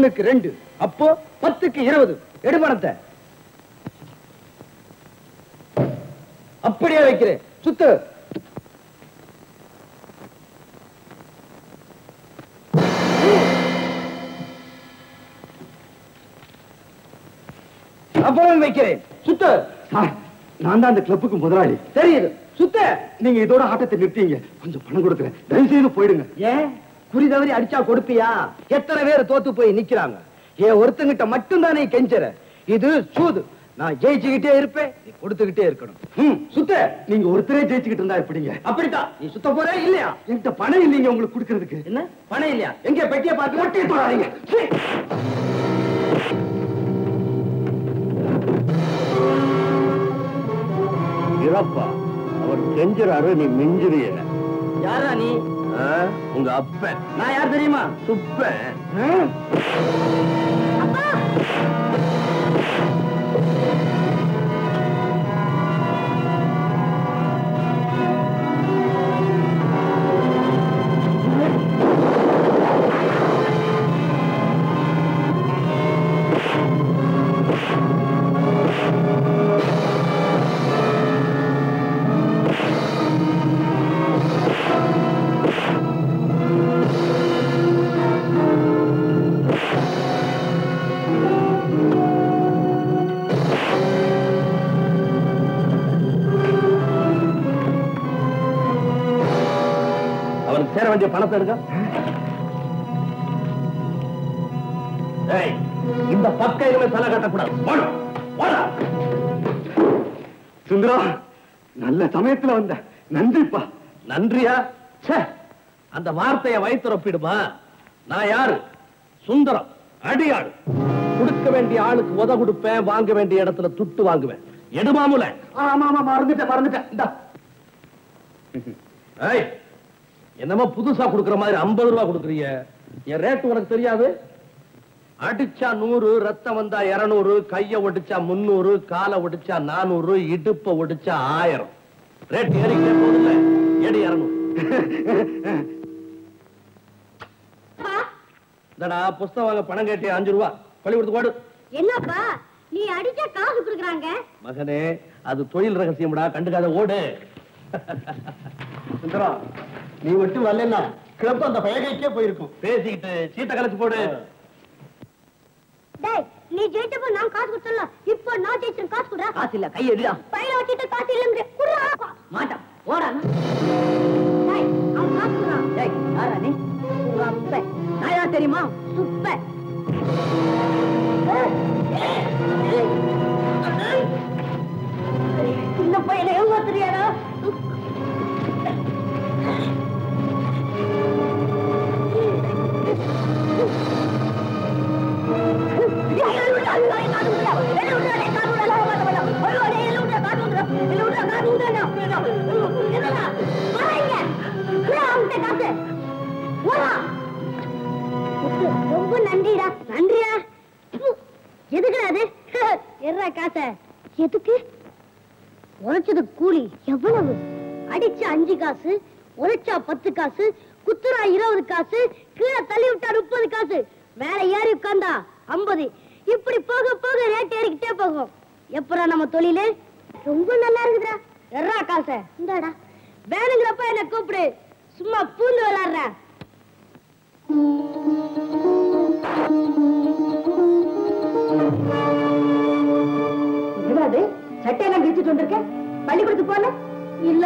ஒண்ணுக்கு ரெண்டு அப்போ பத்துக்கு இருபது எடு பணத்தை அப்படியே வைக்கிறேன் சுத்து அப்புறம் வைக்கிறேன் சுத்து சார் நான் தான் அந்த கிளப்புக்கு முதலாளி தெரியுது சுத்த நீங்க இதோட ஆட்டத்தை நிறுத்தீங்க கொஞ்சம் பணம் கொடுக்குறேன் தயவு செய்து போயிடுங்க ஏன் குறி தவறி அடிச்சா கொடுப்பியா எத்தனை பேர் தோத்து போய் நிக்கிறாங்க ஏன் ஒருத்தங்கிட்ட மட்டும்தானே கெஞ்சற இது சூது நான் ஜெயிச்சுக்கிட்டே இருப்பேன் நீ கொடுத்துக்கிட்டே இருக்கணும் ம், சுத்த நீங்க ஒருத்தரே ஜெயிச்சுக்கிட்டு இருந்தா எப்படிங்க அப்படித்தான் நீ சுத்த போற இல்லையா என்கிட்ட பணம் இல்லைங்க உங்களுக்கு கொடுக்கறதுக்கு என்ன பணம் இல்லையா எங்க பெட்டிய பார்த்து ஒட்டியை தொடாதீங்க. சீ. இறப்பா அவர் கெஞ்சுறாரு நீ மிஞ்சுறிய யாரா நீ உங்க அப்பன் நான் யார் தெரியுமா சுப்பன் அவனுக்கு சேர வேண்டிய பணத்தை எடுக்க ஏய், இந்த பக்கையிலுமே தலை கட்டக்கூடாது போடு, போடா. சுந்தரா நல்ல சமயத்துல வந்த நன்றிப்பா நன்றியா ச்சே, அந்த வார்த்தையை வயிற்றுப்பிடுமா நான் யாரு சுந்தரம் அடியாடு கொடுக்க வேண்டிய ஆளுக்கு உத கொடுப்பேன் வாங்க வேண்டிய இடத்துல துட்டு வாங்குவேன் எடுமாமுல ஆமா ஆமா மறந்துட்டேன் மறந்துட்டேன் இந்தா. ஏய் என்னமோ புதுசா கொடுக்கிற மாதிரி ஐம்பது ரூபா கொடுக்குறீங்க என் ரேட் உனக்கு தெரியாது அடிச்சா நூறு ரத்தம் வந்தா இருநூறு கைய ஒடிச்சா முன்னூறு காலை ஒடிச்சா நானூறு இடுப்ப ஒடிச்சா ஆயிரம் ரேட் ஏறிக்கிட்டே போகுதுல்ல ஏடி இருநூறு இந்தடா புஸ்தகம் வாங்க பணம் கேட்டிய அஞ்சு ரூபா பள்ளிக்கூடத்துக்கு ஓடு என்னப்பா நீ அடிச்சா காசு குடுக்குறாங்க மகனே அது தொழில் ரகசியம்டா கண்டுக்காத ஓடு சுந்தரா நீ மட்டும் வரலன்னா கிளப் அந்த பயகைக்கே போயிருக்கும் பேசிக்கிட்டு சீட்டை கலைச்சு போடு டேய் நீ ஜெயிச்சப்போ நான் காசு கொடுத்தல இப்போ நான் ஜெயிச்சேன் காசு குடுறா காசு இல்ல கை எடுடா பையில வச்சிட்டு காசு இல்லங்கிற குடுறா மாட்டான் ஓடா டேய் அவன் காசு குடுறான் டேய் யாரா நீ உங்க அப்ப நான் யார் தெரியுமா சுப்ப சின்ன பையனை எவ்வளவு தெரியாதா ரொம்ப நன்றிடா நன்றியா எதுக்குடா அது எர்ரா காசை எதுக்கு உழைச்சது கூலி எவ்வளவு அடிச்ச அஞ்சு காசு உழைச்சா பத்து காசு குத்துரா இருபது காசு கீழே தள்ளி விட்டா முப்பது காசு மேல ஏறி உட்கார்ந்தா ஐம்பது இப்படி போக போக ரேட் ஏறிக்கிட்டே போகும் எப்படா நம்ம தொழிலு ரொம்ப நல்லா இருக்குதுடா எர்ரா காசை இந்தாடா வேணுங்கிறப்ப என்ன கூப்பிடு சும்மா பூந்து விளையாடுற என்னது சட்டையெல்லாம் கிழிச்சிட்டு வந்திருக்க பள்ளிக்கூடத்துக்கு போன இல்ல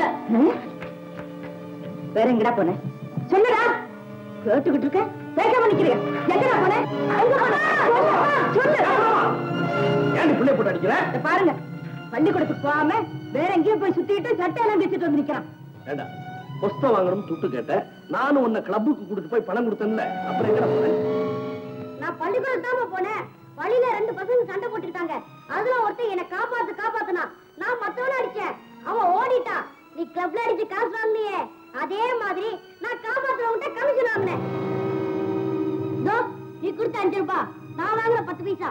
வேற எங்கடா போன சொல்லுடா கேட்டுக்கிட்டு இருக்க பேசாம நிக்கிறீங்க எங்கடா போன எங்க போன சொல்லு, சொல்லு ஏன் பிள்ளை போட்டு அடிக்கிற இத பாருங்க பள்ளிக்கூடத்துக்கு போகாம வேற எங்கேயும் போய் சுத்திட்டு சட்டையெல்லாம் கிழிச்சிட்டு வந்து நிக்கிறான் ஏண்டா புஸ்தகம் வாங்கணும் துட்டு கேட்டேன் நானும் உன்னை கிளப்புக்கு கூட்டிட்டு போய் பணம் கொடுத்தேன்ல அப்புறம் எங்கடா போனேன் நான் பள்ளிக்கூடம் தாமா போனேன் வழியில ரெண்டு பசங்க சண்டை போட்டுக்கிட்டாங்க அதுல ஒருத்தன் என்ன காப்பாத்து காப்பாத்துனா நான் மத்தவன அடிச்சேன் அவன் ஓடிட்டான் நீ கிளப்ல அடிச்சு காசு வாங்கினியே அதே மாதிரி நான் காப்பாத்துறவங்கிட்ட கமிஷன் வாங்கினேன் இதோ, நீ கொடுத்த அஞ்சு ரூபாய் நான் வாங்குற பத்து பைசா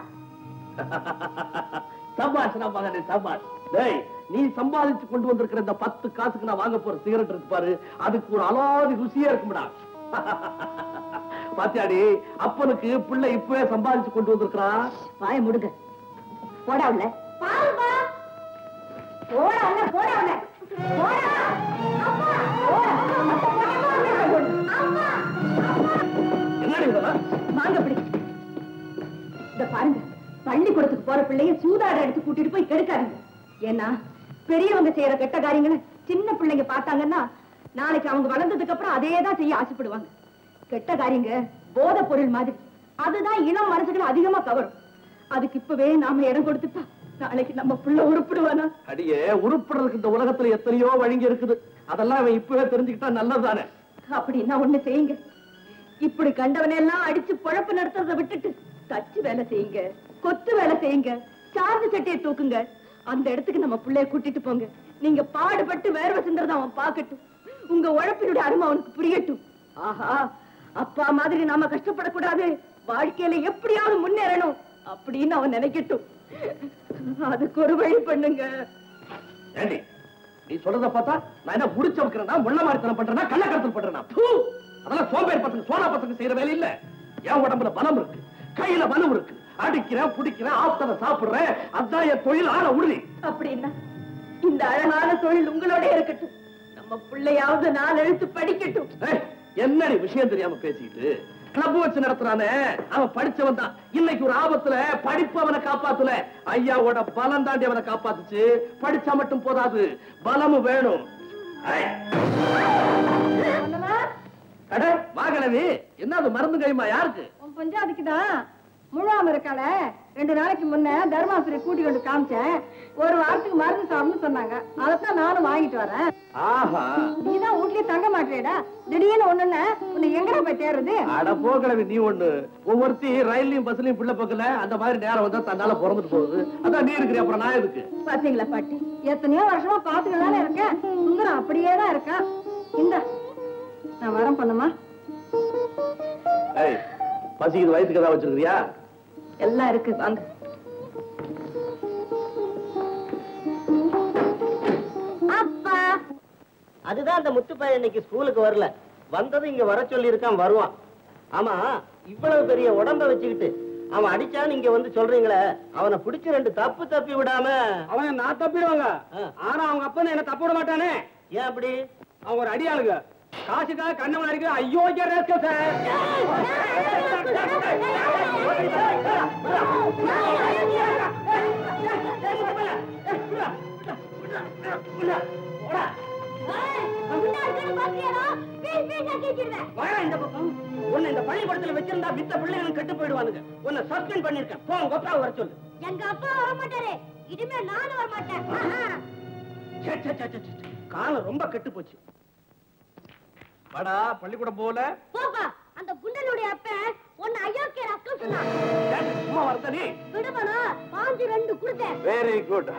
சபாஷ்னா மகனே சபாஷ் டேய் நீ சம்பாதிச்சு கொண்டு வந்திருக்கிற இந்த பத்து காசுக்கு நான் வாங்க போற சிகரெட் இருக்கு பாரு அதுக்கு ஒரு அலாதி ருசியா இருக்கும்டா பாத்தியாடி அப்பனுக்கு பிள்ளை இப்பவே சம்பாதிச்சு கொண்டு வந்திருக்கிறான் வாய முடுங்க போடா உள்ள பாருப்பா போடா உள்ள போடா உள்ள போடா அப்பா போடா மத்த பொண்ணு அம்மா என்னடி இதெல்லாம் வாங்க அப்படி இந்த பாருங்க பள்ளிக்கூடத்துக்கு போற பிள்ளைய சூதாட எடுத்து கூட்டிட்டு போய் கெடுக்காதீங்க ஏன்னா பெரியவங்க செய்யற கெட்ட காரியங்களை சின்ன பிள்ளைங்க பார்த்தாங்கன்னா நாளைக்கு அவங்க வளர்ந்ததுக்கு அப்புறம் அதே தான் செய்ய ஆசைப்படுவாங்க கெட்ட காரியங்க போத பொருள் மாதிரி அதுதான் இளம் மனசுகளை அதிகமா கவரும் அதுக்கு இப்பவே நாம இடம் கொடுத்துட்டா நாளைக்கு நம்ம புள்ள உருப்பிடுவானா அடியே உருப்படுறதுக்கு இந்த உலகத்துல எத்தனையோ வழிங்க இருக்குது அதெல்லாம் அவன் இப்பவே தெரிஞ்சுக்கிட்டா நல்லதுதானே அப்படின்னா ஒண்ணு செய்யுங்க இப்படி கண்டவனை எல்லாம் அடிச்சு பொழப்பு நடத்துறதை விட்டுட்டு தச்சு வேலை செய்யுங்க கொத்து வேலை செய்யுங்க சார்ந்த சட்டையை தூக்குங்க அந்த இடத்துக்கு நம்ம பிள்ளைய கூட்டிட்டு போங்க நீங்க பாடுபட்டு வேர்வை சிந்தறத அவன் பார்க்கட்டும் உங்க உழைப்பினுடைய அருமை அவனுக்கு புரியட்டும் ஆஹா அப்பா மாதிரி நாம கஷ்டப்படக்கூடாது வாழ்க்கையில எப்படியாவது முன்னேறணும் அப்படின்னு அவன் நினைக்கட்டும் அதுக்கு ஒரு வழி பண்ணுங்க ஏண்டி நீ சொல்றத பார்த்தா நான் என்ன முடிச்ச வைக்கிறேன்னா முள்ள மாதிரித்தனம் பண்றேன்னா கள்ளக்கடத்தல் பண்றேன்னா தூ அதெல்லாம் சோம்பேறி பசங்க சோனா பசங்க செய்யற வேலை இல்ல என் உடம்புல பலம் இருக்கு கையில பலம் இருக்கு அடிக்கிறேன் புடிக்கிறேன் ஆப்தனை சாப்பிடுறேன் அதான் என் தொழில் ஆன உறுதி அப்படின்னா இந்த அழகான தொழில் உங்களோட இருக்கட்டும் நம்ம பிள்ளையாவது நாலு எழுத்து படிக்கட்டும் ஏய், என்னடி விஷயம் தெரியாம பேசிக்கிட்டு கிளப் வச்சு நடத்துறானே அவன் படிச்சவன் தான் இன்னைக்கு ஒரு ஆபத்துல படிப்பு அவனை காப்பாத்தல ஐயாவோட பலம் தாண்டி அவனை காப்பாத்துச்சு படிச்சா மட்டும் போதாது பலமும் வேணும் ஐ, அட வாகனவி என்ன அது மருந்து கைமா யாருக்கு உன் பஞ்சாதிக்கு தான் முழுவாம இருக்கால ரெண்டு நாளைக்கு முன்ன தர்மாசுரி கூட்டி கொண்டு காமிச்சேன் ஒரு வாரத்துக்கு மருந்து சாப்பிடணும்னு சொன்னாங்க அதைத்தான் நானும் வாங்கிட்டு வரேன் ஆஹா நீதான் வீட்லயே தங்க மாட்டேடா திடீர்னு ஒண்ணுன்னு உன்னை எங்கடா போய் தேடுறது அட போகலவி நீ ஒண்ணு ஒவ்வொருத்தி ரயில்லையும் பஸ்லயும் பிள்ளை பக்கல அந்த மாதிரி நேரம் வந்தா தன்னால பிறந்துட்டு போகுது அதான் நீ இருக்கிற அப்புறம் நான் எதுக்கு பாத்தீங்களா பாட்டி எத்தனையோ வருஷமா பாத்துட்டு தானே இருக்கேன் சுந்தரம் அப்படியே தான் இருக்கான் இந்த நான் வரம் பண்ணுமா ஏய் பசிக்குது வயிற்றுக்கு ஏதாவது வச்சிருக்கிறியா எல்லாம் இருக்கு வாங்க அப்பா அதுதான் அந்த முத்து பையன் இன்னைக்கு ஸ்கூலுக்கு வரல வந்தது இங்க வர சொல்லி இருக்கான் வருவான் ஆமா இவ்வளவு பெரிய உடம்ப வச்சுக்கிட்டு அவன் அடிச்சான்னு இங்க வந்து சொல்றீங்களே அவனை பிடிச்சு ரெண்டு தப்பு தப்பி விடாம அவன் நான் தப்பிடுவாங்க ஆ. ஆனா அவங்க அப்பா என்ன தப்ப விட மாட்டானே ஏன் அப்படி அவங்க ஒரு அடியாளுங்க காசுக்காக கண்ணவன் அடிக்கிற ஐயோ ரேஸ்க சார் வாடா இந்த பக்கம் உன்னை இந்த பள்ளிக்கூடத்துல வச்சிருந்தா மித்த பிள்ளைகளும் கெட்டு போயிடுவானுங்க உன்னை சஸ்பெண்ட் பண்ணிருக்கேன் போ உங்க அப்பா வர சொல்லு எங்க அப்பா வர மாட்டாரு இனிமே நானும் வர மாட்டேன் ஆஹா. சே, சே, சே, சே, சே. காலம் ரொம்ப கெட்டு போச்சு வாடா பள்ளிக்கூடம் போல போப்பா அந்த குண்டனுடைய அப்ப உன்னை அயோக்கிய ரக்கம் சொன்னான் ஏண்டி, சும்மா வரத நீ விடுபனா பாஞ்சு ரெண்டு கொடுத்தேன் வெரி குட்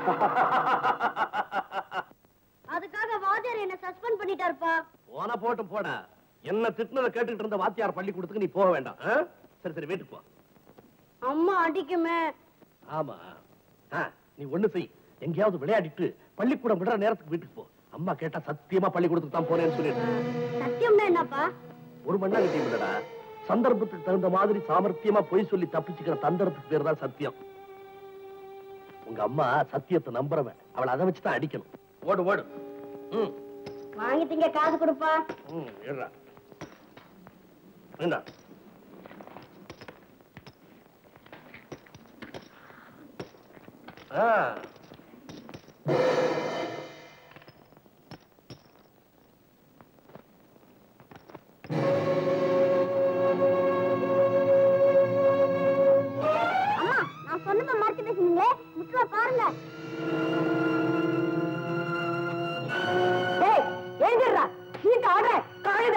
அதுக்காக வாத்தியார் என்ன சஸ்பெண்ட் பண்ணிட்டாருப்பா போன போட்டும் போடா என்ன திட்டுனதை கேட்டுக்கிட்டு இருந்த வாத்தியார் பள்ளிக்கூடத்துக்கு நீ போக வேண்டாம் ஆ? சரி சரி வீட்டுக்கு போ அம்மா அடிக்குமே ஆமா ஆ, நீ ஒண்ணு செய் எங்கேயாவது விளையாடிட்டு பள்ளிக்கூடம் விடுற நேரத்துக்கு வீட்டுக்கு போ அம்மா கேட்டா சத்தியமா பள்ளிக்கூடத்துக்கு தான் போறேன்னு சொல்லிடு சத்தியம்னா என்னப்பா ஒரு மண்ணா கிட்டே விடடா சந்தர்ப்பத்துக்கு தகுந்த மாதிரி சாமர்த்தியமா பொய் சொல்லி தப்பிச்சுக்கிற தந்திரத்துக்கு பேர் தான் சத்தியம் உங்க அம்மா சத்தியத்தை நம்புறவன் அவளை அதை வச்சுதான் அடிக்கணும் ஓடு ஓடு ம் வாங்கிட்டீங்க காசு கொடுப்பா ம் இருடா இந்தா. ஆ அம்மா நான் சொன்னதை மறைச்சு பேசுனீங்களே முட்டுல பாருங்க ஏய் எழுந்திடுறா சீட்டு ஆடுற காழுத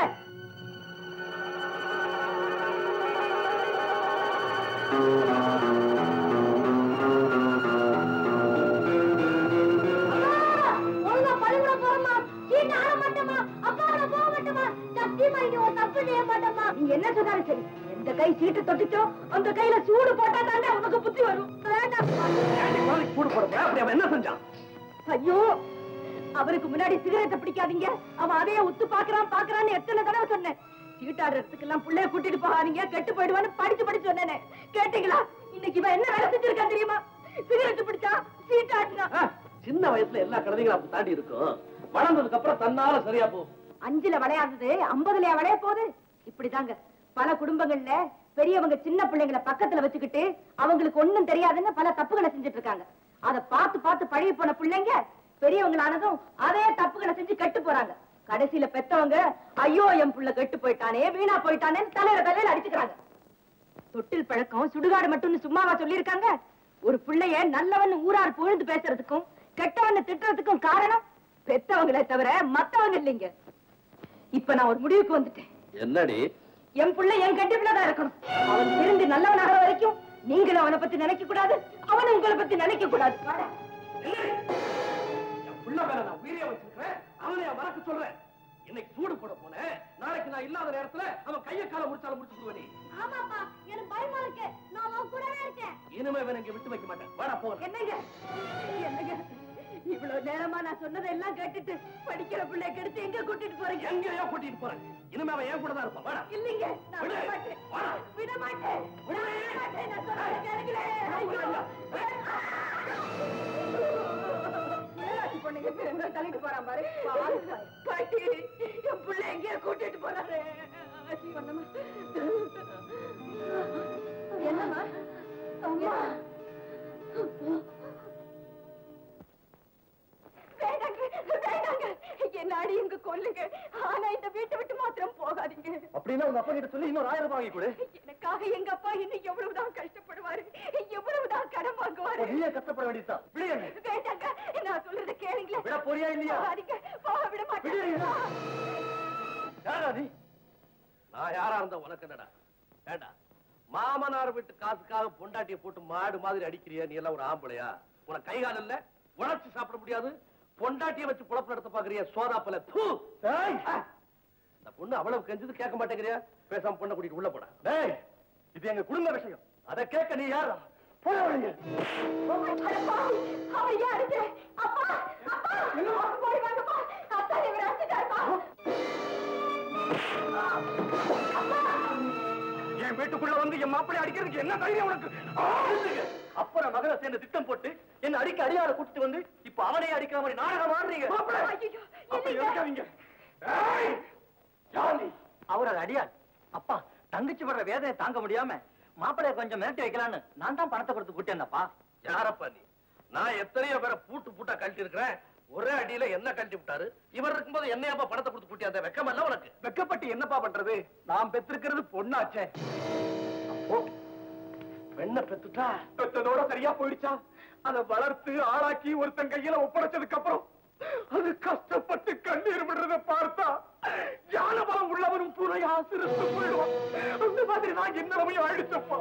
ஒழுங்கா பள்ளிக்கூடம் போறோமா சீட்டு ஆட மாட்டோமா அப்பாவோட போக மாட்டோமா சத்தியமா இனி ஒரு தப்பு செய்ய மாட்டோமா நீ என்ன சொன்னாலும் சரி எந்த கை சீட்டு தொட்டுச்சோ அந்த கையில சூடு போட்டா தானே உனக்கு புத்தி வரும் வேண்டாம் ஏன்டி குழந்தைக்கு கூடு போட போற? அப்படி அவன் என்ன செஞ்சான் ஐயோ அவருக்கு முன்னாடி சிகரெட்டை பிடிக்காதீங்க அவன் அதையே உத்து பாக்குறான் பாக்குறான்னு எத்தனை தடவை சொன்னேன் சீட்டாடுறதுக்கு எல்லாம் பிள்ளைய கூட்டிட்டு போகாதீங்க கெட்டு போயிடுவான்னு படிச்சு படிச்சு சொன்னேனே கேட்டீங்களா இன்னைக்கு இவன் என்ன வேலை செஞ்சிருக்கான் தெரியுமா சிகரெட் பிடிச்சா சீட்டாடினா ஆ, சின்ன வயசுல எல்லா கடமைகளும் அப்படி தாண்டி இருக்கும் வளர்ந்ததுக்கு அப்புறம் தன்னால சரியா போகும் அஞ்சுல விளையாடுறது ஐம்பதுலயா விளைய போகுது இப்படிதாங்க பல குடும்பங்கள்ல பெரியவங்க சின்ன பிள்ளைங்களை பக்கத்துல வச்சுக்கிட்டு அவங்களுக்கு ஒண்ணும் தெரியாதுன்னு பல தப்புகளை செஞ்சுட்டு இருக்காங்க அத பார்த்து பார்த்து பழகி போன பிள்ளைங்க பெரியவங்களானதும் அதே தப்புகளை செஞ்சு கெட்டு போறாங்க கடைசியில பெத்தவங்க ஐயோ என் புள்ள கெட்டு போயிட்டானே வீணா போயிட்டானேன்னு தலையில தலையில அடிச்சுக்கிறாங்க தொட்டில் பழக்கம் சுடுகாடு மட்டும்னு சும்மாவா சொல்லியிருக்காங்க ஒரு பிள்ளைய நல்லவன் ஊரார் புகழ்ந்து பேசுறதுக்கும் கெட்டவன் திட்டுறதுக்கும் காரணம் பெத்தவங்களே தவிர மத்தவங்க இல்லைங்க இப்ப நான் ஒரு முடிவுக்கு வந்துட்டேன் என்னடி என் புள்ள என் கண்டிப்புலதான் இருக்கணும் அவன் திருந்தி நல்லவனாகிற வரைக்கும் நீங்களும் அவனை பத்தி நினைக்க கூடாது அவனும் உங்களை பத்தி நினைக்க கூடாது வாடா. என் புள்ள மேல நான் உயிரியா வச்சிருக்கிறேன் அவனை நான் மறக்க சொல்றேன் இன்னைக்கு சூடு போட போனேன் நாளைக்கு நான் இல்லாத நேரத்துல அவன் கைய கால முடிச்சாலும் முடிச்சு நீ ஆமாப்பா எனக்கு பயமா இருக்கு நான் உன் கூடவே இருக்கேன் இனிமே இவனை இங்க விட்டு வைக்க மாட்டேன் வாடா போறேன் என்னங்க என்னங்க இவ்வளவு நேரமா நான் சொன்னதெல்லாம் கேட்டுட்டு படிக்கிற பிள்ளை கெடுத்து எங்க கூட்டிட்டு போறீங்க எங்கேயோ கூட்டிட்டு போறேன் இனிமே அவன் என் கூட தான் இருப்பான் வாடா இல்லைங்க நான் விட விடு. மாட்டேன் வாடா. விட மாட்டேன் விடு. விட மாட்டேன் நான் சொல்றதை கேளுங்களேன். ஐயோ. ஏதாச்சும் பொண்ணுங்க திரும்ப தள்ளிட்டு போறான் பாரு பாரு. பாட்டி என் புள்ள எங்கேயோ கூட்டிட்டு போறாரு என்னம்மா என்னம்மா அவங்க வேண்டாங்க வேண்டாங்க என்ன அடியுங்க கொல்லுங்க ஆனா இந்த வீட்டை விட்டு மாத்திரம் போகாதீங்க அப்படின்னா உங்க அப்பா கிட்ட சொல்லி இன்னொரு ஆயிரம் ரூபாய் வாங்கி கொடு எனக்காக எங்க அப்பா இன்னும் எவ்வளவுதான் கஷ்டப்படுவாரு எவ்வளவுதான் கடன் வாங்குவாரு நீயே கஷ்டப்பட வேண்டியதுதான் விடுங்க வேண்டாங்க நான் சொல்றத கேளுங்களேன் விட போறியா இல்லையா போகாதீங்க போக விட மாட்டேன் யாரா நீ நான் யாரா இருந்தா உனக்கு என்னடா ஏண்டா மாமனார் வீட்டு காசுக்காக பொண்டாட்டியை போட்டு மாடு மாதிரி அடிக்கிறியா நீ எல்லாம் ஒரு ஆம்பளையா உனக்கு கை கால் இல்ல உழைச்சு சாப்பிட முடியாது பொண்டாட்டியை வச்சு குழப்பம் நடத்த பாக்குறியா சோதாப்பல தூ இந்த பொண்ணு அவ்வளவு கெஞ்சது கேட்க மாட்டேங்கிறியா பேசாம பொண்ணை கூட்டிட்டு உள்ள போடா டேய் இது எங்க குடும்ப விஷயம் அதை கேட்க நீ யாரா போய் அட பாவி, அவர் ஏன் அடிக்கிற? அப்பா, அப்பா, போய் வாங்கப்பா. அத்தா, இவரை அடிச்சிட்டாருப்பா. என் வீட்டுக்குள்ள வந்து என் மாப்பிள்ளை அடிக்கிறதுக்கு என்ன தைரியம் உனக்கு ஆ, இல்லைங்க. அப்புறம் மகளை சேர்ந்து திட்டம் போட்டு என்ன அடிக்க அடியார கூட்டிட்டு வந்து இப்ப அவனையே அடிக்கிற மாதிரி நாடகம் ஆடுறீங்க ஐயையோ, அப்படி இல்லைங்க. இருக்காதீங்க ஏய், ஜாலி அவர் அது அடியார் அப்பா தங்கச்சி படுற வேதனை தாங்க முடியாம மாப்பிளைய கொஞ்சம் மிரட்டி வைக்கலான்னு நான் தான் பணத்தை கொடுத்து கூட்டேன்ப்பா யாரப்பா நீ நான் எத்தனையோ பேரை பூட்டு பூட்டா கழட்டி இருக்கிறேன் ஒரே அடியில என்ன கழட்டி விட்டாரு இவர் இருக்கும்போது என்னையாப்பா பணத்தை கொடுத்து கூட்டி அந்த வெக்கம் இல்ல உனக்கு வெக்கப்பட்டு என்னப்பா பண்றது நான் பெற்றிருக்கிறது பொண்ணாச்சே அப்போ பெண்ணை பெத்துட்டா பெத்ததோட சரியா போயிடுச்சா அதை வளர்த்து ஆளாக்கி ஒருத்தன் கையில ஒப்படைச்சதுக்கு அப்புறம் அது கஷ்டப்பட்டு கண்ணீர் விடுறத பார்த்தா ஞான பலம் உள்ளவனும் துணையா சிரித்து போயிடுவான் அந்த மாதிரி நான் என்னமையும் ஆயிடுச்சப்பா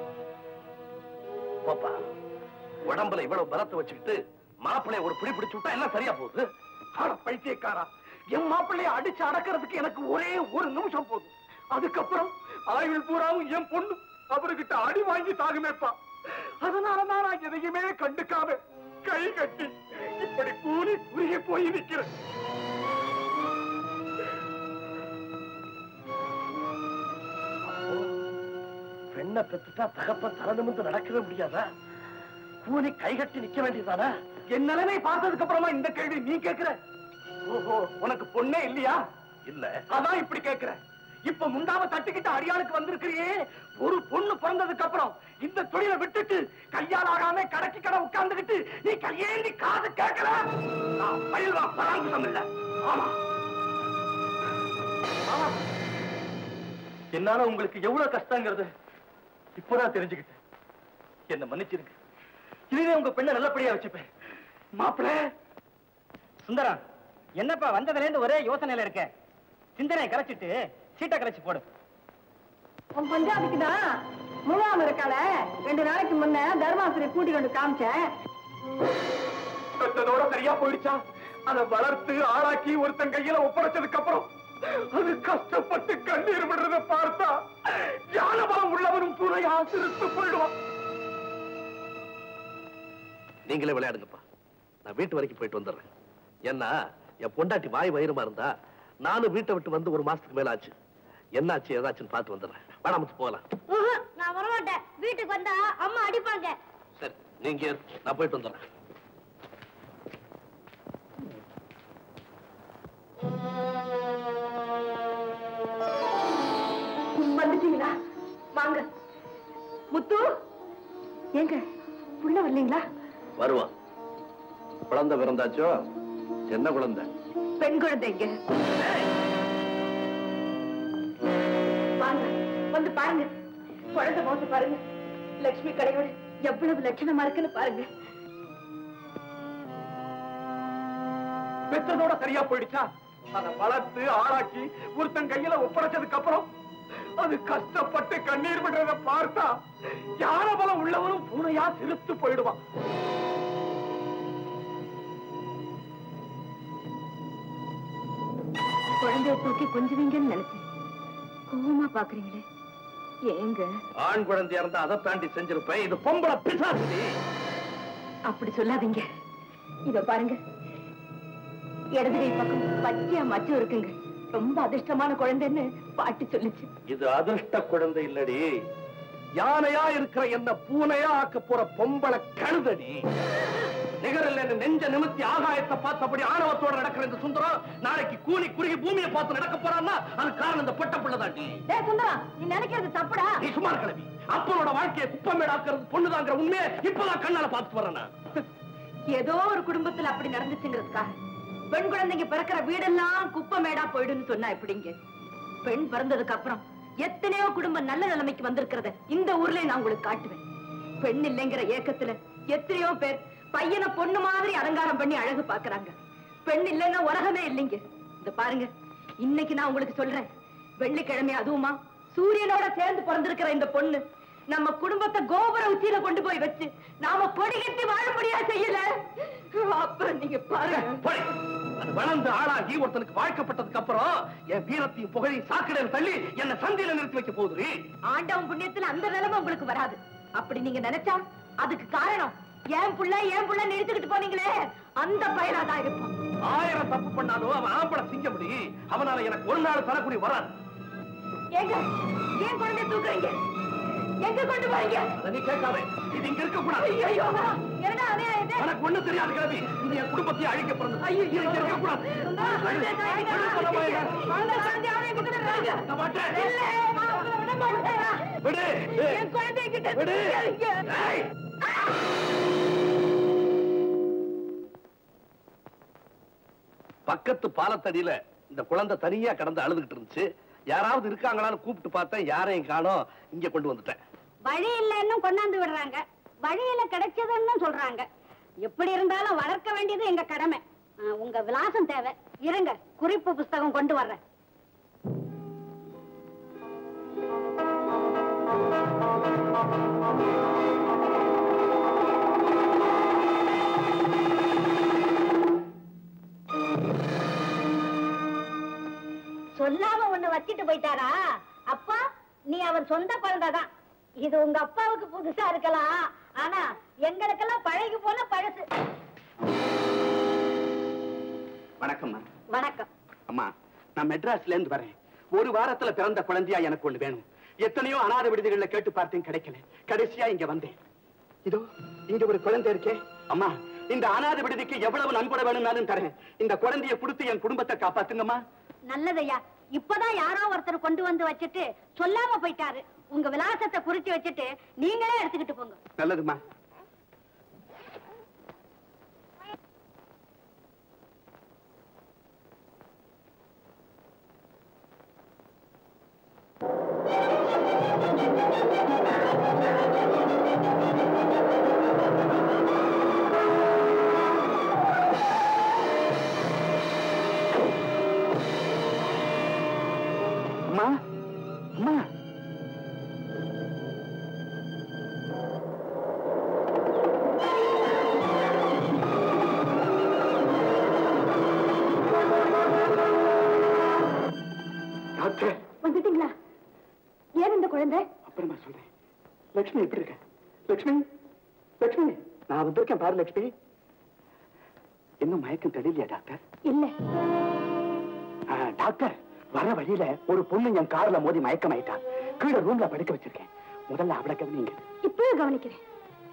பாப்பா உடம்புல இவ்வளவு பலத்தை வச்சுக்கிட்டு மாப்பிள்ளைய ஒரு பிடி பிடிச்சு விட்டா எல்லாம் சரியா போகுது ஆனா பைத்தியக்காரா என் மாப்பிள்ளைய அடிச்சு அடக்கிறதுக்கு எனக்கு ஒரே ஒரு நிமிஷம் போதும் அதுக்கப்புறம் ஆயுள் பூராவும் என் பொண்ணு அவர்கிட்ட அடி வாங்கி தாகுமேப்பா அதனாலதான் நான் எதையுமே கண்டுக்காம கை கட்டி இப்படி கூலி குறுகி போய் நிக்கிறேன் பெண்ணை பெத்துட்டா தகப்பன் தலை நிமிர்ந்து நடக்கவே முடியாதா கூலி கைகட்டி நிக்க வேண்டியதானா என் நிலைமை பார்த்ததுக்கு அப்புறமா இந்த கேள்வி நீ கேக்குற ஓஹோ உனக்கு பொண்ணே இல்லையா இல்ல அதான் இப்படி கேக்குற இப்ப முண்டாம தட்டுக்கிட்டு அடியாளுக்கு வந்திருக்கிறியே ஒரு பொண்ணு பிறந்ததுக்கு அப்புறம் இந்த தொழிலை விட்டுட்டு கையால் ஆகாம கடைக்கு கடை உட்கார்ந்துகிட்டு நீ கையேந்தி காது கேட்கல நான் பயில்வா பராங்குசம் இல்ல ஆமா ஆமா என்னால உங்களுக்கு எவ்வளவு கஷ்டங்கிறது இப்பதான் தெரிஞ்சுக்கிட்டேன் என்ன மன்னிச்சிருங்க இதுவே உங்க பெண்ணை நல்லபடியா வச்சுப்பேன் மாப்பிள்ள சுந்தரம் என்னப்பா வந்ததுல இருந்து ஒரே யோசனையில இருக்க சிந்தனையை கரைச்சிட்டு சீட்டை கரைச்சு போடு உன் பஞ்சாபிக்கு தான் முகாம் இருக்கால ரெண்டு நாளைக்கு முன்ன தர்மாசிரியர் கூட்டி கொண்டு காமிச்சேன் பெற்றதோட சரியா போயிடுச்சா அதை வளர்த்து ஆளாக்கி ஒருத்தன் கையில ஒப்படைச்சதுக்கு அப்புறம் அது கஷ்டப்பட்டு கண்ணீர் விடுறத பார்த்தா ஞான பலம் உள்ளவனும் துணையா சிரித்து போயிடுவான் நீங்களே விளையாடுங்கப்பா நான் வீட்டு வரைக்கும் போயிட்டு வந்துடுறேன் ஏன்னா என் பொண்டாட்டி வாய் வயிறுமா இருந்தா நானும் வீட்டை விட்டு வந்து ஒரு மாசத்துக்கு மேல ஆச்சு என்னாச்சு ஏதாச்சும் பார்த்து வந்துடுறேன் வேணாமத்து போகலாம் உஹு, நான் வரமாட்டேன் வீட்டுக்கு வந்தா அம்மா அடிப்பாங்க சரி நீங்க இரு, நான் போயிட்டு வந்துடுறேன் வந்துட்டீங்களா வாங்க முத்து ஏங்க உள்ள வரலீங்களா வருவான் குழந்தை பிறந்தாச்சோ என்ன குழந்தை பெண் குழந்தைங்க வாங்க வந்து பாருங்க குழந்தை மோச பாருங்க லட்சுமி கடையோட எவ்வளவு லட்சணமா இருக்குன்னு பாருங்க பெற்றதோட சரியா போயிடுச்சா அதை வளர்த்து ஆளாக்கி ஒருத்தன் கையில ஒப்படைச்சதுக்கு அப்புறம் அது கஷ்டப்பட்டு கண்ணீர் விடுறத பார்த்தா யார பலம் உள்ளவனும் பூனையா சிரித்து போயிடுவான் குழந்தைய தூக்கி கொஞ்சுவீங்கன்னு நினைச்சேன் கோவமா பாக்குறீங்களே ஏங்க ஆண் குழந்தையா இருந்தா அதை தாண்டி செஞ்சிருப்பேன் இது பொம்பளை பிசாசு அப்படி சொல்லாதீங்க இத பாருங்க இடது கை பக்கம் பச்சையா மச்சம் இருக்குங்க ரொம்ப அதிர்ஷ்டமான குழந்தைன்னு பாட்டி சொல்லுச்சு இது அதிர்ஷ்ட குழந்தை இல்லடி யானையா இருக்கிற என்ன பூனையா ஆக்க போற பொம்பளை கழுதடி நிகரில் என்ன நெஞ்ச நிமித்தி ஆகாயத்தை பார்த்தபடி ஆணவத்தோட நடக்கிற இந்த சுந்தரம் நாளைக்கு கூனி குறுகி பூமியை பார்த்து நடக்க போறான்னா அது காரணம் இந்த பொட்ட பிள்ளைதாண்டி டேய் சுந்தரா நீ நினைக்கிறது தப்புடா நீ சுமார் கிளவி அப்பனோட வாழ்க்கையை குப்பமேடாக்குறது பொண்ணுதாங்கிற உண்மையை இப்பதான் கண்ணால பார்த்துட்டு வரேன் நான். ஏதோ ஒரு குடும்பத்துல அப்படி நடந்துச்சுங்கிறதுக்காக பெண் குழந்தைங்க பிறக்கிற வீடெல்லாம் குப்பை மேடா போயிடுன்னு சொன்னா எப்படிங்க பெண் பிறந்ததுக்கு அப்புறம் எத்தனையோ குடும்பம் நல்ல நிலைமைக்கு வந்திருக்கிறத இந்த ஊர்ல நான் உங்களுக்கு காட்டுவேன் பெண் இல்லைங்கிற ஏக்கத்துல எத்தனையோ பேர் பையனை பொண்ணு மாதிரி அலங்காரம் பண்ணி அழகு பாக்குறாங்க பெண் இல்லைன்னா உலகமே இல்லைங்க இந்த பாருங்க இன்னைக்கு நான் உங்களுக்கு சொல்றேன் வெள்ளிக்கிழமை அதுவுமா சூரியனோட சேர்ந்து பிறந்திருக்கிற இந்த பொண்ணு நம்ம குடும்பத்தை கோபுர உச்சியில கொண்டு போய் வச்சு நாம கொடி கட்டி வாழும்படியா செய்யல அப்புறம் நீங்க பாருங்க போடி. அது வளர்ந்து ஆளாகி ஒருத்தனுக்கு வாழ்க்கப்பட்டதுக்கு அப்புறம் என் வீரத்தையும் புகழையும் சாக்கடையில் தள்ளி என்ன சந்தையில நிறுத்தி வைக்க போகுது ஆண்டவன் புண்ணியத்துல அந்த நிலைமை உங்களுக்கு வராது அப்படி நீங்க நினைச்சா அதுக்கு காரணம் ஏன் புள்ள ஏன் புள்ள நிறுத்திக்கிட்டு போனீங்களே அந்த பையனாதான் இருப்பான் ஆயிரம் தப்பு பண்ணாலும் அவன் ஆம்பளை சிங்க முடி அவனால எனக்கு ஒரு நாள் தரக்கூடிய வராது ஏங்க ஏன் குழந்தை தூக்குறீங்க எங்க கொண்டு போறீங்க அதை நீ கேட்காத இது இங்க இருக்க கூடாது ஐயோ என்னடா அநியாயம் இது? எனக்கு ஒண்ணு தெரியாது கிழவி இது என் குடும்பத்தை அழிக்க பிறந்தது ஐயோ, இது இங்க இருக்க கூடாது சுந்தரா, குழந்தை தாய்க்கு நான் குழந்தை குழந்தையாவே என்கிட்ட இருக்காங்க. நான் மாட்டேன். இல்ல, நான் உங்களை விட மாட்டேன். விடு என் குழந்தை கிட்ட விடு தூக்காதீங்க. ஏய். பக்கத்து பாலத்தடியில இந்த குழந்தை தனியா கடந்து அழுதுகிட்டு இருந்துச்சு யாராவது இருக்காங்களான்னு கூப்பிட்டு பார்த்தேன் யாரையும் காணோம் இங்க கொண்டு வந்துட்டேன் வழி இல்லைன்னு கொண்டாந்து விடுறாங்க வழியில கிடைச்சதுன்னு சொல்றாங்க எப்படி இருந்தாலும் வளர்க்க வேண்டியது எங்க கடமை ஆ, உங்க விலாசம் தேவை இருங்க குறிப்பு புஸ்தகம் கொண்டு வர்றேன் சொல்லாம ஒண்ணு வச்சிட்டு போயிட்டாரா அப்பா நீ அவர் சொந்த குழந்தைதான் இது உங்க அப்பாவுக்கு புதுசா இருக்கலாம் ஆனா எங்களுக்கெல்லாம் பழகி போன பழசு வணக்கம்மா வணக்கம் அம்மா நான் மெட்ராஸ்ல இருந்து வரேன் ஒரு வாரத்துல பிறந்த குழந்தையா எனக்கு ஒண்ணு வேணும் எத்தனையோ அனாதை விடுதிகள்ல கேட்டு பார்த்தேன் கிடைக்கல கடைசியா இங்க வந்தேன் இதோ இங்க ஒரு குழந்தை இருக்கே அம்மா இந்த அனாதை விடுதிக்கு எவ்வளவு நன்கொடை வேணும்னாலும் தரேன் இந்த குழந்தைய கொடுத்து என் குடும்பத்தை காப்பாத்துங்கம்மா நல்லதையா இப்பதான் யாரோ ஒருத்தர் கொண்டு வந்து வச்சுட்டு சொல்லாம போயிட்டாரு உங்க விலாசத்தை குறிச்சு வச்சுட்டு நீங்களே எடுத்துக்கிட்டு போங்க நல்லதும்மா அம்மா அம்மா டாக்டர் வந்துட்டீங்களா ஏன் இந்த குழந்தை அப்புறமா சொல்றேன் லட்சுமி எப்படி இருக்க லட்சுமி லட்சுமி நான் வந்திருக்கேன் பாரு லட்சுமி இன்னும் மயக்கம் தெரியலையா டாக்டர் இல்ல ஆ, டாக்டர் வர வழியில ஒரு பொண்ணு என் கார்ல மோதி மயக்கமாயிட்டா கீழே ரூம்ல படுக்க வச்சிருக்கேன் முதல்ல அவளை கவனிங்க இப்பவே கவனிக்கிறேன்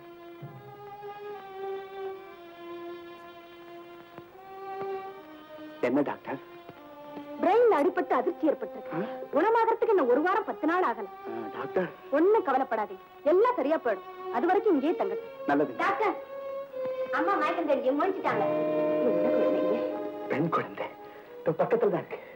என்ன டாக்டர் பிரெயின்ல அடிபட்டு அதிர்ச்சி ஏற்பட்டிருக்கு குணமாகறதுக்கு இன்னும் ஒரு வாரம் பத்து நாள் ஆகலாம் அஹ், டாக்டர் ஒண்ணும் கவலைப்படாதீங்க எல்லாம் சரியா போயிடும் அது வரைக்கும் இங்கேயே தங்கட்டும் நல்லது டாக்டர் அம்மா மயக்கம் தெரிஞ்சு முடிச்சிட்டாங்க என்ன குழந்தைங்க பெண் குழந்தை இதோ பக்கத்துல தான் இருக்கு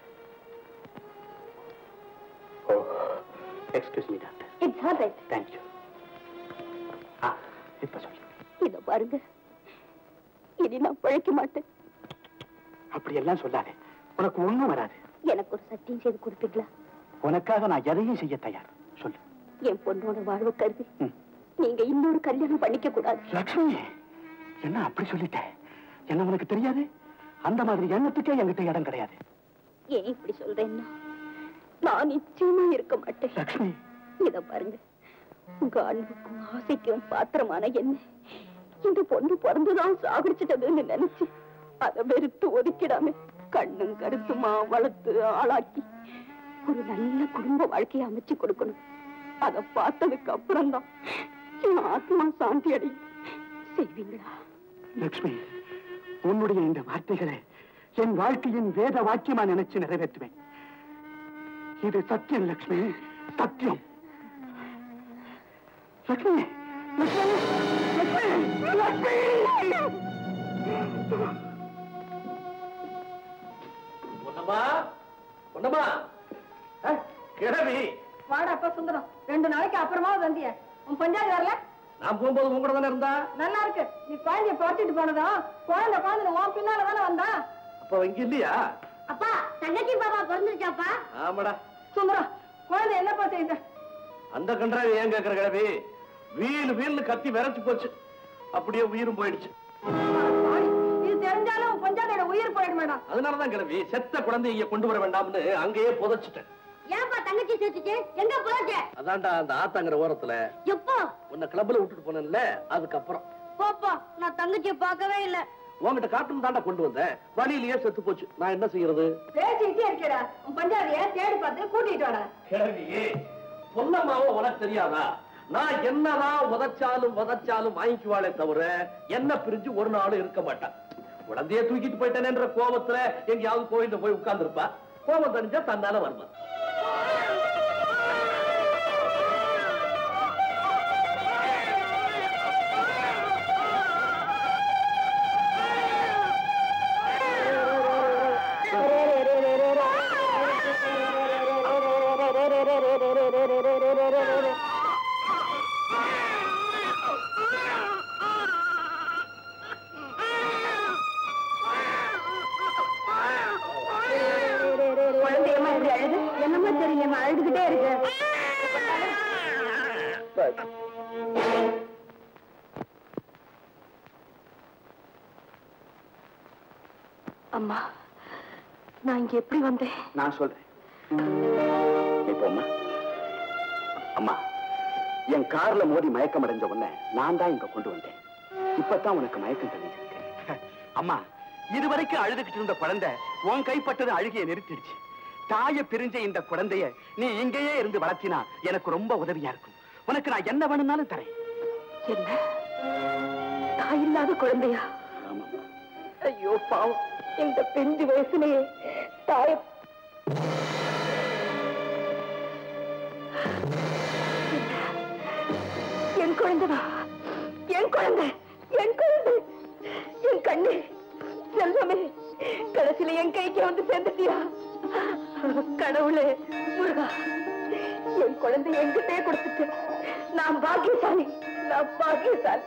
oh excuse me doctor it's all right thank you ஆ இப்ப சொல்லு இத பாருங்க இனி நான் பழைக்க மாட்டேன் அப்படி எல்லாம் சொல்லாதே உனக்கு ஒண்ணும் வராது எனக்கு ஒரு சத்தியம் செய்து கொடுப்பீங்களா உனக்காக நான் எதையும் செய்ய தயார் சொல்லு என் பொண்ணோட வாழ்வு கருதி ம். நீங்க இன்னொரு கல்யாணம் பண்ணிக்க கூடாது லக்ஷ்மி என்ன அப்படி சொல்லிட்ட என்ன உனக்கு தெரியாது அந்த மாதிரி எண்ணத்துக்கே என்கிட்ட இடம் கிடையாது ஏன் இப்படி சொல்றேன்னா நான் நிச்சயமா இருக்க மாட்டேன் லக்ஷ்மி இத பாருங்க உங்க அன்புக்கும் ஆசைக்கும் பாத்திரமான என்ன இந்த பொண்ணு பிறந்துதான் சாகடிச்சிட்டதுன்னு நினைச்சு அதை வெறுத்து ஒதுக்கிடாம கண்ணும் கருத்துமா வளர்த்து ஆளாக்கி ஒரு நல்ல குடும்ப வாழ்க்கையை அமைச்சு கொடுக்கணும் அத பார்த்ததுக்கு அப்புறம் தான் என் ஆத்மா சாந்தி அடையும் செய்வீங்களா லக்ஷ்மி உன்னுடைய இந்த வார்த்தைகளை என் வாழ்க்கையின் வேத வாக்கியமா நினைச்சு நிறைவேற்றுவேன் இது சத்தியம் லக்ஷ்மி சத்தியம் லக்ஷ்மி லக்ஷ்மி லக்ஷ்மி லக்ஷ்மி பொன்னம்மா பொன்னம்மா அஹ், கிழவி வாடா அப்பா சுந்தரம் ரெண்டு நாளைக்கு அப்புறமா வந்திய உன் பஞ்சாயத்து வரல நான் போகும்போது உங்க கூட தானே இருந்தா நல்லா இருக்கு நீ குழந்தைய பறிச்சிட்டு போனதும் குழந்தை குழந்தை உன் பின்னால தானே வந்தா அப்ப இங்க இல்லையா அப்பா தங்கச்சி பாப்பா பிறந்துருச்சாப்பா ஆமாடா சுந்தரம் குழந்தை என்னப்பா செய்த அந்த கன்றாவி ஏன் கேக்குற கிழவி வீல் வீல்னு கத்தி விரைச்சு போச்சு அப்படியே உயிரும் போயிடுச்சு சாரி, இது தெரிஞ்சாலும் உன் பஞ்சாயத்தோட உயிர் போயிட மேடம் அதனாலதான் கிழவி செத்த குழந்தைய இங்க கொண்டு வர வேண்டாம்னு அங்கேயே புதைச்சிட்டேன் ஏன்பா தங்கச்சி சேர்த்துச்சு எங்க போச்சு அதான்டா அந்த ஆத்தாங்கிற ஓரத்துல எப்போ உன்னை கிளப்ல விட்டுட்டு போனேன்ல அதுக்கப்புறம் போப்பா நான் தங்கச்சியை பார்க்கவே இல்ல உன்கிட்ட காட்டும் தாண்டா கொண்டு வந்தேன் வழியிலேயே செத்து போச்சு நான் என்ன செய்யறது பேசிக்கிட்டே இருக்கிறா உன் பஞ்சாயத்தைய தேடி பார்த்து கூட்டிட்டு வாடா கிழவி பொன்னம்மாவோ உனக்கு தெரியாதா நான் என்னதான் உதைச்சாலும் உதைச்சாலும் வாங்கிக்குவாளே தவிர என்ன பிரிஞ்சு ஒரு நாளும் இருக்க மாட்டான் குழந்தைய தூக்கிட்டு போயிட்டேன்ற கோபத்துல எங்கேயாவது கோயில்ல போய் உட்கார்ந்து இருப்பா கோபம் தெரிஞ்சா தன்னால வருமா குழந்தையம்மா இப்படி அழுது என்னம்மா தெரியலம்மா அழுதுகிட்டே இருக்கு அம்மா நான் இங்க எப்படி வந்தேன் நான் சொல்றேன் இப்போ அம்மா அம்மா என் கார்ல மோதி மயக்கம் அடைஞ்ச உடனே நான் தான் இங்க கொண்டு வந்தேன் இப்பதான் உனக்கு மயக்கம் தெரிஞ்சிருக்கு அம்மா இதுவரைக்கும் அழுதுகிட்டு இருந்த குழந்தை உன் கைப்பட்டது அழுகிய நிறுத்திடுச்சு தாய பிரிஞ்ச இந்த குழந்தைய நீ இங்கேயே இருந்து வளர்த்தினா எனக்கு ரொம்ப உதவியா இருக்கும் உனக்கு நான் என்ன வேணும்னாலும் தரேன் என்ன தாய் இல்லாத குழந்தையா ஆமாம்மா ஐயோ பாவம் இந்த பெஞ்சு வயசுலயே தாய என் குழந்தைதா என் குழந்தை என் குழந்தை என் கண்ணு செல்வமே கடைசியில என் கைக்கு வந்து சேர்ந்துட்டியா கடவுளே முருகா என் குழந்தை என்கிட்டே கொடுத்துட்டு நான் பாக்கியசாலி நான் பாக்கியசாலி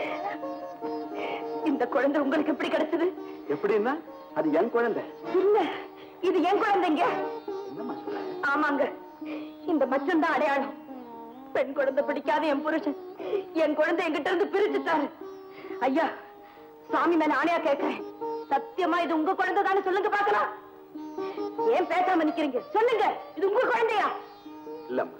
இந்த குழந்தை உங்களுக்கு எப்படி கிடைச்சது எப்படின்னா அது என் குழந்தை இல்ல இது என் குழந்தைங்க என்னம்மா சொல்ற ஆமாங்க இந்த மச்சம் தான் அடையாளம் பெண் குழந்தை பிடிக்காத என் புருஷன் என் குழந்தை என்கிட்ட இருந்து பிரிச்சுட்டாரு ஐயா சாமி மேல ஆணையா கேட்கிறேன் சத்தியமா இது உங்க குழந்தை தானே சொல்லுங்க பாக்கலாம் ஏன் பேசாம நிக்கிறீங்க சொல்லுங்க இது உங்க குழந்தையா இல்லம்மா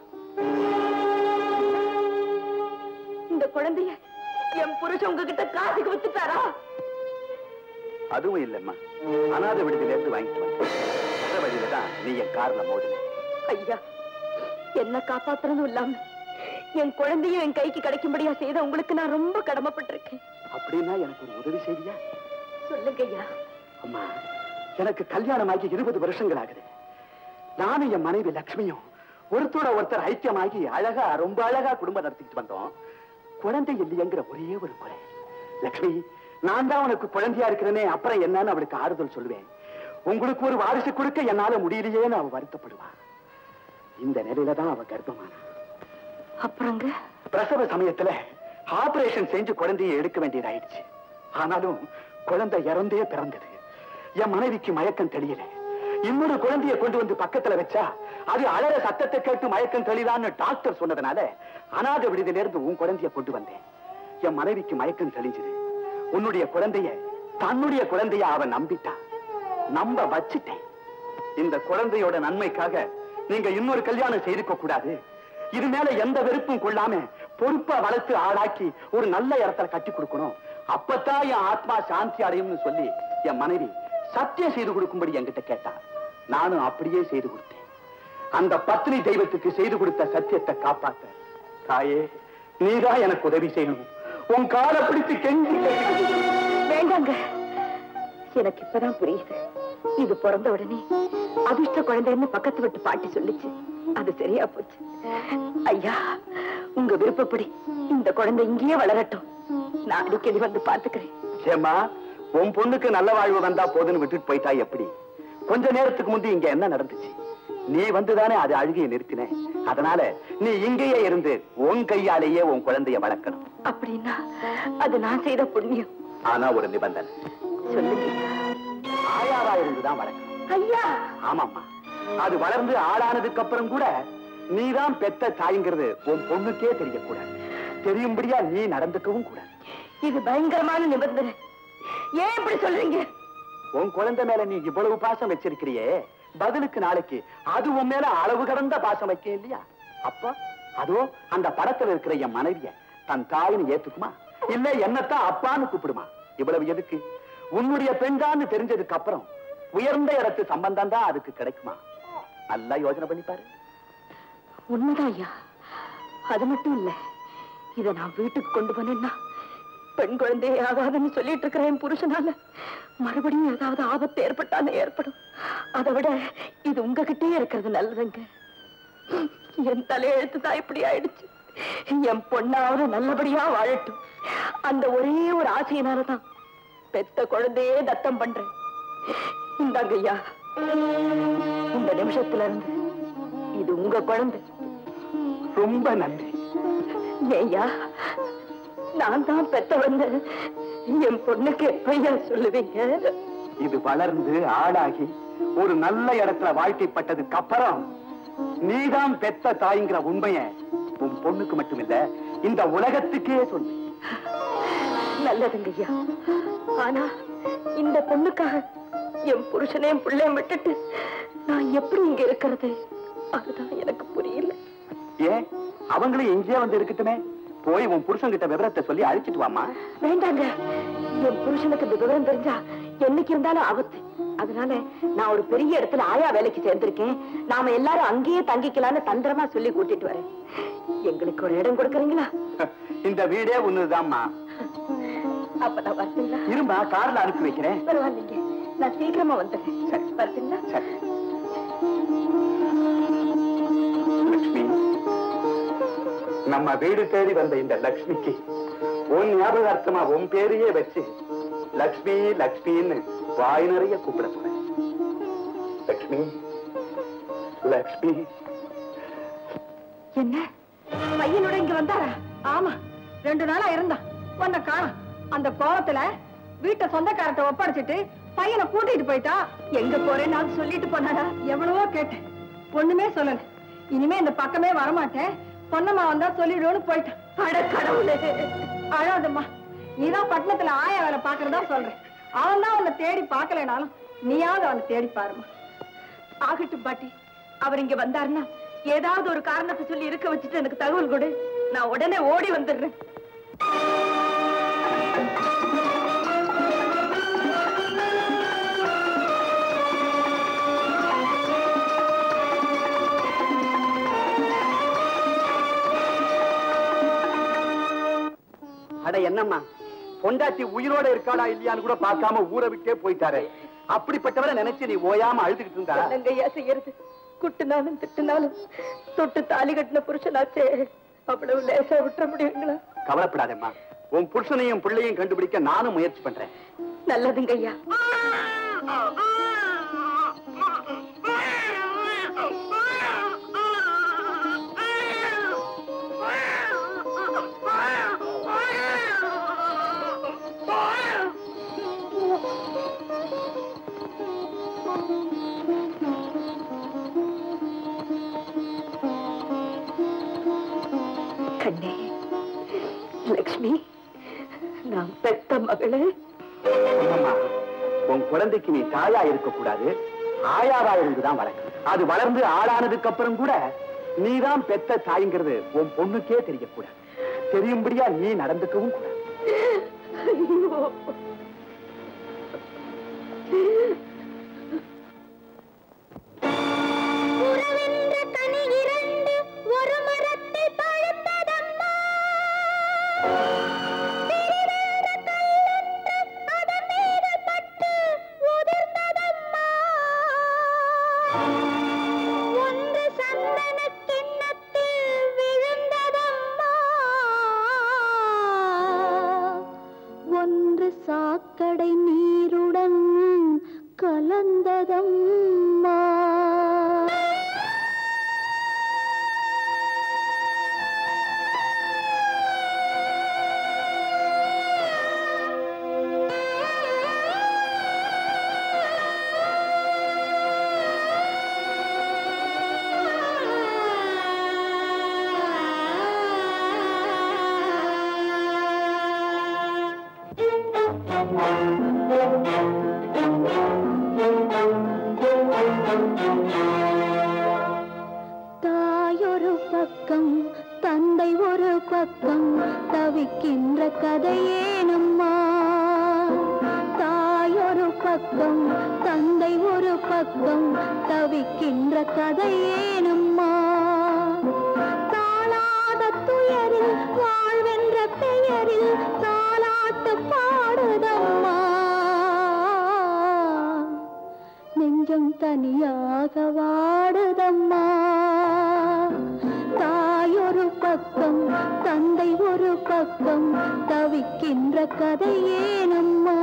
இந்த குழந்தைய என் புருஷன் உங்ககிட்ட காசுக்கு வித்துட்டாரா அதுவும் இல்லம்மா அனாதை விடுதியில இருந்து வாங்கிட்டு வந்தேன் வழியில தான் நீ என் கார்ல மோதின ஐயா என்ன காப்பாத்துறதும் இல்லாம என் குழந்தையும் என் கைக்கு கிடைக்கும்படியா செய்த உங்களுக்கு நான் ரொம்ப கடமைப்பட்டிருக்கேன் அப்படின்னா எனக்கு ஒரு உதவி செய்தியா சொல்லுங்க ஐயா அம்மா எனக்கு கல்யாணமாகி இருபது வருஷங்கள் ஆகுது நானும் என் மனைவி லக்ஷ்மியும் ஒருத்தரோட ஒருத்தர் ஐக்கியமாகி அழகா ரொம்ப அழகா குடும்பம் நடத்திட்டு வந்தோம் குழந்தை இல்லையங்கிற ஒரே ஒரு குறை லக்ஷ்மி நான் தான் உனக்கு குழந்தையா இருக்கிறேனே அப்புறம் என்னன்னு அவளுக்கு ஆறுதல் சொல்லுவேன் உங்களுக்கு ஒரு வாரிசு கொடுக்க என்னால முடியலையேன்னு அவ வருத்தப்படுவா இந்த நிலையில தான் அவ கர்ப்பமானா அப்புறங்க பிரசவ சமயத்துல ஆபரேஷன் செஞ்சு குழந்தையை எடுக்க வேண்டியதாயிடுச்சு ஆனாலும் குழந்தை இறந்தே பிறந்தது என் மனைவிக்கு மயக்கம் தெரியல இன்னொரு குழந்தைய கொண்டு வந்து பக்கத்துல வச்சா அது அழற சத்தத்தை கேட்டு மயக்கம் தெளிதான்னு டாக்டர் சொன்னதுனால அநாத விடுதியில இருந்து உன் குழந்தைய கொண்டு வந்தேன் என் மனைவிக்கு மயக்கம் தெளிஞ்சது உன்னுடைய குழந்தைய தன்னுடைய குழந்தைய அவன் நம்பிட்டா நம்ப வச்சிட்டேன் இந்த குழந்தையோட நன்மைக்காக நீங்க இன்னொரு கல்யாணம் செய்துக்க கூடாது இது மேல எந்த வெறுப்பும் கொள்ளாம பொறுப்பா வளர்த்து ஆளாக்கி ஒரு நல்ல இடத்துல கட்டி கொடுக்கணும் அப்பத்தான் என் ஆத்மா சாந்தி அடையும்னு சொல்லி என் மனைவி சத்தியம் செய்து கொடுக்கும்படி என்கிட்ட கேட்டா நானும் அப்படியே செய்து கொடுத்தேன் அந்த பத்னி தெய்வத்துக்கு செய்து கொடுத்த சத்தியத்தை காப்பாத்த தாயே நீதான் எனக்கு உதவி செய்யணும் உன் காலை பிடித்து கெஞ்சி கேட்டுக்கிறேன். வேண்டாங்க எனக்கு இப்பதான் புரியுது இது பிறந்த உடனே அதிர்ஷ்ட குழந்தைன்னு பக்கத்து விட்டு பாட்டி சொல்லுச்சு அது சரியா போச்சு ஐயா உங்க விருப்பப்படி இந்த குழந்தை இங்கேயே வளரட்டும் நான் அடிக்கடி வந்து பாத்துக்கிறேன் ஏம்மா உன் பொண்ணுக்கு நல்ல வாழ்வு வந்தா போதுன்னு விட்டுட்டு போயிட்டா எப்படி கொஞ்ச நேரத்துக்கு முந்தி இங்க என்ன நடந்துச்சு நீ வந்துதானே அது அழுகையை நிறுத்தின அதனால நீ இங்கேயே இருந்து உன் கையாலேயே உன் குழந்தைய வளர்க்கணும் அப்படின்னா அது நான் செய்த புண்ணியம் ஆனா ஒரு நிபந்தனை சொல்லுங்க ஆயாவா இருந்துதான் வளர்க்கணும் ஐயா ஆமாம்மா அது வளர்ந்து ஆளானதுக்கு அப்புறம் கூட நீதான் பெத்த தாய்ங்கிறது உன் பொண்ணுக்கே தெரியக்கூடாது தெரியும்படியா நீ நடந்துக்கவும் கூடாது இது பயங்கரமான நிபந்தனை ஏன் இப்படி சொல்றீங்க உன் குழந்தை மேல நீ இவ்வளவு பாசம் வச்சிருக்கிறியே பதிலுக்கு நாளைக்கு அது உன் மேல அளவு கடந்த பாசம் வைக்க இல்லையா அப்ப அதோ அந்த படத்துல இருக்கிற என் மனைவிய தன் தாயின்னு ஏத்துக்குமா இல்ல என்னத்தான் அப்பான்னு கூப்பிடுமா இவ்வளவு எதுக்கு உன்னுடைய பெண்தான்னு தெரிஞ்சதுக்கு அப்புறம் உயர்ந்த இடத்து சம்பந்தம் தான் அதுக்கு கிடைக்குமா நல்லா யோசனை பண்ணி பாரு உண்மைதான் ஐயா அது மட்டும் இல்ல இத நான் வீட்டுக்கு கொண்டு போனேன்னா பெண் குழந்தையே ஆகாதுன்னு சொல்லிட்டு இருக்கிற என் புருஷனால மறுபடியும் ஏதாவது ஆபத்து ஏற்பட்டாலும் ஏற்படும் அதை விட இது உங்ககிட்டயே இருக்கிறது நல்லதுங்க என் தலையெழுத்து தான் இப்படி ஆயிடுச்சு என் பொண்ணாவது நல்லபடியா வாழட்டும் அந்த ஒரே ஒரு ஆசையினாலதான் பெத்த குழந்தையே தத்தம் பண்றேன் இந்தாங்க ஐயா இந்த நிமிஷத்துல இருந்து இது உங்க குழந்தை ரொம்ப நன்றி ஐயா நான் தான் பெத்த வந்து என் பொண்ணுக்கு எப்பையா சொல்லுவீங்க இது வளர்ந்து ஆளாகி ஒரு நல்ல இடத்துல வாழ்க்கைப்பட்டதுக்கு அப்புறம் நீதான் பெத்த தாய்ங்கிற உண்மைய உன் பொண்ணுக்கு மட்டுமில்ல இந்த உலகத்துக்கே சொல்லு நல்லதுங்க ஐயா ஆனா இந்த பொண்ணுக்காக என் புருஷனையும் பிள்ளையும் விட்டுட்டு நான் எப்படி இங்க இருக்கிறது அதுதான் எனக்கு புரியல ஏன் அவங்களும் எங்கேயே வந்து இருக்கட்டுமே போய் உன் புருஷன்கிட்ட விவரத்தை சொல்லி அழைச்சிட்டு வாமா வேண்டாங்க என் புருஷனுக்கு இந்த விவரம் தெரிஞ்சா என்னைக்கு இருந்தாலும் ஆபத்து அதனால நான் ஒரு பெரிய இடத்துல ஆயா வேலைக்கு சேர்ந்திருக்கேன் நாம எல்லாரும் அங்கேயே தங்கிக்கலாம்னு தந்திரமா சொல்லி கூட்டிட்டு வரேன் எங்களுக்கு ஒரு இடம் கொடுக்கறீங்களா இந்த வீடே ஒண்ணுதாம்மா அப்ப நான் வரட்டுங்களா இருமா கார்ல அனுப்பி வைக்கிறேன் பரவாயில்லைங்க நான் சீக்கிரமா வந்துடுறேன் வரட்டுங்களா சரி. லக்ஷ்மி நம்ம வீடு தேடி வந்த இந்த லக்ஷ்மிக்கு உன் ஞாபகார்த்தமா உன் பேரையே வச்சு லக்ஷ்மி லக்ஷ்மின்னு வாய் நிறைய கூப்பிட போறேன் லக்ஷ்மி லக்ஷ்மி என்ன பையனோட இங்க வந்தாரா ஆமா ரெண்டு நாளா இருந்தான் உன்னை காணோம் அந்த கோலத்துல வீட்டை சொந்தக்காரத்தை ஒப்படைச்சிட்டு பையனை கூட்டிட்டு போயிட்டா எங்க போறேன்னு அது சொல்லிட்டு போனாரா எவ்வளவோ கேட்டேன் ஒண்ணுமே சொல்லல இனிமே இந்த பக்கமே வரமாட்டேன் பொன்னம்மா வந்தா சொல்லிடுவோன்னு போயிட்டான் அட கடவுளே அழாதம்மா நீதான் பட்டணத்துல ஆயா வேலை பாக்குறதா சொல்றேன் அவன் தான் உன்னை தேடி பார்க்கலனாலும் நீயாவது அவனை தேடி பாருமா ஆகட்டும் பாட்டி அவர் இங்க வந்தாருன்னா ஏதாவது ஒரு காரணத்தை சொல்லி இருக்க வச்சுட்டு எனக்கு தகவல் கொடு நான் உடனே ஓடி வந்துடுறேன் அட என்னம்மா பொண்டாட்டி உயிரோட இருக்காளா இல்லையான்னு கூட பார்க்காம ஊரை விட்டே போயிட்டாரு அப்படிப்பட்டவரை நினைச்சு நீ ஓயாம அழுதுகிட்டு இருந்தா என்னங்க ஐயா செய்யறது குட்டுனாலும் திட்டுனாலும் தொட்டு தாலி கட்டின புருஷனாச்சே அவ்வளவு லேசா விட்டுற முடியுங்களா கவலைப்படாதம்மா உன் புருஷனையும் பிள்ளையும் கண்டுபிடிக்க நானும் முயற்சி பண்றேன் நல்லதுங்க ஐயா கண்ணே லக்ஷ்மி நான் பெத்த மகளே அம்மா, உன் குழந்தைக்கு நீ தாயா இருக்க கூடாது ஆயாவா இருந்துதான் வளர்க்க அது வளர்ந்து ஆளானதுக்கு அப்புறம் கூட நீதான் பெத்த தாய்ங்கிறது உன் பொண்ணுக்கே தெரியக்கூடாது தெரியும்படியா நீ நடந்துக்கவும் கூடாது ஐயோ உறவென்ற கனி இரண்டு ஒரு மரத்தில் பழுத்ததம்மா சிறிதென்ற கல்லொன்று அதன் மீது பட்டு உதிர்ந்ததம்மா ஒன்று சந்தனக் கிண்ணத்தில் விழுந்ததம்மா ஒன்று சாக்கடை நீருடன் கலந்ததம்மா தாயொரு பக்கம் தந்தை ஒரு பக்கம் தவிக்கின்ற கதையேனம்மா தாயொரு பக்கம் தந்தை ஒரு பக்கம் தவிக்கின்ற கதையேனம்மா தாளாத துயரில் வாழ்வென்ற பெயரில் தாலாட்டு பாடுதம்மா நெஞ்சம் தனியாக வாடுதம்மா தாயொரு பக்கம் தந்தை ஒரு பக்கம் தவிக்கின்ற கதையேனம்மா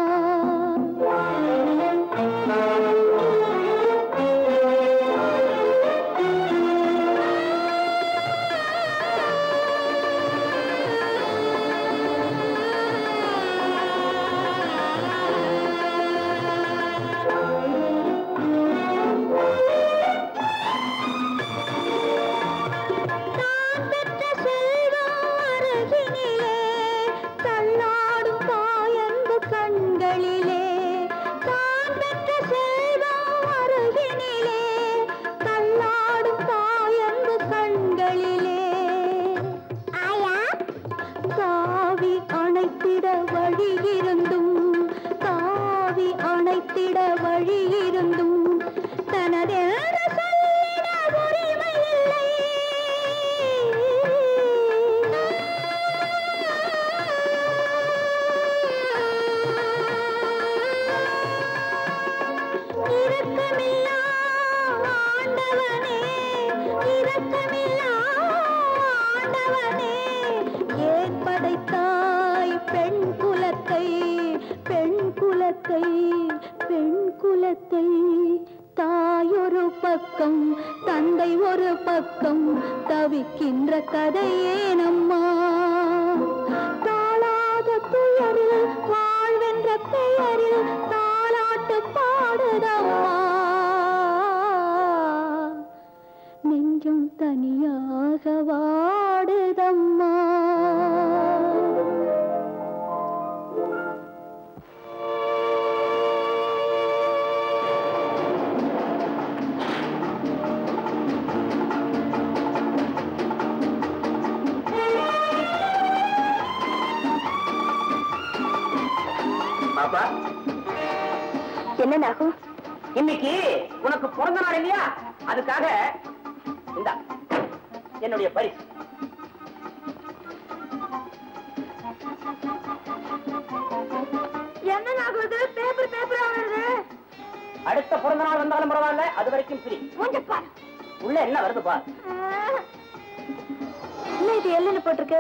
தான் பெற்ற செல்வம் அருகினிலே தள்ளாடும் தாயன்பு கண்களிலே தான் பெற்ற செல்வம் அருகினிலே தள்ளாடும் தாயன்பு கண்களிலே ஆயா தாவி அணைத்திட வழி இருந்தும் தாவி அணைத்திட வழி இருந்தும் தனதென்று சொல்லிட உரிமை இல்லை இரக்கமில்லா ஆண்டவனே இரக்கமில்லா ஆண்டவனே ஏன் படைத்தாய் பெண் குலத்தை பெண் குலத்தை பெண் குலத்தை தாயொரு பக்கம் தந்தை ஒரு பக்கம் தவிக்கின்ற கதையேனம்மா தாளாத துயரில் வாழ்வென்ற பெயரில் தாலாட்டு பாடுதம்மா நெஞ்சம் தனியாக வாடுதம்மா பாப்பா என்ன நாகு இன்னைக்கு உனக்கு பிறந்த நாள் இல்லையா அதுக்காக இந்தா என்னுடைய பரிசு அடுத்த பிறந்த நாள் வந்தாலும் பரவாயில்ல அது வரைக்கும் ஃப்ரீ மூஞ்சப்பா உள்ள என்ன வருது பார் என்ன இது எல்லுன்னு போட்டிருக்கு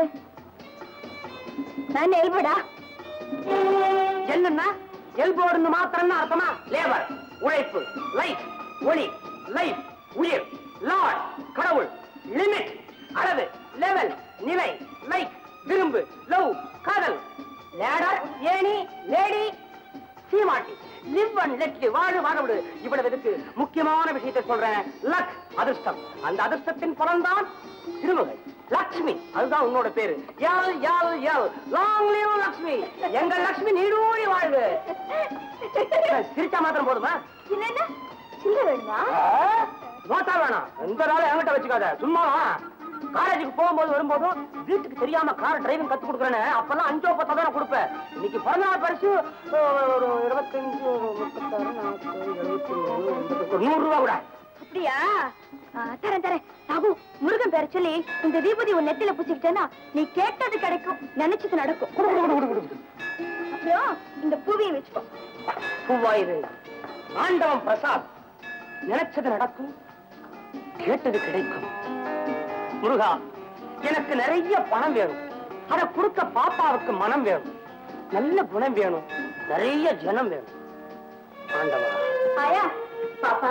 நான் எல்படா என்னன்னா எல்போர்டுன்னு மாத்திரம் அர்த்தமா லேபர் உழைப்பு லைஃப் ஒளி லைஃப் உயிர் லார்ட் கடவுள் லிமிட் அளவு லெவல் நிலை லைக் விரும்பு லவ் காதல் லேடர் ஏணி லேடி சீமாட்டி லிவ் அண்ட் லெட் வாழு வாழ விடு இவ்வளவு இதுக்கு முக்கியமான விஷயத்தை சொல்றேன் லக் அதிர்ஷ்டம் அந்த அதிர்ஷ்டத்தின் பலன்தான் திருமகள் லக்ஷ்மி அதுதான் உன்னோட பேரு L L L long live Lakshmi எங்க லக்ஷ்மி நீடூழி வாழ்வு சிரிச்சா மாத்திரம் போதுமா என்னன்னா சில்ல வேணுமா நோட்டா வேணாம் எந்த நாளும் என்கிட்ட வச்சுக்காத சும்மாவா காலேஜுக்கு போகும்போது வரும்போதும் வீட்டுக்கு தெரியாம கார் டிரைவிங் கத்து கொடுக்குறேன்னு அப்பெல்லாம் அஞ்சோ பத்தோ தான் கொடுப்பேன் இன்னைக்கு பிறந்த நாள் பரிசு அஹ், ஒரு இருபத்தஞ்சு ஒரு முப்பத்தாறு நாற்பது எழுபத்தி ஏழு எண்பது, ஒரு நூறு ரூபா கூட அப்படியா ஆ, தரேன் தரேன் சாகு முருகன் பேரை சொல்லி இந்த தீபதி உன் நெத்தில பூச்சிக்கிட்டேன்னா நீ கேட்டது கிடைக்கும் நினைச்சது நடக்கும் குடு, குடு, குடு, குடு, குடு. அப்புறம் இந்த பூவியை வச்சுக்கோ பூவாயிரு ஆண்டவன் பிரசாத் நினைச்சது நடக்கும் கேட்டது கிடைக்கும் முருகா எனக்கு நிறைய பணம் வேணும் அத கொடுக்க பாப்பாவுக்கு மனம் வேணும் நல்ல குணம் வேணும் நிறைய ஜனம் வேணும் ஆண்டவா ஆயா பாப்பா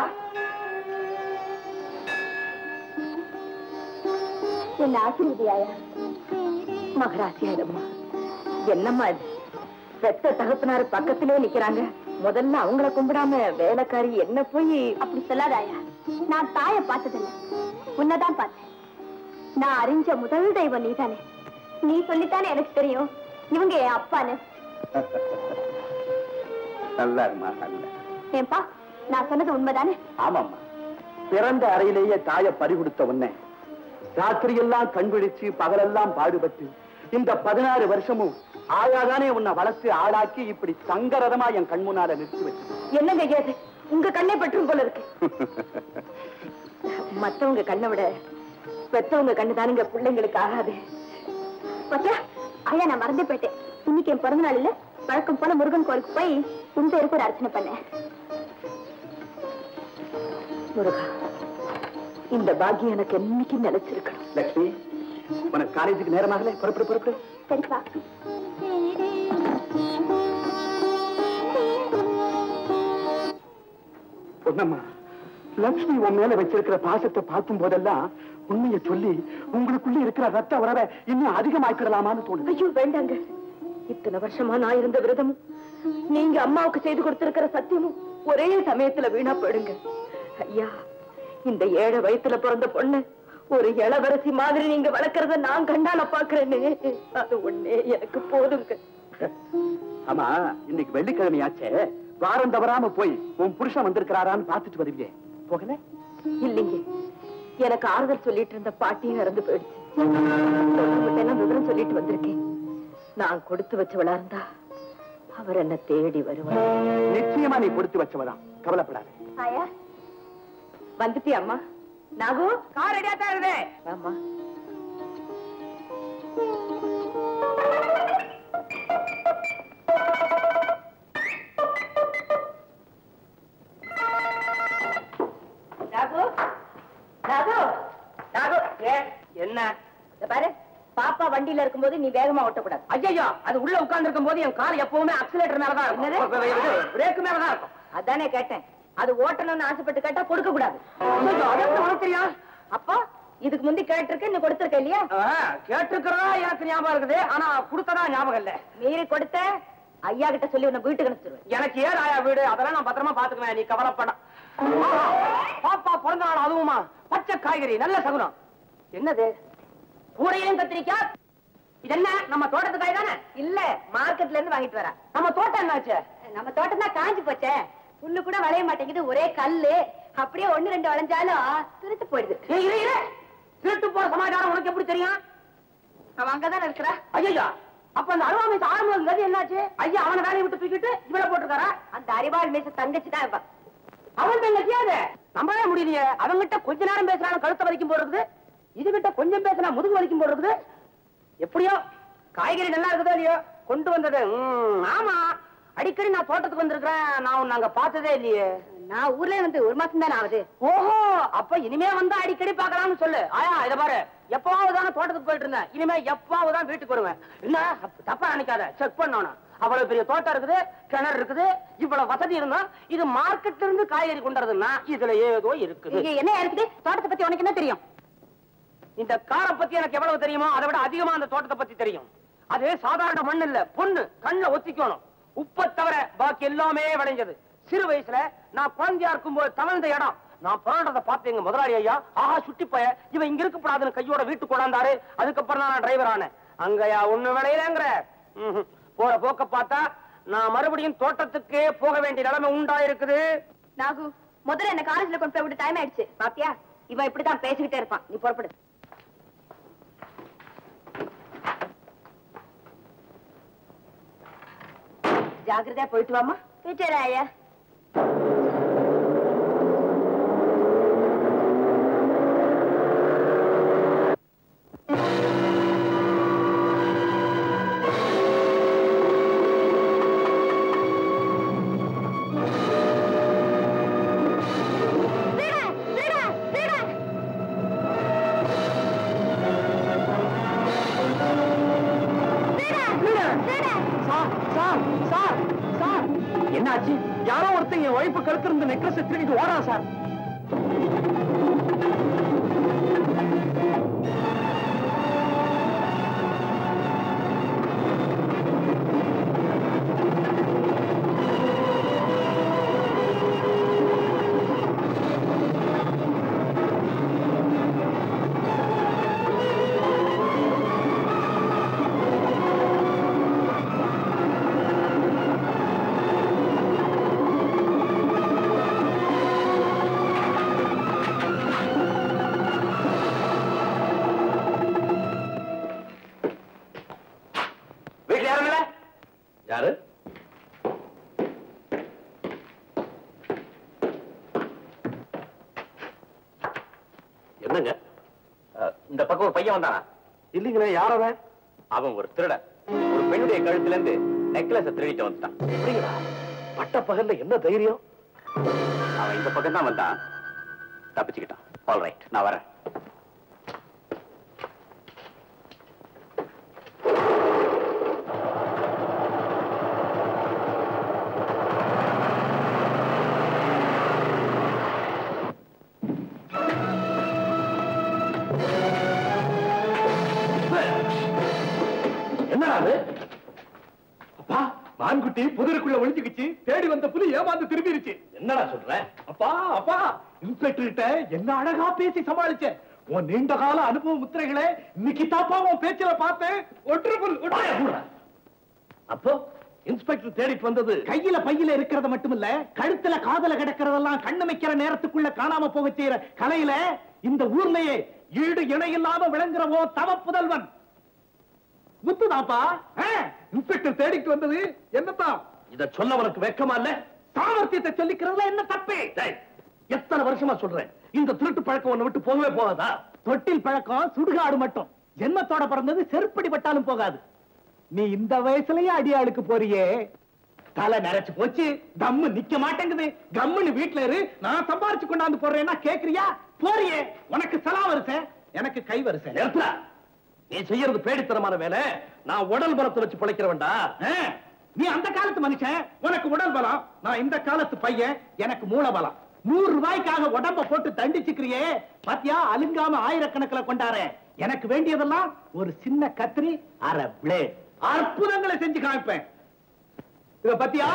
என்ன ஆசீர்வதி ஆயா மகராசி ஆயிடம்மா என்னம்மா இது பெத்த தகப்பனாரு பக்கத்திலே நிக்கிறாங்க முதல்ல அவங்கள கும்பிடாம வேலைக்காரி என்ன போய் அப்படி சொல்லாத ஆயா நான் தாய பார்த்ததில்ல உன்னதான் பார்த்தேன் நான் அறிஞ்ச முதல் தெய்வம் நீதானே நீ சொல்லித்தானே எனக்கு தெரியும் இவங்க என் அப்பான்னு நல்லா இருமா நல்லா ஏன்பா நான் சொன்னது உண்மைதானே ஆமாம்மா பிறந்த அறையிலேயே தாய பறி கொடுத்த உன்னை ராத்திரியெல்லாம் கண் விழிச்சு பகலெல்லாம் பாடுபட்டு இந்த பதினாறு வருஷமும் ஆயாதானே உன்னை வளர்த்து ஆளாக்கி இப்படி சங்கரதமா என் கண் முன்னால நிறுத்தி வச்சு என்னங்க ஏது உங்க கண்ணே பற்றும் போல இருக்கு மத்தவங்க கண்ணை விட பெத்தவங்க கண்ணு தானுங்க பிள்ளைங்களுக்கு ஆகாது பாத்தியா ஐயா நான் மறந்து போயிட்டேன் இன்னைக்கு என் பிறந்த நாள் இல்ல வழக்கம் போல முருகன் கோயிலுக்கு போய் உன் பேருக்கு ஒரு அர்ச்சனை பண்ணேன் முருகா இந்த பாக்கியம் எனக்கு என்னைக்கு நிலைச்சிருக்கணும் லட்சுமி உனக்கு காலேஜுக்கு நேரமாகல புறப்படு புறப்படு சரிப்பா பொன்னம்மா லட்சுமி உன் மேல வச்சிருக்கிற பாசத்தை பார்க்கும் போதெல்லாம் உண்மையை சொல்லி உங்களுக்குள்ள இருக்கிற ரத்த உறவை இன்னும் அதிகமாக்கிடலாமான்னு தோணுது ஐயோ வேண்டாங்க இத்தனை வருஷமா நான் இருந்த விரதமும் நீங்க அம்மாவுக்கு செய்து கொடுத்திருக்கிற சத்தியமும் ஒரே சமயத்துல வீணா போயிடுங்க ஐயா இந்த ஏழை வயித்துல பிறந்த பொண்ணு ஒரு இளவரசி மாதிரி நீங்க வளர்க்கறத நான் கண்டால பாக்குறேன்னு அது ஒண்ணே எனக்கு போதுங்க ஆமா இன்னைக்கு வெள்ளிக்கிழமையாச்சே வாரம் தவறாம போய் உன் புருஷன் வந்திருக்கிறாரான்னு பார்த்துட்டு வருவியே போகல இல்லைங்க எனக்கு ஆறுதல் சொல்லிட்டு இருந்த பாட்டியும் இறந்து போயிடுச்சு சொல்லிட்டேன்னா விவரம் சொல்லிட்டு வந்திருக்கேன் நான் கொடுத்து வச்சவளா இருந்தா அவர் என்ன தேடி வருவார் நிச்சயமா நீ கொடுத்து வச்சவதான் கவலைப்படாத ஆயா வந்துட்டியா அம்மா நாகு கார் ரெடியா தான் இருக்குது ஆமா நாகு நாகு ராகு, ஏ, என்ன இத பாரு பாப்பா வண்டியில இருக்கும்போது நீ வேகமா ஓட்டக்கூடாது ஐயோ அது உள்ள உட்கார்ந்து இருக்கும் போது என் கால் எப்பவுமே அக்சிலேட்டர் மேலதான் என்னது? இருக்கும் பிரேக் மேலதான் இருக்கும் அதானே கேட்டேன் அது ஓட்டணும்னு ஆசைப்பட்டு கேட்டா கொடுக்க கூடாது ஐயோ, அது எப்படி உனக்கு தெரியும் அப்போ இதுக்கு முந்தி கேட்டிருக்க நீ கொடுத்திருக்க இல்லையா ஆ, கேட்டிருக்கிறதா எனக்கு ஞாபகம் இருக்குது ஆனா கொடுத்ததா ஞாபகம் இல்ல மீறி கொடுத்த ஐயா கிட்ட சொல்லி உன்னை வீட்டுக்கு அனுப்பிச்சிருவேன் எனக்கு ஏன் ஆயா வீடு அதெல்லாம் நான் பத்திரமா பாத்துக்குவேன் நீ கவலைப்பட ஆஹா, பாப்பா பிறந்த நாள் அதுவுமா பச்சை காய்கறி நல்ல சகுனம் என்னது கூடையும் கத்திரிக்காய் இது என்ன நம்ம தோட்டத்து காய் தானே இல்ல மார்க்கெட்ல இருந்து வாங்கிட்டு வரேன் நம்ம தோட்டம் என்னாச்சு நம்ம தோட்டம் தான் காஞ்சு போச்சே புல்லு கூட வளைய மாட்டேங்குது ஒரே கல்லு அப்படியே ஒண்ணு ரெண்டு வளைஞ்சாலும் திருத்து போயிடுது ஏய், இரு, இரு. திருட்டு போற சமாச்சாரம் உனக்கு எப்படி தெரியும் அவ அங்கதானே இருக்கிறா ஐயா அப்ப அந்த அருவாமை ஆரம்பம் கதி என்னாச்சு ஐயா அவனை வேலையை விட்டு தூக்கிட்டு இவளை போட்டிருக்காரா அந்த அறிவாள் மீச தங்கச்சி தான் இருப்பா அவன் தங்கச்சியா அது நம்பவே முடியலையே அவங்கிட்ட கொஞ்ச நேரம் பேசுறாலும் கழுத்தை வலிக்கும் போல இருக்குது இதுகிட்ட கொஞ்சம் பேசினா முதுகு வலிக்கும் போல இருக்குது எப்படியோ காய்கறி நல்லா இருக்குதோ இல்லையோ கொண்டு வந்தது ம், ஆமா அடிக்கடி நான் தோட்டத்துக்கு வந்திருக்கிறேன் நான் உன்னை அங்க பார்த்ததே இல்லையே நான் ஊர்ல வந்து ஒரு மாசம் தானே ஆகுது ஓஹோ அப்ப இனிமே வந்து அடிக்கடி பார்க்கலாம்னு சொல்லு ஆயா இத பாரு எப்பாவது தானே தோட்டத்துக்கு போயிட்டு இருந்தேன் இனிமே எப்பாவது தான் வீட்டுக்கு வருவேன் என்ன அப்ப தப்பா நினைக்காத செக் பண்ணணும் அவ்வளவு பெரிய தோட்டம் இருக்குது கிணறு இருக்குது இவ்வளவு வசதி இருந்தா இது மார்க்கெட்ல இருந்து காய்கறி கொண்டுறதுன்னா இதுல ஏதோ இருக்குது இங்க என்ன இருக்குது தோட்டத்தை பத்தி உனக்கு என்ன தெரியும் இந்த காரை பத்தி எனக்கு எவ்வளவு தெரியுமோ அதை விட அதிகமா அந்த தோட்டத்தை பத்தி தெரியும் அது சாதாரண மண் இல்ல பொண்ணு கண்ணுல ஒத்திக்கணும் உப்பை தவிர பாக்கி எல்லாமே விளைஞ்சது சிறு வயசுல நான் குழந்தையா இருக்கும்போது தவழ்ந்த இடம் நான் புரண்டதை பார்த்து எங்க முதலாளி ஐயா ஆஹா சுட்டி போய இவன் இங்க இருக்கக்கூடாதுன்னு கையோட வீட்டுக்கு கொண்டாந்தாரு அதுக்கப்புறம் தான் நான் டிரைவர் ஆனேன் அங்கயா ஒண்ணு விளையலங்கிற ம்ஹும். போற போக்க பார்த்தா நான் மறுபடியும் தோட்டத்துக்கே போக வேண்டிய நிலைமை உண்டாயிருக்குது நாகு முதல்ல என்ன காலேஜ்ல கொண்டு போய் விட்டு டைம் ஆயிடுச்சு பாத்தியா இவன் இப்படிதான் பேசிக்கிட்டே இருப்பான் நீ புறப்படு ஜாக்கிரதையா போயிட்டு வாமா போயிட்டு ஐயா என்னாச்சு யாரோ ஒருத்தன் என் ஒய்ஃபு கருத்து இருந்த நெக்லஸ் திருடிட்டு ஓடா சார் வீட்டுல யாரும் இல்ல யாரு என்னங்க அஹ், இந்த பக்கம் ஒரு பையன் வந்தானா இல்லைங்களே யார் அவன் அவன் ஒரு திருடன் ஒரு பெண்ணுடைய கழுத்துல இருந்து நெக்லஸ் திருடிட்டு வந்துட்டான் எப்படிங்களா பட்ட பகல்ல என்ன தைரியம் அவன் இந்த பக்கம் தான் வந்தான் தப்பிச்சுக்கிட்டான் ஆல் ரைட் நான் வரேன் என்னடா அது அப்பா மான்குட்டி புதருக்குள்ள ஒளிஞ்சுக்கிச்சு தேடி வந்த புலி ஏமாந்து திரும்பிருச்சு என்னடா சொல்ற அப்பா அப்பா இன்ஸ்பெக்டர் கிட்ட என்ன அழகா பேசி சமாளிச்ச உன் நீண்ட கால அனுபவ முத்திரைகளே இன்னைக்கு தாப்பா உன் பேச்சுல பார்த்தேன் ஒன்று புல் வாய மூடுடா. அப்போ இன்ஸ்பெக்டர் தேடிட்டு வந்தது கையில பையில இருக்கிறது மட்டுமில்ல கழுத்துல காதல கிடக்கிறதெல்லாம் கண்ணு வைக்கிற நேரத்துக்குள்ள காணாம போக செய்யற கலையில இந்த ஊர்லயே ஈடு இணை இல்லாம விளங்குற ஓ தவ புதல்வன் முத்துதாப்பா ஆ, இன்ஸ்பெக்டர் தேடிட்டு வந்தது என்னத்தான் இத சொல்ல உனக்கு வெக்கமா இல்ல சாமர்த்தியத்தை சொல்லிக்கிறதுல என்ன தப்பு டேய், எத்தனை வருஷமா சொல்றேன் இந்த திருட்டு பழக்கம் உன்னை விட்டு போகவே போகாதா தொட்டில் பழக்கம் சுடுகாடு மட்டும் ஜென்மத்தோட பிறந்தது செருப்படி பட்டாலும் போகாது நீ இந்த வயசுலயே அடியாளுக்கு போறியே தலை நரைச்சு போச்சு கம்மு நிக்க மாட்டேங்குது கம்முன்னு வீட்டுல இரு நான் சம்பாரிச்சு கொண்டாந்து போடுறேன்னா கேக்குறியா போறியே உனக்கு செலா வரிசை எனக்கு கை வரிசை நிறுத்துடா நீ செய்யறது பேடித்தனமான வேலை நான் உடல் பலத்தை வச்சு பிழைக்கிறவன்டா ஆ, நீ அந்த காலத்து மனுஷன் உனக்கு உடல் பலம் நான் இந்த காலத்து பையன் எனக்கு மூல பலம் நூறு ரூபாய்க்காக உடம்ப போட்டு தண்டிச்சுக்கிறியே பாத்தியா அலுங்காம ஆயிரக்கணக்கில் கொண்டாரே எனக்கு வேண்டியதெல்லாம் ஒரு சின்ன கத்திரி அரை பிளேட் அற்புதங்களை செஞ்சு காமிப்பேன் இத பத்தியா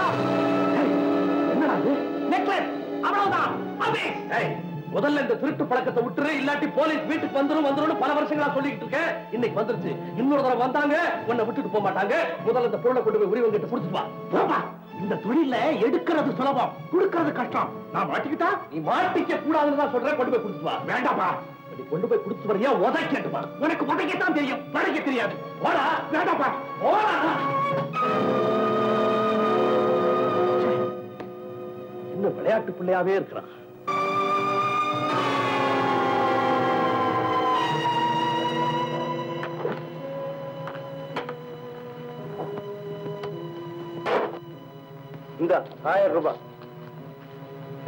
என்னடா இது நெக்லஸ் அவ்வளவுதான் அபே ஏய், முதல்ல இந்த திருட்டு பழக்கத்தை விட்டுரு இல்லாட்டி போலீஸ் வீட்டுக்கு வந்துரும் வந்துரும் பல வருஷங்களா சொல்லிட்டு இருக்கேன் இன்னைக்கு வந்துருச்சு இன்னொரு தடவை வந்தாங்க உன்னை விட்டுட்டு போக மாட்டாங்க முதல்ல இந்த பொருளை கொண்டு போய் உரிவங்க கிட்ட கொடுத்துப்பா போப்பா இந்த தொழில எடுக்கிறது சுலபம் கொடுக்கிறது கஷ்டம் நான் மாட்டிக்கிட்டா நீ மாட்டிக்க கூடாதுன்னு தான் சொல்றேன் கொண்டு போய் கொடுத்துட்டு வா வேண்டாப்பா நீ கொண்டு போய் கொடுத்து வரையா உதைக்கட்டுமா உனக்கு உதைக்கத்தான் தெரியும் பழக தெரியாது ஓடா வேண்டாப்பா ஓடா இன்னும் விளையாட்டு பிள்ளையாவே இருக்கிறான் இந்த ஆயிரம் ரூபாய்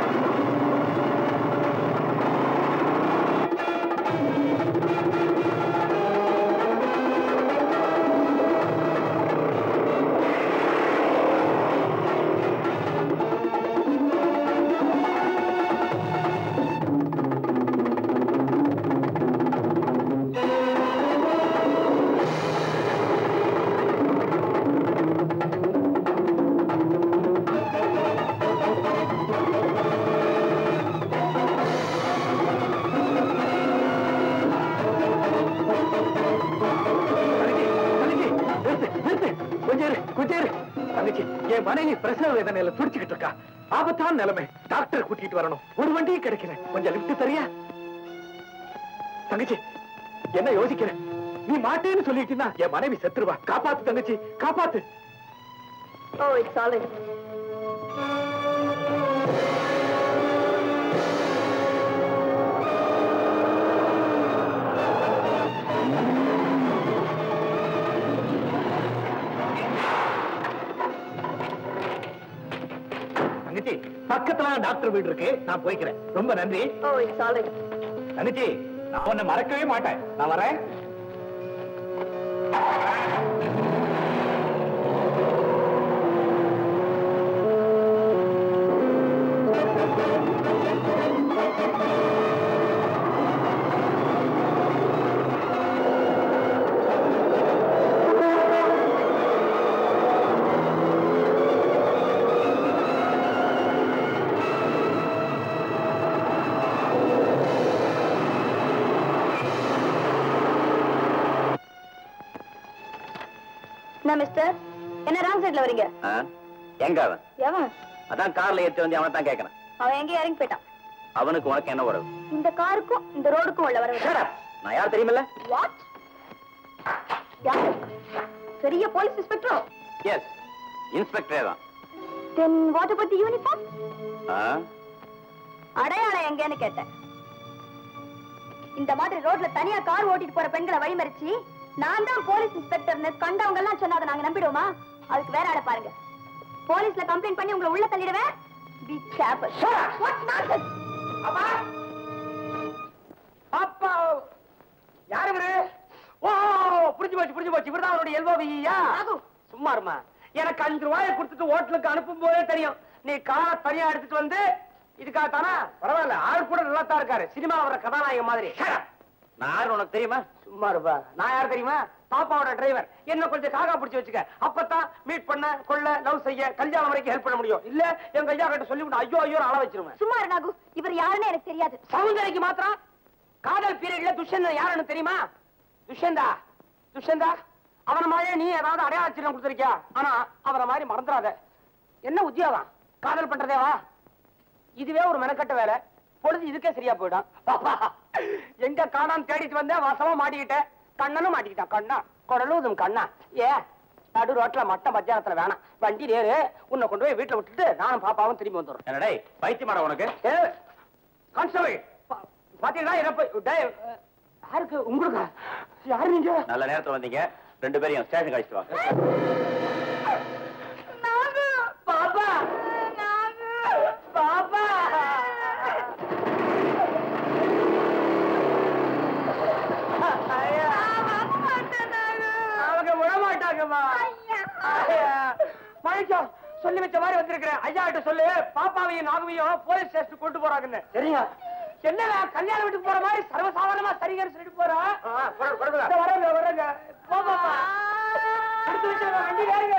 கொஞ்சம் இரு, கொஞ்சம் இரு. தங்கச்சி என் மனைவி பிரசவ வேதனையில துடிச்சுக்கிட்டு இருக்கா ஆபத்தான நிலைமை டாக்டர் கூட்டிட்டு வரணும் ஒரு வண்டியும் கிடைக்கல கொஞ்சம் லிஃப்ட் தரியா தங்கச்சி என்ன யோசிக்கிற நீ மாட்டேன்னு சொல்லிட்டீன்னா என் மனைவி செத்துருவா காப்பாத்து தங்கச்சி காப்பாத்து ஓ இட்ஸ் ஆல் தங்கச்சி பக்கத்துல டாக்டர் வீடு இருக்கு நான் போய்க்கிறேன் ரொம்ப நன்றி ஓ இட்ஸ் ஆல் தங்கச்சி நான் உன்னை மறக்கவே மாட்டேன் நான் வரேன் என்ன மிஸ்டர் என்ன ராங் சைடுல வரீங்க எங்க அவன் எவன் அதான் கார்ல ஏற்றி வந்து அவனை தான் கேட்கறேன் அவன் எங்கேயும் இறங்கி போயிட்டான் அவனுக்கு உனக்கு என்ன உறவு இந்த காருக்கும் இந்த ரோடுக்கும் உள்ள வர Shut up. நான் யார் தெரியுமில்ல வாட் யாரு பெரிய போலீஸ் இன்ஸ்பெக்டரோ எஸ் இன்ஸ்பெக்டரே தான் then what about the uniform ஆ? அடையாளம் எங்கன்னு கேட்டேன் இந்த மாதிரி ரோட்ல தனியா கார் ஓட்டிட்டு போற பெண்களை வழிமறிச்சு நான் தான் போலீஸ் இன்ஸ்பெக்டர்னு கண்டவங்க எல்லாம் சொன்னா அதை நாங்க நம்பிடுவோமா அதுக்கு வேற ஆளை பாருங்க போலீஸ்ல கம்ப்ளைண்ட் பண்ணி உங்களை உள்ள தள்ளிடுவேன் பி கேர்ஃபுல் வாட் நான்சென்ஸ் அப்பா அப்பா யார் இவரு ஓ புரிஞ்சு போச்சு புரிஞ்சு போச்சு இவர்தான் அவருடைய எல்ஓவியா சும்மா இருமா எனக்கு அஞ்சு ரூபாயை கொடுத்துட்டு ஹோட்டலுக்கு அனுப்பும் போதே தெரியும் நீ காரை தனியா எடுத்துட்டு வந்து இதுக்காக தானா பரவாயில்ல ஆள் கூட நல்லா தான் இருக்காரு சினிமா வர கதாநாயகன் மாதிரி நான் யாரு உனக்கு தெரியுமா சும்மா இருப்பா நான் யார் தெரியுமா பாப்பாவோட டிரைவர் என்ன கொஞ்சம் காகா பிடிச்சு வச்சுக்க அப்பதான் மீட் பண்ண கொள்ள லவ் செய்ய கல்யாணம் வரைக்கும் ஹெல்ப் பண்ண முடியும் இல்ல எங்க ஐயா கிட்ட சொல்லி ஐயோ ஐயோ அழ வச்சிருவேன் சும்மா இரு நாகு இவர் யாருன்னு எனக்கு தெரியாது சௌந்தரிக்கு மாத்திரம் காதல் பீரியட்ல துஷ்யந்தன் யாருன்னு தெரியுமா துஷ்யந்தா துஷ்யந்தா அவன மாதிரி நீ ஏதாவது அடையாள சின்னம் கொடுத்திருக்கியா ஆனா அவன மாதிரி மறந்துடாத என்ன உத்தியோகம் காதல் பண்றதேவா இதுவே ஒரு மெனக்கட்ட வேலை பொழுது இதுக்கே சரியா போயிடும் பாப்பா, எங்க காணான்னு தேடிட்டு வந்தேன் வசமா மாட்டிக்கிட்டேன் கண்ணனும் மாட்டிக்கிட்டான் கண்ணா குடலும் கண்ணா ஏ நடு ரோட்ல மட்ட மத்தியானத்துல வேணாம் வண்டி நேரு உன்னை கொண்டு போய் வீட்டுல விட்டுட்டு நானும் பாப்பாவும் திரும்பி வந்துடுறோம் என்னடே பைத்தியமாடா உனக்கு கான்ஸ்டபிள் பா- பாத்தீங்களா என்ன போய் டேய், அஹ், யாருக்கு உங்களுக்கு யாரு நீங்க நல்ல நேரத்துல வந்தீங்க ரெண்டு பேரையும் ஸ்டேஷன் கழிச்சிட்டு வாங்க பாப்பா பாப்பா அவங்க விட மாட்டாங்கம்மா மனுஷன் சொல்லி வச்ச மாதிரி வந்திருக்கிறேன் ஐயா கிட்ட சொல்லு பாப்பாவையும் நாகவையும் போலீஸ் ஸ்டேஷன் கொண்டு போறாங்கன்னு சரியா என்னடா கல்யாண வீட்டுக்கு போற மாதிரி சர்வசாதாரணமா சரிங்கன்னு சொல்லிட்டு போறா வரங்க வரங்க போப்பா எடுத்து வச்சிருங்க வண்டி ஏறுங்க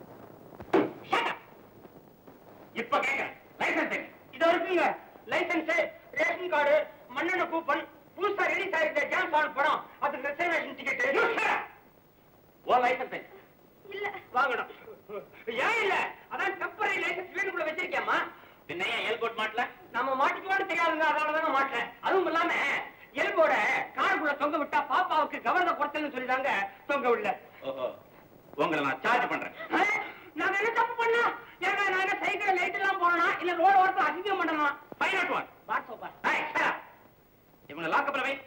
இப்ப கேங்க லைசன்ஸ் இது இருக்குங்க லைசன்ஸ் ரேஷன் கார்டு மண்ணெண்ண கூப்பன் புதுசா ரிலீஸ் ஆயிருக்க ஜாம் பால் படம் அதுக்கு ரிசர்வேஷன் டிக்கெட் ஓ லைசன்ஸ் இல்ல வாங்கணும் ஏன் இல்ல அதான் டெம்பரரி லைசன்ஸ் வீட்டுக்குள்ள வச்சிருக்கேம்மா பின்ன ஏன் எல்போர்ட் மாட்டல நம்ம மாட்டிக்குவான்னு தெரியாதுங்க அதனால தானே மாட்டேன் அதுவும் இல்லாம எல்போட காருக்குள்ள தொங்க விட்டா பாப்பாவுக்கு கவர்ன குறைச்சல்னு சொல்லிதாங்க தொங்க விடல ஓஹோ உங்களை நான் சார்ஜ் பண்றேன் நான் என்ன தப்பு பண்ணா ஏங்க நான் என்ன சைக்கிள் லைட் எல்லாம் போடணும் இல்ல ரோடு ஓரத்துல அசிங்கம் பண்ணணும் five nought one what's over இவங்க லாக்கப்ல வை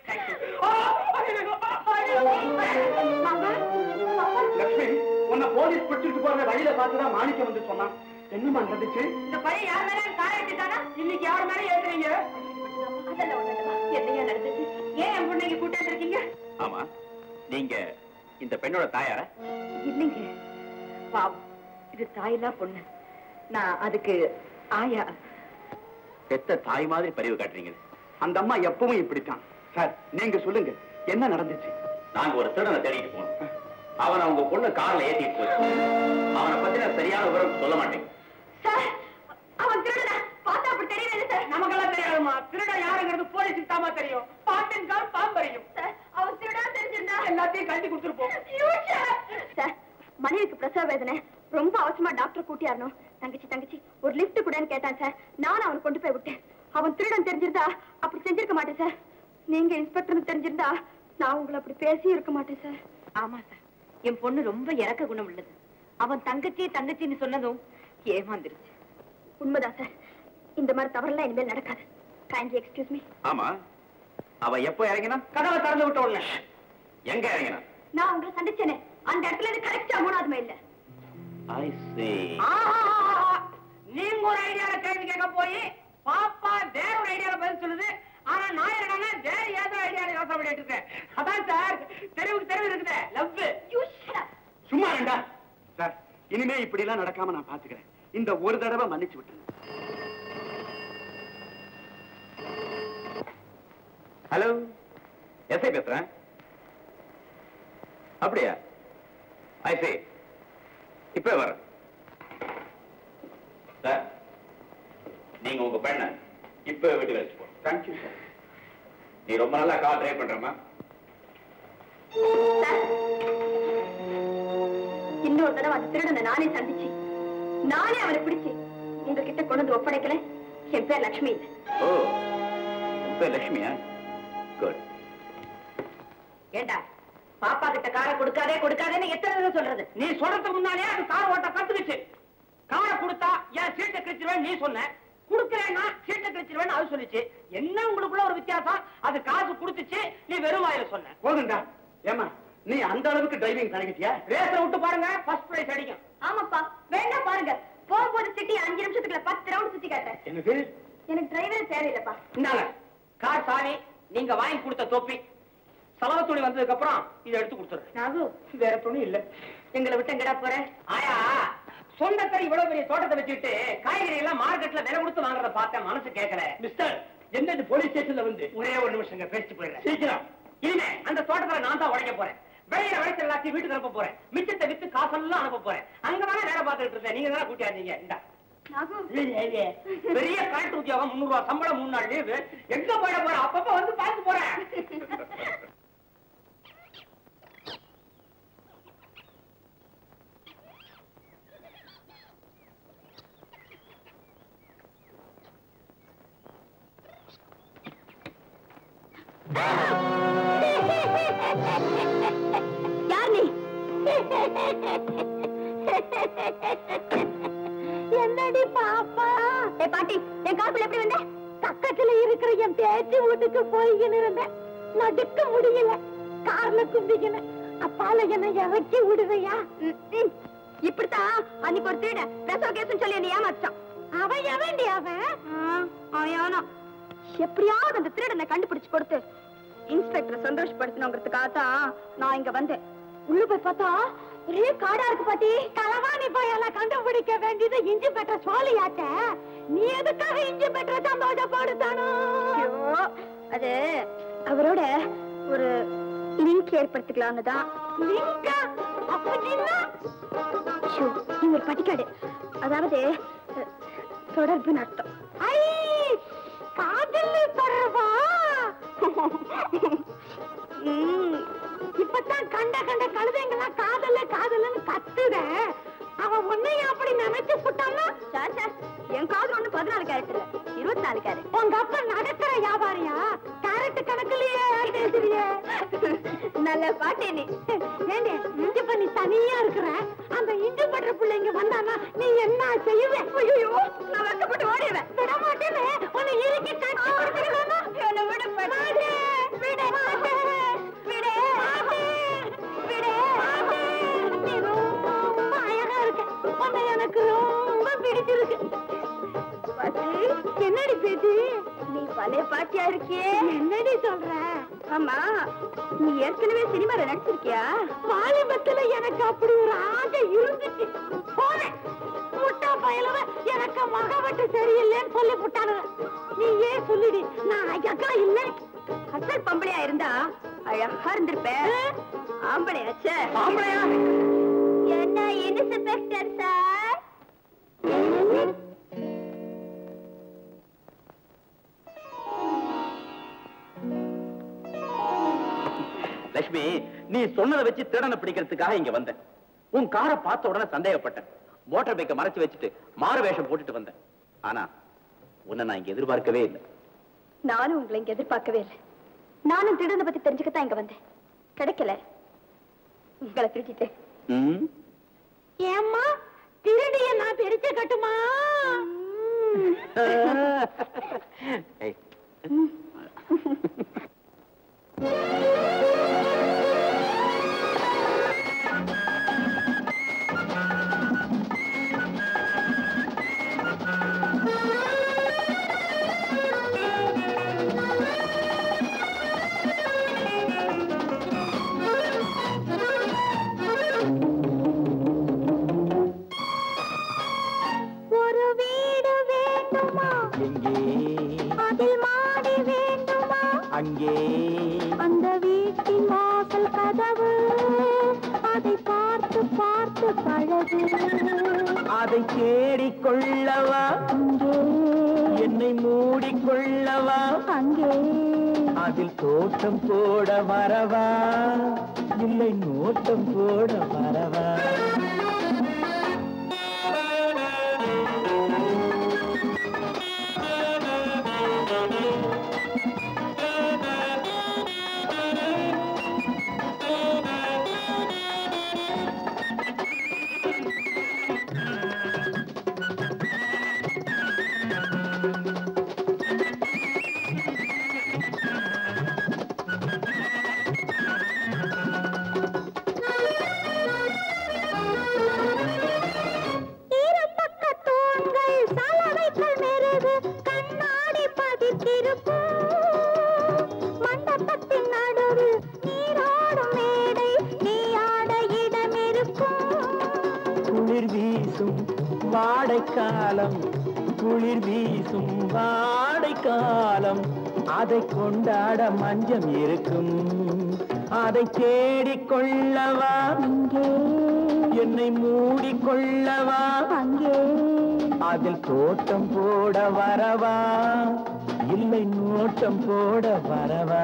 லட்சுமி உன்னை போலீஸ் பிடிச்சிட்டு போறத வழியில பார்த்துதான் மாணிக்கம் வந்து சொன்னான் என்னமா நடந்துச்சு இந்த பையன் யார் மேல கார் ஏத்திட்டானா இன்னைக்கு யார் மேல ஏத்துறீங்க என்னையா நடந்துச்சு ஏன் என் பொண்ணைக்கு கூட்டம் இருக்கீங்க ஆமா நீங்க இந்த பெண்ணோட தாயார இல்லைங்க பாவம் இது தாயில்லா பொண்ணு நான் அதுக்கு ஆயா பெத்த தாய் மாதிரி பரிவு காட்டுறீங்க அந்த அம்மா எப்பவும் இப்படித்தான் சார் நீங்க சொல்லுங்க என்ன நடந்துச்சு நாங்க ஒரு திருடனை தேடிட்டு போனோம் அவனை உங்க பொண்ணு கார்ல ஏத்திட்டு போச்சு அவனை பத்தின சரியான விவரம் சொல்ல மாட்டேங்க சார் அவன் திருடனா பார்த்தா அப்படி தெரியல சார் நமக்கெல்லாம் தெரியாதுமா திருட யாருங்கிறது போலீஸுக்கு தாமா தெரியும் பாட்டின் கால் பாம்பறியும் சார் அவன் திருடா தெரிஞ்சிருந்தா எல்லாத்தையும் கழட்டி கொடுத்துருப்போம் சார் மனைவிக்கு பிரசவ வேதனை ரொம்ப அவசரமா டாக்டர் கூட்டியாரணும் தங்கச்சி தங்கச்சி ஒரு லிஃப்ட் கூடன்னு கேட்டான் சார் நானும் அவனை கொண்டு போய் விட்டேன் அவன் திருடன் தெரிஞ்சிருந்தா அப்படி செஞ்சிருக்க மாட்டேன் சார் நீங்க இன்ஸ்பெக்டர்னு தெரிஞ்சிருந்தா நான் உங்களை அப்படி பேசி இருக்க மாட்டேன் சார் ஆமா சார் என் பொண்ணு ரொம்ப இறக்க குணம் உள்ளது அவன் தங்கச்சி தங்கச்சின்னு சொன்னதும் ஏமாந்துருச்சு உண்மைதான் சார் இந்த மாதிரி தவறெல்லாம் இனிமேல் நடக்காது கைண்ட்லி எக்ஸ்கியூஸ் மீ ஆமா அவ எப்போ இறங்கினா கதவை திறந்து விட்ட உடனே எங்க இறங்கினா நான் உங்களை சந்திச்சேனே அந்த இடத்துல இருந்து கரெக்டா மூணாவது மைல்ல ஐ see ஆஹா! நீங்க ஒரு ஐடியால கேள்வி கேட்க போய் பாப்பா வேற ஒரு ஐடியால பதில் சொல்லுது ஆனா நான் என்னன்னா வேற ஏதோ ஐடியால யோசனை பண்ணிட்டு இருக்கேன் அதான் சார் தெருவுக்கு தெருவு இருக்குது லவ் சும்மா வேண்டா சார் இனிமே இப்படி எல்லாம் நடக்காம நான் பாத்துக்கிறேன் இந்த ஒரு தடவை மன்னிச்சு விட்டுருங்க ஹலோ எஸ்ஐ பேசுறேன் அப்படியா ஐ see இப்ப வர சார் நீங்க உங்க பெண்ண இப்ப வீட்டுக்கு வச்சு போ தேங்க்யூ சார் நீ ரொம்ப நல்லா கார் டிரைவ் பண்றமா இன்னொரு தடவை அந்த திருடனை நானே சந்திச்சு நானே அவனை பிடிச்சு உங்ககிட்ட கொண்டு வந்து ஒப்படைக்கல என் பேர் லட்சுமி இல்ல ஓ உன் பேர் லட்சுமியா குட் ஏண்டா பாப்பா கிட்ட காரை கொடுக்காதே கொடுக்காதேன்னு எத்தனை தடவை சொல்றது நீ சொல்றதுக்கு முன்னாலே அது கார் ஓட்ட கத்துக்குச்சு காரை கொடுத்தா ஏன் சீட்டை கிழிச்சிருவேன் நீ சொன்ன குடுக்கறேன்னா சீட்டை கிழிச்சிருவேன் அது சொல்லிச்சு என்ன உங்களுக்குள்ள ஒரு வித்தியாசம் அது காசு கொடுத்துச்சு நீ வெறும் வாயில சொன்ன போதுண்டா ஏமா நீ அந்த அளவுக்கு டிரைவிங் பழகிட்டியா ரேஸ்ல விட்டு பாருங்க ஃபர்ஸ்ட் பிரைஸ் அடிக்கும் ஆமாப்பா வேண்டாம் பாருங்க போகும்போது சிட்டி அஞ்சு நிமிஷத்துக்குள்ள பத்து ரவுண்ட் சுத்தி காட்டேன் எனக்கு எனக்கு டிரைவரே தேவையில்லைப்பா இந்தாங்க கார் சாவி நீங்க வாங்கி கொடுத்த தொப்பி சலவ துணி வந்ததுக்கு அப்புறம் இதை எடுத்து கொடுத்துருங்க நாகு வேற துணி இல்ல எங்களை விட்டு எங்கடா போற ஆயா சொந்தத்தை இவ்வளவு பெரிய தோட்டத்தை வச்சுட்டு காய்கறி எல்லாம் மார்க்கெட்ல விலை கொடுத்து வாங்குறத பார்த்தேன் மனசு கேட்கல மிஸ்டர் என்ன போலீஸ் ஸ்டேஷன்ல வந்து ஒரே ஒரு நிமிஷங்க பேசிட்டு போயிடுறேன் சீக்கிரம் இனிமே அந்த தோட்டத்துல நான் தான் உடைக்க போறேன் வெளியில விளைச்சல் எல்லாத்தையும் வீட்டுக்கு அனுப்ப போறேன் மிச்சத்தை வித்து காசெல்லாம் அனுப்ப போறேன் அங்க தானே வேலை பார்த்துட்டு இருந்தேன் நீங்க தானே கூட்டியாந்தீங்க இந்தா நாகு பெரிய கரண்ட் உத்தியோகம் முன்னூறு ரூபாய் சம்பளம் மூணு நாள் லீவு எங்க போயிட போறேன் அப்பப்ப வந்து பார்த்து போறேன் யார் நீ என்னடி பாப்பா ஏ பாட்டி என் காப்புல எப்படி வந்த பக்கத்துல இருக்கிற என் பேச்சு வீட்டுக்கு போய்கின்னு இருந்தேன் நடுக்க முடியல கார்ல கும்பிக்கின அப்பால என்ன இறக்கி விடுவையா இப்படித்தான் அன்னைக்கு ஒரு திருட பிரசவ கேஸ் சொல்லி என்ன ஏமாத்தான் அவன் எவன்டி அவன் அவன் எப்படியாவது அந்த திருடனை கண்டுபிடிச்சு கொடுத்து இன்ஸ்பெக்டர் சந்தோஷப்படுத்தணுங்கிறதுக்காக தான் நான் இங்க வந்தேன் உள்ள போய் பார்த்தா ஒரே காடா இருக்கு பாட்டி களவாணி போயெல்லாம் கண்டுபிடிக்க வேண்டியது இஞ்சி பெற்ற சோழியாச்ச நீ எதுக்காக இஞ்சி பெற்ற சந்தோஷப்படுத்தானோ அது அவரோட ஒரு லிங்க் ஏற்படுத்திக்கலாம்னு தான் லிங்கா அப்படின்னா ஷோ, நீ ஒரு பட்டிக்காடு அதாவது அஹ், தொடர்பு அர்த்தம் ஐ காதல் தொடர்பா ம், இப்பதான் கண்ட கண்ட கழுதைங்கெல்லாம் காதல காதலன்னு கத்துத அவன் உன்னைய அப்படி நினைச்சு புட்டானா என் காதல் ஒண்ணு பதினாலு கேரட் இல்ல இருபத்தி நாலு கேரட் உங்க அப்பா நடக்கிற வியாபாரியா கேரட் கணக்குலயே பேசுறிய நல்ல பாட்டே நீ ஏண்டி இஞ்சி பண்ணி தனியா இருக்கிற அந்த இஞ்சி பண்ற பிள்ளைங்க வந்தானா நீ என்ன செய்வே ஐயோ நான் வெக்கப்பட்டு ஓடிடுவேன் விட மாட்டேன்னு உன்னை இறுக்கி கட்டி கொடுத்துருவேனா என்ன விட மாட்டேன் விட மாட்டேன் விட மாட்டேன் விட மாட்டேன் நீ ரொம்ப அழகா இருக்க உன்னை எனக்கு ரொம்ப பிடிச்சிருக்கு பாட்டி என்னடி பேட்டி நீ பழைய பாட்டியா இருக்கியே என்னடி சொல்ற ஆமா நீ ஏற்கனவே சினிமால நடிச்சிருக்கியா வாலிபத்துல எனக்கு அப்படி ஒரு ஆசை இருந்துச்சு போனேன் முட்டா பயலவ எனக்கு மகவட்டு சரியில்லைன்னு சொல்லி விட்டானுங்க நீ ஏன் சொல்லிடி நான் அழகா இல்லை அசல் பொம்பளையா இருந்தா அழகா இருந்திருப்பேன் ஆம்பளையாச்சே ஆம்பளையா என்ன இன்ஸ்பெக்டர் சார் லட்சுமி நீ சொன்னதை வச்சு திருடனை பிடிக்கிறதுக்காக இங்க வந்தேன் உன் காரை பார்த்த உடனே சந்தேகப்பட்டேன் மோட்டார் பைக்கை மறைச்சு வச்சுட்டு மாறு வேஷம் போட்டுட்டு வந்தேன் ஆனா உன்னை நான் இங்க எதிர்பார்க்கவே இல்லை நானும் உங்களை இங்க எதிர்பார்க்கவே இல்லை நானும் திருடனை பத்தி தெரிஞ்சுக்கத்தான் இங்க வந்தேன் கிடைக்கல உங்களை திருட்டிட்டேன் ம் ஏம்மா திருடிய நான் பிரிச்ச கட்டுமா ஏய், ஒரு வீடு வேண்டுமா அதில் மாடி வேண்டுமா அங்கே அந்த வீட்டின் வாசல் கதவு அதை பார்த்து பார்த்து பழகு அதை தேடிக்கொள்ளவா அங்கே என்னை மூடிக்கொள்ளவா அங்கே அதில் தோட்டம் போட வரவா இல்லை நோட்டம் போட வரவா இருபக்க தூண்கள் சலவைகள் மெருகு கண்ணாடி பதித்திருக்கும் மண்டபத்தின் நடுவில் நீராடும் மேடை நீயாட இடம் இருக்கும் குளிர் வீசும் வாடைக்காலம் குளிர் வீசும் வாடைக்காலம் அதை கொண்டாட மஞ்சம் இருக்கும் அதை தேடிக்கொள்ளவா அங்கே என்னை மூடிக்கொள்ளவா அங்கே அதில் தோட்டம் போட வரவா இல்லை நோட்டம் போட வரவா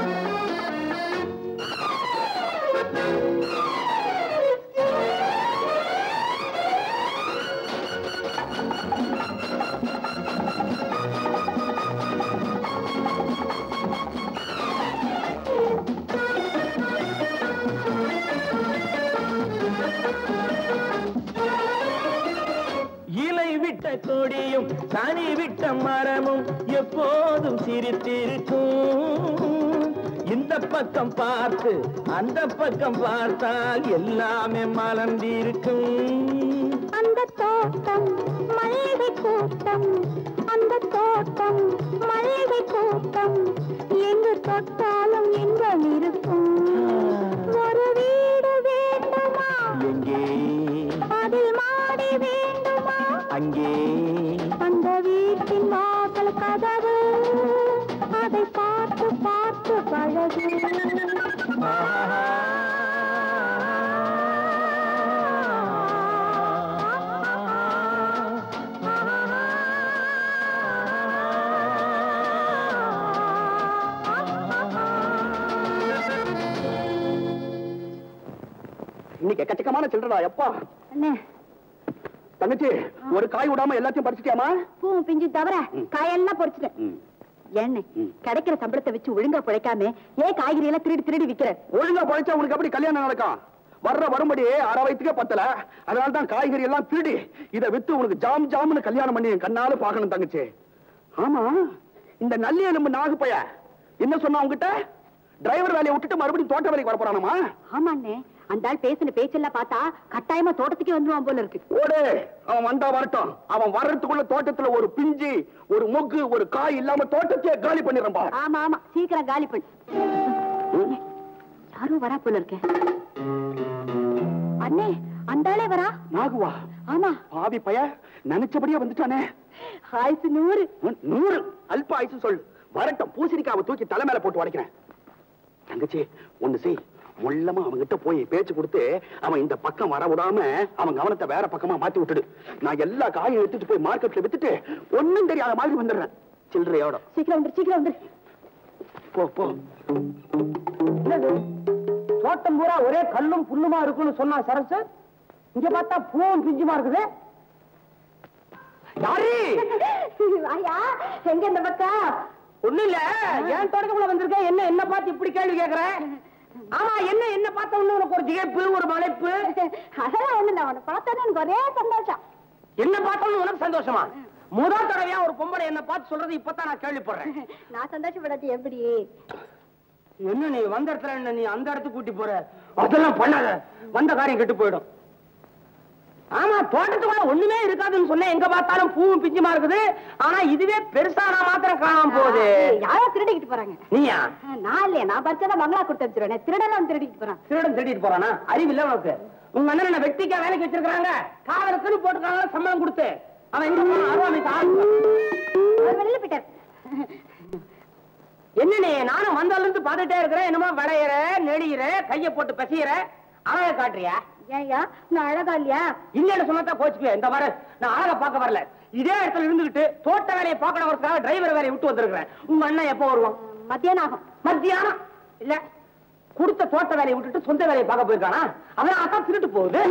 இலை விட்ட கொடியும் தனி விட்ட மரமும் எப்போதும் சிரித்திருக்கும் இந்த பக்கம் பார்த்து அந்த பக்கம் பார்த்தால் எல்லாமே மலர்ந்திருக்கும் அந்த தோட்டம் மல்லிகை கூட்டம் அந்த தோட்டம் மல்லிகை கூட்டம் எங்கு தொட்டாலும் இன்பம் இருக்கும் ஒரு வீடு வேண்டுமா எங்கே அதில் மாடி வேண்டுமா அங்கே அந்த வீட்டின் வாசல் கதவு அதை பார்த்து பார்த்து பழகு இன்னைக்கு எக்கச்சக்கமான சில்லறா எப்பா அண்ணே தங்கச்சி ஒரு காய் விடாம எல்லாத்தையும் பறிச்சிட்டியாமா பூவும் பிஞ்சு தவிர காயெல்லாம் பொறிச்சிட்டேன் ஏண்ணே ம். கிடைக்கிற சம்பளத்தை வச்சு ஒழுங்கா பிழைக்காம ஏன் காய்கறி எல்லாம் திருடி திருடி விக்கிற ஒழுங்கா பழைச்சா உனக்கு எப்படி கல்யாணம் நடக்கும் வர்ற வரும்படி அரை வயிற்றுக்கே பத்தல அதனால தான் காய்கறி எல்லாம் திருடி இதை வித்து உனக்கு ஜாம் ஜாம்னு கல்யாணம் பண்ணி என் கண்ணால பாக்கணும் தங்கச்சி ஆமா இந்த நல்லி எலும்பு நாகு பைய என்ன சொன்னா உங்ககிட்ட டிரைவர் வேலையை விட்டுட்டு மறுபடியும் தோட்ட வேலைக்கு வர போறானாமா ஆமாண்ணே அந்த ஆள் பேசின பேச்செல்லாம் பார்த்தா கட்டாயமா தோட்டத்துக்கே வந்துருவான் போல இருக்கு ஓடு அவன் வந்தா வரட்டும் அவன் வர்றதுக்குள்ள தோட்டத்துல ஒரு பிஞ்சு ஒரு மொக்கு ஒரு காய் இல்லாம தோட்டத்தையே காலி பண்ணிடுறா ஆமா ஆமா சீக்கிரம் காலி பண்ணு யாரும் வரா போல இருக்க அண்ணே அந்த ஆளே வரா நாகுவா ஆமா பாவி பைய நினைச்சபடியே வந்துட்டானே ஆயுசு நூறு உன் நூறு அல்ப ஆயுசு சொல் வரட்டும் பூசணிக்காவை தூக்கி தலை மேல போட்டு உடைக்கிறேன் தங்கச்சி ஒண்ணு செய் முள்ளமா அவன்கிட்ட போய் பேச்சு கொடுத்து அவன் இந்த பக்கம் வர விடாம அவன் கவனத்தை வேற பக்கமா மாத்தி விட்டுடு நான் எல்லா காயும் எடுத்துட்டு போய் மார்க்கெட்ல வித்துட்டு ஒண்ணும் தெரியாத மாதிரி வந்துடுறேன் சில்லறையோட சீக்கிரம் வந்துரு சீக்கிரம் வந்துரு போ போ தோட்டம் பூரா ஒரே கல்லும் புல்லுமா இருக்கும்னு சொன்னா சரசு இங்க பார்த்தா பூவும் பிஞ்சுமா இருக்குது யாரு ஐயா எங்க இந்த பக்கம் ஒண்ணு இல்ல ஏன் தொடக்கம்ல வந்திருக்க என்ன என்ன பார்த்து இப்படி கேள்வி கேக்குற ஆமா என்ன என்ன பார்த்த உடனே உனக்கு ஒரு திகைப்பு ஒரு மலைப்பு அதெல்லாம் ஒண்ணு இல்ல உன்னை பார்த்தோன்னே எனக்கு ஒரே சந்தோஷம் என்ன பார்த்தோன்னு உனக்கு சந்தோஷமா முதல் தடவையா ஒரு பொம்பளை என்ன பார்த்து சொல்றது இப்பதான் நான் கேள்விப்படுறேன் நான் சந்தோஷப்படாது எப்படி என்ன நீ வந்த இடத்துல என்ன நீ அந்த இடத்துக்கு கூட்டி போற அதெல்லாம் பண்ணாத வந்த காரியம் கெட்டு போயிடும் ஆமா தோட்டத்துக்குள்ள ஒண்ணுமே இருக்காதுன்னு சொன்னேன் எங்க பார்த்தாலும் பூவும் பிஞ்சுமா இருக்குது ஆனா இதுவே பெருசா நான் மாத்திரம் காணாம போகுது யாரோ திருடிக்கிட்டு போறாங்க நீயா நான் இல்லையா நான் பறிச்சதா பங்களா கொடுத்து வச்சிருவேன் திருடலாம் திருடிக்கிட்டு போறான் திருடன் திருடிட்டு போறானா அறிவு இல்ல உனக்கு உங்க அண்ணன் என்ன வெட்டிக்கா வேலைக்கு வச்சிருக்காங்க காவலுக்குன்னு போட்டுருக்காங்க சம்பளம் கொடுத்து அவன் எங்க போனான் அருவாமைக்கு ஆள் அவர் வெளியில போயிட்டார் என்ன நீ நானும் வந்தால இருந்து பாத்துட்டே இருக்கிறேன் என்னமோ விளையிற நெளியிற கைய போட்டு பசியிற அழக காட்டுறியா ஏன்யா நான் அழகா இல்லையா இல்லன்னு சொன்னா கோச்சுக்குவேன் இந்த மாதிரி நான் அழக பார்க்க வரல இதே இடத்துல இருந்துகிட்டு தோட்ட வேலையை பார்க்கணுங்கிறதுக்காக டிரைவர் வேலையை விட்டு வந்திருக்கிறேன் உங்க அண்ணன் எப்போ வருவான் மத்தியானம் ஆகும் மத்தியானம் இல்ல கொடுத்த தோட்ட வேலையை விட்டுட்டு சொந்த வேலையை பார்க்க போயிருக்கானா அவன் அதான் திருட்டு போகுது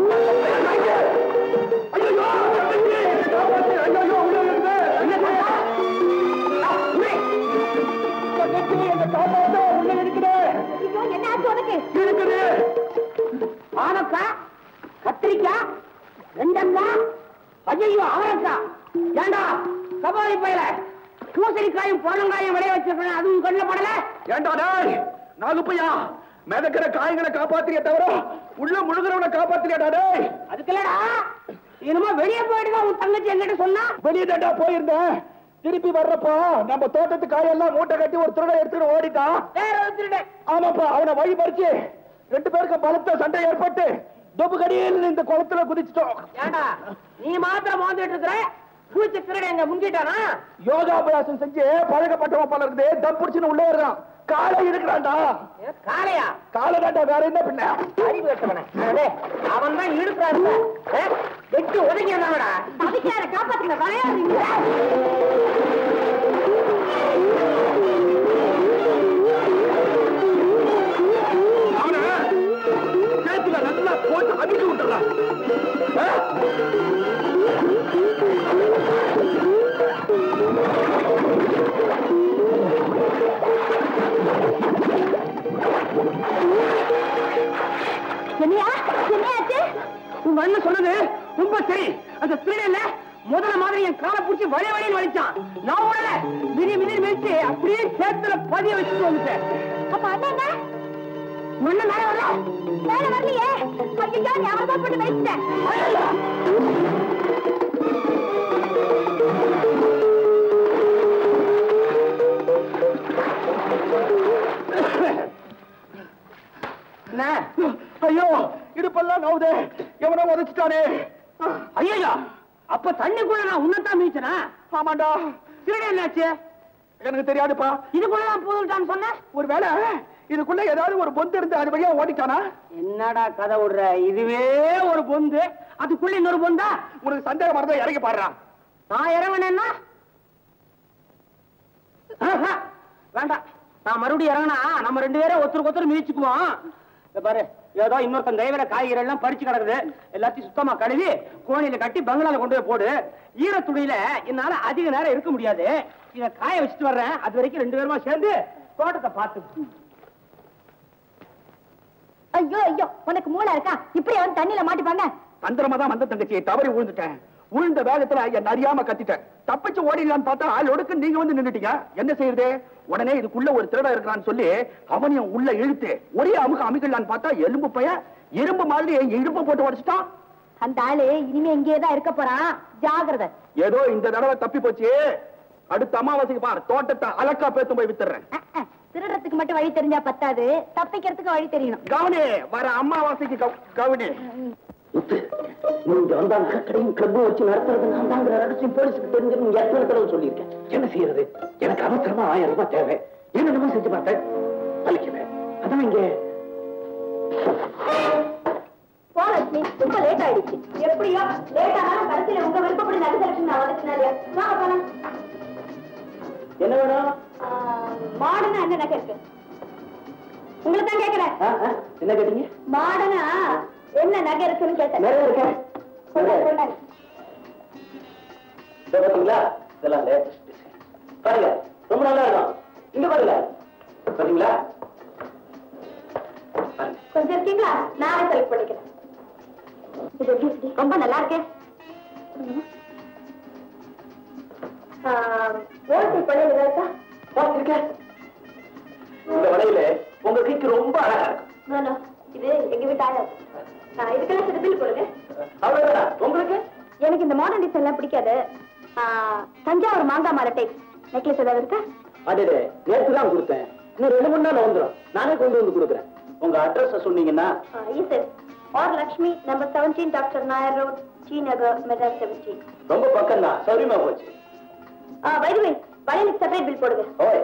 ஐயோ என்ன ஆச்சு உனக்கு பாவக்காய் கத்திரிக்காய் வெண்டக்காய் ஐயோ அவரக்காய் ஏண்டா கபாலி பயில பூசணிக்காயும் புடலங்காயும் விளைய வச்சிருக்கேன் அதுவும் கண்ணில் படல ஏண்டா டேய் நாகுப்பையா மிதக்கிற காய்களை காப்பாத்திரியே தவிர உள்ள முழுகிறவனை காப்பாத்திரியாடா டேய் அதுக்கு இல்லடா இனிமே வெளியே போயிடுதான் உன் தங்கச்சி என்கிட்ட சொன்னா வெளியே தாண்டா போயிருந்தேன் திருப்பி வர்றப்போ நம்ம தோட்டத்து காயெல்லாம் மூட்டை கட்டி ஒரு திருட எடுத்துட்டு ஓடிட்டான் வேற ஒருத்தருட ஆமாப்பா அவனை வழி பறிச்சு ரெண்டு பேருக்கு பலத்த சண்டை ஏற்பட்டு தொப்பு கடியில் இந்த குளத்துல குதிச்சிட்டோம் ஏண்டா நீ மாத்திரம் வாழ்ந்துட்டு இருக்கிற பூச்சி திருட எங்க முங்கிட்டானா யோகாபியாசம் செஞ்சு பழகப்பட்டவன் போல இருக்குது தம் பிடிச்சுன்னு உள்ள வர்றான் காலை இருக்கிறான்டா ஏ, காளையா காலை தாண்டா வேற என்ன பின்ன அறிவு கட்டவன அவன் தான் இழுக்கிறான் வெட்டி ஒதுங்கி இருந்தாங்கடா அதுக்கு யாரை காப்பாத்துங்க விளையாடுறீங்க அவனை சேத்துல நல்லா போட்டு அடிச்சு விட்டுறான் என்னையா என்னையாச்சு உங்க அண்ணன் சொன்னது ரொம்ப சரி அந்த திருடல முதல்ல மாதிரி என் காலை பிடிச்சி வழி வழின்னு வலிச்சான் நான் உடல மிதி மிதி மிதிச்சு அப்படியே சேத்துல பதிய வச்சுட்டு வந்துட்டேன் அப்ப அண்ணா என்ன முன்ன மேல வரல மேல வரலையே ஐயோ ஞாபகம் போட்டு வச்சுட்டேன் என்ன ஐயோ இடுப்பெல்லாம் நவுதே எவனோ உதச்சிட்டானே ஐயோ அப்ப தண்ணிக்குள்ள நான் உன்னதான் மீச்சனா ஆமாண்டா திருட என்னாச்சு எனக்கு தெரியாதுப்பா இதுக்குள்ள நான் போதுட்டான்னு சொன்ன ஒருவேளை இதுக்குள்ள ஏதாவது ஒரு பொந்து இருந்து அது வழியா ஓடிட்டானா என்னடா கதை விடுற இதுவே ஒரு பொந்து அதுக்குள்ள இன்னொரு பொந்தா உனக்கு சந்தேகம் வரதா இறங்கி பாடுறான் நான் இறங்கினேன்னா ஆஹா, வேண்டாம் நான் மறுபடியும் இறங்கினா நம்ம ரெண்டு பேரும் ஒருத்தருக்கு ஒருத்தர் மிதிச்சுக்குவோம் இத பாரு ஏதோ இன்னொருத்தன் தயவுல காய்கறி எல்லாம் பறிச்சு கிடக்குது எல்லாத்தையும் சுத்தமா கழுவி கோணியில கட்டி பங்களால கொண்டு போய் போடு ஈரத்துணியில என்னால அதிக நேரம் இருக்க முடியாது இத காய வச்சுட்டு வர்றேன் அது வரைக்கும் ரெண்டு பேருமா சேர்ந்து தோட்டத்தை பார்த்து ஐயோ ஐயோ உனக்கு மூளை இருக்கா இப்படி அவன் தண்ணியில மாட்டிப்பாங்க தந்திரமா தான் வந்த தங்கச்சி தவறி விழுந்துட்டேன் விழுந்த வேகத்துல என்ன அறியாம கத்திட்டேன் தப்பிச்சு ஓடிடலான்னு பார்த்தா ஆளோடுக்கு நீங்க வந்து நின்னுட்டீங்க என்ன செய்யறது உடனே இதுக்குள்ள ஒரு திருடன் இருக்கிறான்னு சொல்லி அவனையும் உள்ள இழுத்து ஒரே அமுக அமுக்கலான்னு பார்த்தா எலும்பு பைய இரும்பு மாதிரி என் இடுப்பை போட்டு உடைச்சிட்டான் அந்த ஆளு இனிமே இங்கேயே தான் இருக்க போறான் ஜாகிரதை ஏதோ இந்த தடவை தப்பி போச்சு அடுத்த அமாவாசைக்கு பார் தோட்டத்தை அலக்கா பேத்து போய் வித்துறேன் அஹ், அஹ். திருடுறதுக்கு மட்டும் வழி தெரிஞ்சா பத்தாது தப்பிக்கிறதுக்கு வழி தெரியணும் கவனி வர அமாவாசைக்கு கவ- கவனி நீங்க வந்தா கடையும் கிளப்பும் வச்சு நடத்துறது நான் தாங்கிற ரகசியம் போலீஸுக்கு தெரிஞ்சு நீங்க எத்தனை தடவை சொல்லியிருக்கேன் என்ன செய்யறது எனக்கு அவசரமா ஆயிரம் ரூபாய் தேவை என்னென்னமோ செஞ்சு பார்த்தேன் பலிக்கல அதான் இங்க போலட்சுமி ரொம்ப லேட் ஆயிடுச்சு எப்படியோ லேட் ஆனாலும் கடைசியில உங்க விருப்பப்படி நல்ல செலக்ஷன் நான் வந்துச்சுனாலே வாங்க போலாம் என்ன வேணும் மாடனா என்ன நகை இருக்கு உங்களை தான் கேக்குறேன் ஆ, ஆ, என்ன கேட்டீங்க மாடனா என்ன நகை இருக்குன்னு கேட்டேன் நிறைய இருக்கேன் கொண்டாங்க, கொண்டாங்க. இதோ பாத்தீங்களா இதெல்லாம் லேட்டஸ்ட் டிசைன் பாருங்க ரொம்ப நல்லா இருக்கும் இங்க பாருங்க பாத்தீங்களா பாருங்க கொஞ்சம் இருக்கீங்களா நானே செலக்ட் பண்ணிக்கிறேன் இது எப்படி இருக்கு? ரொம்ப நல்லா இருக்கே ஓட்டி பழைய இருக்கா பாத்துருக்கேன் இந்த வளையல உங்க கைக்கு ரொம்ப அழகா இருக்கும் நானா இது எங்க வீட்டு ஆயா நான் இதுக்கெல்லாம் சிறு பில் போடுங்க அவ்வளவுதான் உங்களுக்கு எனக்கு இந்த மாடர்ன் டிசைன் எல்லாம் பிடிக்காது ஆ, தஞ்சாவூர் மாங்காய் மாலை டைப் நெக்லஸ் ஏதாவது இருக்கா அடே நேற்று தான் கொடுத்தேன் இன்னும் ரெண்டு மூணு நாள் வந்துடும் நானே கொண்டு வந்து கொடுக்குறேன் உங்க அட்ரஸ் சொன்னீங்கன்னா yes sir R Lakshmi number seventeen doctor Nair road T Nagar Madras seventeen ரொம்ப பக்கம் தான் சௌரியமா போச்சு வைது வை வளையலுக்கு செப்பரேட் பில் போடுங்க ஓய்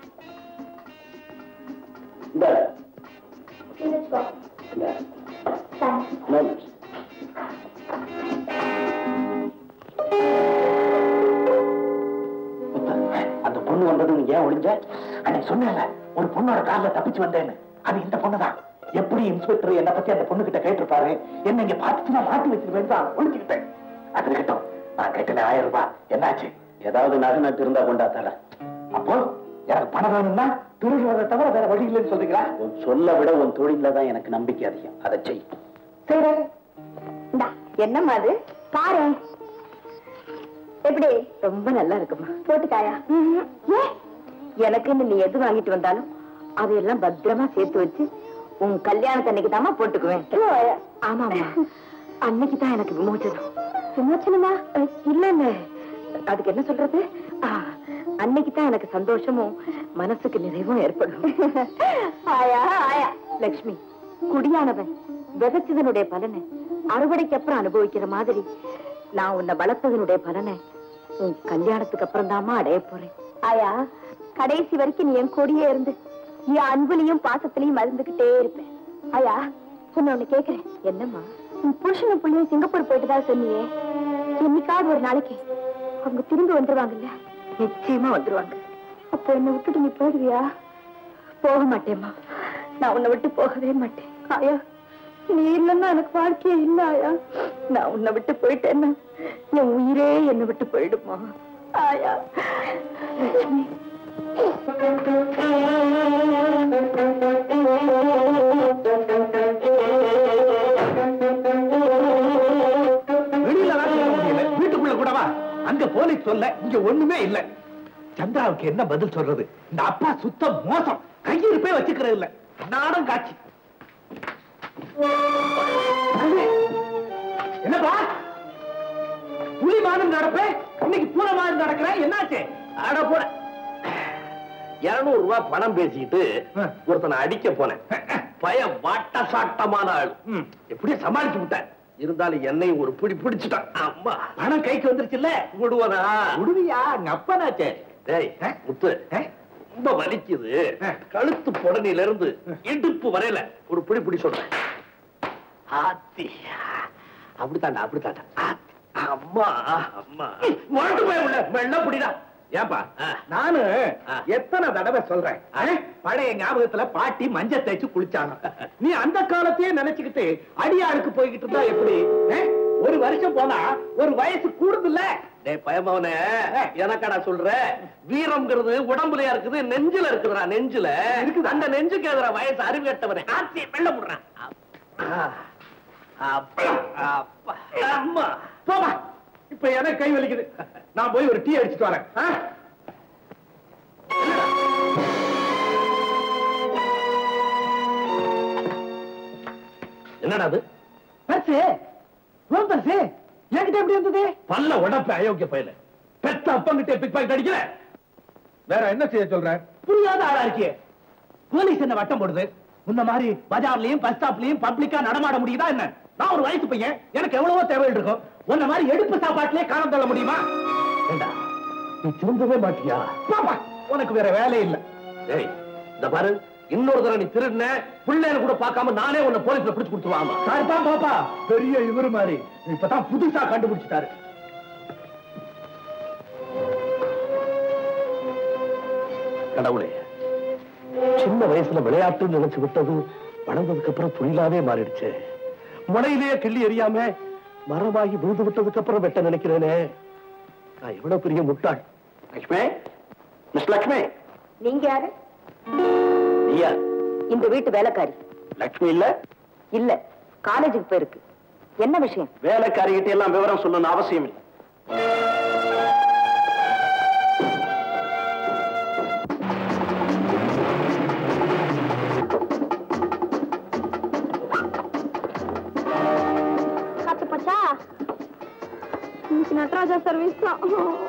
இந்த இது வச்சுக்கோ இந்த தேங்க்ஸ் moment. அந்த பொண்ணு வந்தது நீ ஏன் ஒளிஞ்ச அன்னைக்கு சொன்னேன்ல ஒரு பொண்ணோட கார்ல தப்பிச்சு வந்தேன்னு அது இந்த பொண்ணுதான் எப்படி இன்ஸ்பெக்டர் என்ன பத்தி அந்த பொண்ணு கிட்ட கேட்டிருப்பாரு என்ன இங்க பார்த்துட்டு நான் மாட்டி வச்சிருவேன் தான் ஒளிச்சுக்கிட்டேன் அது இருக்கட்டும் நான் கேட்டேன் ஆயிரம் ரூபாய் என்னாச்சு ஏதாவது நகை நட்டு இருந்தா கொண்டா தர அப்போ எனக்கு பணம் வேணும்னா திருடுறதை தவிர வேற வழி இல்லைன்னு சொல்றீங்களா உன் சொல்ல விட உன் தொழில தான் எனக்கு நம்பிக்கை அதிகம் அதை செய் சரி இந்தா என்னம்மா அது பாரு எப்படி ரொம்ப நல்லா இருக்குமா போட்டுக்காயா ஏ எனக்குன்னு நீ எது வாங்கிட்டு வந்தாலும் அதையெல்லாம் பத்திரமா சேர்த்து வச்சு உன் கல்யாணத்து அன்னைக்கு தாமா போட்டுக்குவேன் ஆமாமா அன்னைக்கு தான் எனக்கு விமோச்சனம் விமோச்சனமா இல்ல இல்ல அதுக்கு என்ன சொல்றது ஆ, அன்னைக்கு தான் எனக்கு சந்தோஷமும் மனசுக்கு நிறைவும் ஏற்படும் ஆயா ஆயா லக்ஷ்மி குடியானவன் விதைச்சதனுடைய பலனை அறுவடைக்கு அப்புறம் அனுபவிக்கிற மாதிரி நான் உன்னை வளர்த்ததனுடைய பலனை உன் கல்யாணத்துக்கு அப்புறம் தாமா அடைய போறேன் ஆயா கடைசி வரைக்கும் நீ என் கொடியே இருந்து என் அன்புலையும் பாசத்திலையும் மறந்துகிட்டே இருப்பேன் ஆயா சொன்ன ஒண்ணு கேக்குறேன் என்னம்மா உன் புருஷனும் புள்ளியும் சிங்கப்பூர் போயிட்டு தான் சொன்னியே என்னைக்காவது ஒரு நாளைக்கு அவங்க திரும்பி வந்துருவாங்கல்ல நிச்சயமா வந்துருவாங்க அப்போ என்ன விட்டுட்டு நீ போயிடுவியா போக மாட்டேம்மா நான் உன்னை விட்டு போகவே மாட்டேன் ஆயா நீ இல்லைன்னா எனக்கு வாழ்க்கையே இல்ல ஆயா நான் உன்னை விட்டு போயிட்டேன்னா என் உயிரே என்னை விட்டு போயிடுமா ஆயா லட்சுமி வெளியில வேலை செய்ய முடியல வீட்டுக்குள்ள கூடவா அங்க போலீஸ் சொல்ல இங்க ஒண்ணுமே இல்ல சந்திராவுக்கு என்ன பதில் சொல்றது இந்த அப்பா சுத்த மோசம் கையிருப்பே வச்சுக்கிறது இல்ல நானும் காட்சி அண்ணே, என்னப்பா புலி மாதம் நடப்பேன் இன்னைக்கு பூர மாதம் நடக்கிறேன் என்னாச்சு அட போட இருநூறு ரூபாய் பணம் பேசிக்கிட்டு ஒருத்தனை அடிக்க போனேன் பய வாட்ட சாட்டமான ஆள் எப்படியும் சமாளிச்சு விட்டேன் இருந்தாலும் என்னையும் ஒரு பிடி பிடிச்சிட்டான் அம்மா பணம் கைக்கு வந்துருச்சுல்ல விடுவனா விடுவியா எங்க அப்பனாச்சே டேய் முத்து ரொம்ப வலிக்குது கழுத்து புடனில இருந்து இடுப்பு வரையில ஒரு பிடி பிடி சொல்றேன் ஆத்தி அப்படித்தாண்டா அப்படித்தாண்டா ஆத்தி. அம்மா அம்மா முரட்டு போய் உள்ள மெல்ல பிடிடா ஏன்பா ஆ. நானு ஆ. எத்தனை தடவை சொல்றேன் ஆ. ஆ? பழைய ஞாபகத்துல பாட்டி மஞ்சள் தேய்ச்சு குளிச்சாங்க நீ அந்த காலத்தையே நினைச்சுக்கிட்டு அடியாளுக்கு போய்கிட்டு இருந்தா எப்படி ஆ? ஒரு வருஷம் போனா ஒரு வயசு கூடுதுல்ல டேய் பயமவனே எனக்கடா சொல்ற வீரம்ங்கிறது உடம்புலயா இருக்குது நெஞ்சில இருக்குதுடா நெஞ்சில இருக்குது அந்த நெஞ்சுக்கு எதிர வயசு அறிவு கட்டவனே ஆத்தி வெள்ள முடுறான் அப்பா அப்பா அம்மா போமா இப்ப எனக்கு கை வலிக்குது நான் போய் ஒரு டீ அடிச்சுட்டு வரேன் ஆ? என்னடா அது பர்சு உன் பர்சு என்கிட்ட எப்படி வந்தது பல்ல உடம்பு அயோக்கிய பையல பெத்த அப்பங்கிட்ட பிக் பாக்கெட் அடிக்கல வேற என்ன செய்ய சொல்ற புரியாத ஆளா இருக்கியே போலீஸ் என்ன வட்டம் போடுது உன்ன மாதிரி பஜார்லயும் பஸ் ஸ்டாப்லயும் பப்ளிக்கா நடமாட முடியுதா என்ன நான் ஒரு வயசு பையன் எனக்கு எவ்வளவோ தேவைகள் இருக்கும் உன்ன மாதிரி எடுப்பு சாப்பாட்டிலே காலம் தள்ள முடியுமா ஏண்டா நீ திருந்தவே மாட்டியா பாப்பா உனக்கு வேற வேலை இல்ல டேய் இந்த பாரு இன்னொரு தடவை நீ திருடின பிள்ளைன்னு கூட பார்க்காம நானே உன்னை போலீஸ்ல பிடிச்சு கொடுத்துருவாங்க சார்பா பாப்பா பெரிய இவரு மாதிரி இப்பதான் புதுசா கண்டுபிடிச்சிட்டாரு கடவுளே சின்ன வயசுல விளையாட்டுன்னு நினைச்சு விட்டது வளர்ந்ததுக்கு அப்புறம் தொழிலாவே மாறிடுச்சு முளையிலேயே கிள்ளி எறியாம மரமாகி விழுந்து விட்டதுக்கு அப்புறம் வெட்ட நினைக்கிறேனே நான் எவ்வளவு பெரிய முட்டாள் லக்ஷ்மி மிஸ் லக்ஷ்மி நீங்க யாரு ஐயா இந்த வீட்டு வேலைக்காரி லக்ஷ்மி இல்ல இல்ல காலேஜுக்கு போயிருக்கு என்ன விஷயம் வேலைக்காரிகிட்ட எல்லாம் விவரம் சொல்லணும்னு அவசியம் இல்லை காத்து போச்சா இன்னைக்கு நடராஜா சர்வீஸ் தான்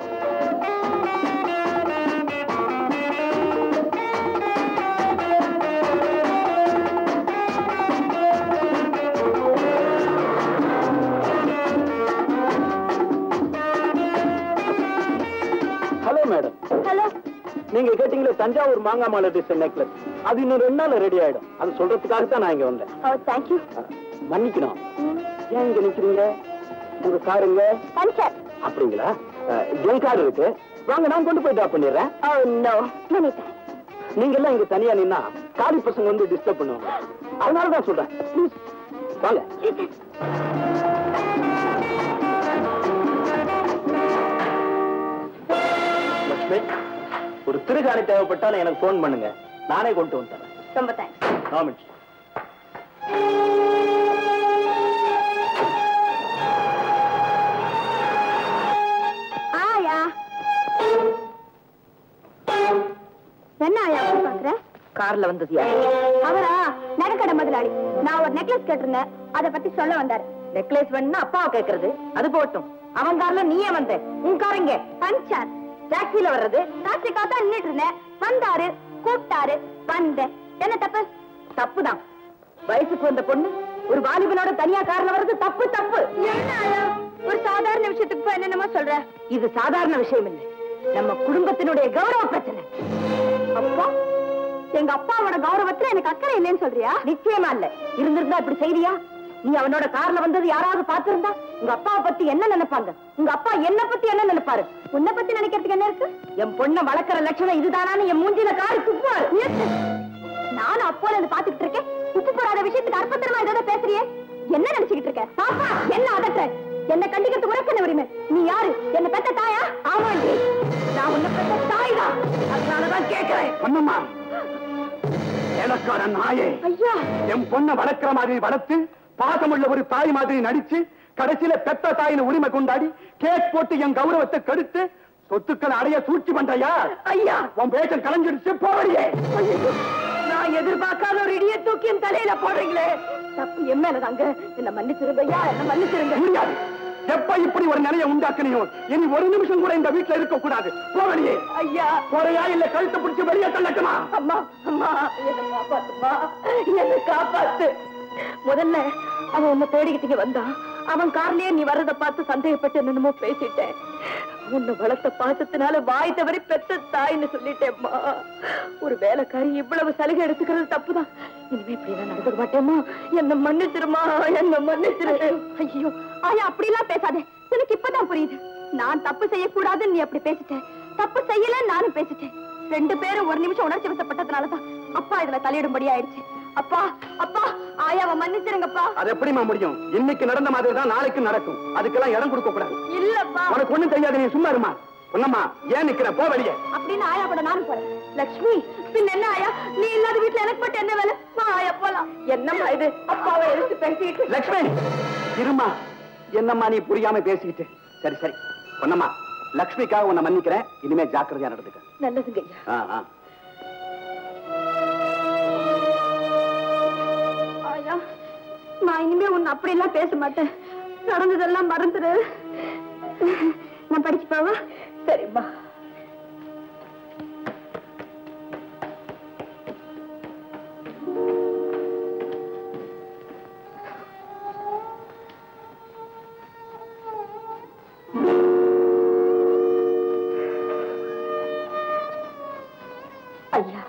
ஹலோ மேடம் ஹலோ நீங்க கேட்டீங்களே தஞ்சாவூர் மாங்காய் மாலை டிசைன் நெக்லஸ் அது இன்னும் ரெண்டு நாள் ரெடி ஆயிடும் அது சொல்றதுக்காக தான் நான் இங்க வந்தேன் ஓ தேங்க்யூ மன்னிக்கணும் ஏன் இங்க நிக்கிறீங்க உங்க காருங்க பஞ்சர் அப்படிங்களா அஹ், என் கார் இருக்கு வாங்க நான் கொண்டு போய் ட்ராப் பண்ணிடுறேன் ஓ நோ மெனி தேங்க்ஸ் நீங்க எல்லாம் இங்க தனியா நின்னா காலி பசங்க வந்து டிஸ்டர்ப் பண்ணுவாங்க அதனால தான் சொல்றேன் Please, வாங்க லட்சுமி ஒரு திருகாணி தேவைப்பட்டாலும் எனக்கு ஃபோன் பண்ணுங்க நானே கொண்டு வந்து தரேன் ரொம்ப தேங்க்ஸ் நாமிச்சு ஆயா என்ன ஆயா அப்படி பாக்குற கார்ல வந்தது யாரு அவரா நகைக்கடை முதலாளி நான் ஒரு நெக்லஸ் கேட்டிருந்தேன் அதை பத்தி சொல்ல வந்தாரு நெக்லஸ் வேணும்னா அப்பாவை கேக்குறது அது போட்டும் அவன் கார்ல நீயே வந்த உன் கார் இங்க பஞ்சர் டாக்ஸில வர்றது டாக்ஸிக்காக தான் நின்னுட்டு இருந்தேன் வந்தாரு கூப்பிட்டாரு வந்தேன் என்ன தப்பு தப்புதான் வயசுக்கு வந்த பொண்ணு ஒரு வாலிபனோட தனியா கார்ல வர்றது தப்பு தப்பு என்ன ஆயா ஒரு சாதாரண விஷயத்துக்கு போய் என்னென்னமோ சொல்ற இது சாதாரண விஷயம் இல்லை நம்ம குடும்பத்தினுடைய கௌரவ பிரச்சனை அப்பா எங்க அப்பாவோட கௌரவத்துல எனக்கு அக்கறை இல்லைன்னு சொல்றியா நிச்சயமா இல்ல இருந்திருந்தா இப்படி செய்தியா நீ அவனோட கார்ல வந்தது யாராவது பார்த்திருந்தா உங்க அப்பாவை பத்தி என்ன நினைப்பாங்க உங்க அப்பா என்ன பத்தி என்ன நினைப்பாரு உன்னை பத்தி நினைக்கிறதுக்கு என்ன இருக்கு என் பொண்ண வளர்க்கற லட்சணம் இதுதானான்னு என் மூஞ்சில காரி துப்புவாரு நிறுத்து. நானும் அப்போல இருந்து பாத்துக்கிட்டு இருக்கேன் உப்பு போடாத விஷயத்துக்கு அற்பத்தரமா ஏதோ பேசுறியே என்ன நினைச்சுக்கிட்டு இருக்க பாப்பா என்ன அதற்ற என்ன கண்டிக்கிறது உனக்கு என்ன உரிமை நீ யாரு என்ன பெத்த தாயா ஆமாண்டி நான் உன்னை பெத்த தாய் தான் அதனாலதான் கேட்கிறேன் பொண்ணுமா வேலைக்காரன் நாயே ஐயா என் பொண்ணை வளர்க்கிற மாதிரி வளர்த்து பாசமுள்ள ஒரு தாய் மாதிரி நடிச்சு கடைசியில பெத்த தாயின உரிமை கொண்டாடி கேக் போட்டு என் கௌரவத்தை கெடுத்து சொத்துக்களை அடைய சூழ்ச்சி பண்றையா ஐயா உன் பேச்சம் கலைஞ்சிடுச்சு போவடியே நான் எதிர்பார்க்காத ஒரு இடிய தூக்கி என் தலையில போடுறீங்களே தப்பு என் மேலதாங்க என்ன மன்னிச்சிருங்க ஐயா என்ன மன்னிச்சிருங்க முடியாது எப்ப இப்படி ஒரு நிலைய உண்டாக்குனியோ இனி ஒரு நிமிஷம் கூட இந்த வீட்டுல இருக்க கூடாது போவடியே ஐயா போறையா இல்ல கழுத்தை பிடிச்சு வெளியே தள்ளட்டுமா அம்மா அம்மா என்ன காப்பாத்துமா என்ன காப்பாத்து முதல்ல அவன் உன்னை தேடிக்கிட்டு இங்க வந்தான் அவன் கார்லயே நீ வர்றத பார்த்து சந்தேகப்பட்டு என்னென்னமோ பேசிட்டேன் உன்னை வளர்த்த பாசத்தினால வாய் தவறி பெத்த தாய்ன்னு சொல்லிட்டேம்மா ஒரு வேலைக்காரி இவ்வளவு சலுகை எடுத்துக்கிறது தப்புதான் இனிமே இப்படி எல்லாம் நடந்துக்க மாட்டேம்மா என்ன மன்னிச்சிருமா என்ன மன்னிச்சிரு ஐயோ ஆயா அப்படிலாம் பேசாதே எனக்கு இப்பதான் புரியுது நான் தப்பு செய்யக்கூடாதுன்னு நீ அப்படி பேசிட்ட தப்பு செய்யல நானும் பேசிட்டேன் ரெண்டு பேரும் ஒரு நிமிஷம் உணர்ச்சி வசப்பட்டதுனாலதான் அப்பா இதுல தலையிடும்படி ஆயிடுச்சு அப்பா அப்பா ஆயாவை மன்னிச்சிருங்கப்பா அது எப்படிமா முடியும் இன்னைக்கு நடந்த மாதிரி தான் நாளைக்கு நடக்கும் அதுக்கெல்லாம் இடம் கொடுக்க கூடாது இல்லப்பா உனக்கு ஒண்ணும் தெரியாது நீ சும்மா இருமா பொன்னம்மா ஏன் நிக்கிற போ வெளியே அப்படின்னு ஆயா கூட நானும் போறேன் லக்ஷ்மி பின் என்ன ஆயா நீ இல்லாத வீட்டுல எனக்கு மட்டும் என்ன வேலை வா ஆயா போலாம் என்னம்மா இது அப்பாவை எடுத்து பேசிக்கிட்டு லக்ஷ்மி இருமா என்னம்மா நீ புரியாம பேசிக்கிட்டு சரி சரி பொன்னம்மா லக்ஷ்மிக்காக உன்னை மன்னிக்கிறேன் இனிமே ஜாக்கிரதையா நடந்துக்க நல்லதுங்க ஐயா ஆ, ஆ. ஆயா நான் இனிமே உன்னை அப்படி எல்லாம் பேச மாட்டேன் நடந்ததெல்லாம் மறந்துடு நான் படிச்சு போவா சரிம்மா ஐயா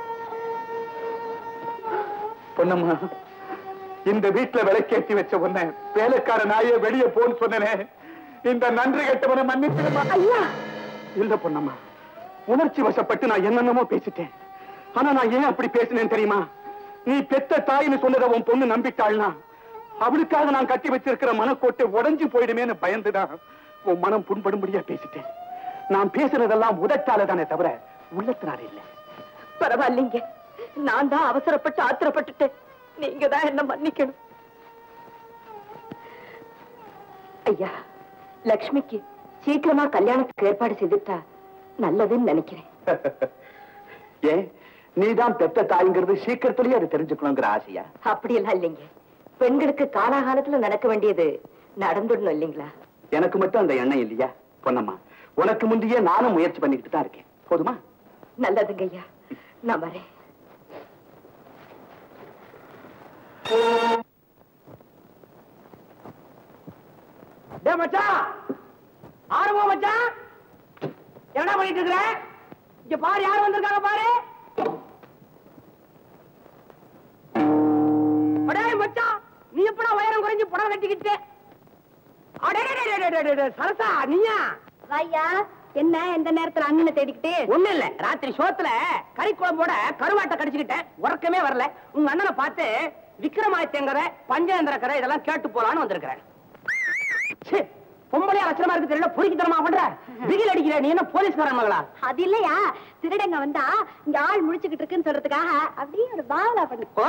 பொன்னம்மா இந்த வீட்டுல விளக்கேற்றி வச்ச உன்னை வேலைக்கார நாயே வெளியே போன்னு சொன்னனே இந்த நன்றி கெட்டவனை மன்னிச்சிடுமா ஐயா இல்ல பொன்னம்மா உணர்ச்சி வசப்பட்டு நான் என்னென்னமோ பேசிட்டேன் ஆனா நான் ஏன் அப்படி பேசினேன் தெரியுமா நீ பெத்த தாயின்னு சொன்னதை உன் பொண்ணு நம்பிட்டாள்னா அவளுக்காக நான் கட்டி வச்சிருக்கிற மனக்கோட்டை உடைஞ்சு போயிடுமேன்னு பயந்துதான் உன் மனம் புண்படும்படியா பேசிட்டேன் நான் பேசுனதெல்லாம் உதட்டால தானே தவிர உள்ளத்தினால இல்லை பரவாயில்லைங்க நான் தான் அவசரப்பட்டு ஆத்திரப்பட்டுட்டேன் நீங்க தான் என்ன மன்னிக்கணும் ஐயா லக்ஷ்மிக்கு சீக்கிரமா கல்யாணத்துக்கு ஏற்பாடு செய்துட்டா நல்லதுன்னு நினைக்கிறேன் ஏன் நீதான் பெத்த தாய்ங்கிறது சீக்கிரத்திலேயே அது தெரிஞ்சுக்கணுங்கிற ஆசையா அப்படியெல்லாம் இல்லைங்க பெண்களுக்கு காலாகாலத்துல நடக்க வேண்டியது நடந்துடணும் இல்லைங்களா எனக்கு மட்டும் அந்த எண்ணம் இல்லையா பொன்னம்மா உனக்கு முந்தையே நானும் முயற்சி பண்ணிக்கிட்டு தான் இருக்கேன் போதுமா நல்லதுங்க ஐயா நான் வரேன் டேய் மச்சான் ஆரம்பம் மச்சான் என்ன பண்ணிட்டு இருக்கிற இங்க பாரு யார் வந்திருக்காங்க பாரு அடே மச்சான் நீ எப்படா உயரம் குறைஞ்சு புடவை கட்டிக்கிட்டு அடே டே, டே, டே, டே, டே, டே, சரசா நீயா ஐயா என்ன எந்த நேரத்துல அண்ணனை தேடிக்கிட்டு ஒண்ணு இல்ல ராத்திரி சோத்துல கறி குழம்போட கருவாட்டை கடிச்சுக்கிட்டேன் உறக்கமே வரல உங்க அண்ணனை பார்த்து விக்ரமாதித்யங்கரை பஞ்சேந்திரக்கரை இதெல்லாம் கேட்டு போலான்னு வந்திருக்கிறேன் ச்சே, பொம்பளையா லட்சணமா இருக்கு தெரியல பொறுக்கித்தனமா பண்ற பிகில் அடிக்கிற நீ என்ன போலீஸ்காரன் மகளா அது இல்லையா திருடங்க வந்தா இங்க ஆள் முழிச்சுக்கிட்டு இருக்குன்னு சொல்றதுக்காக அப்படியே ஒரு பாவலா பண்ணு ஓ!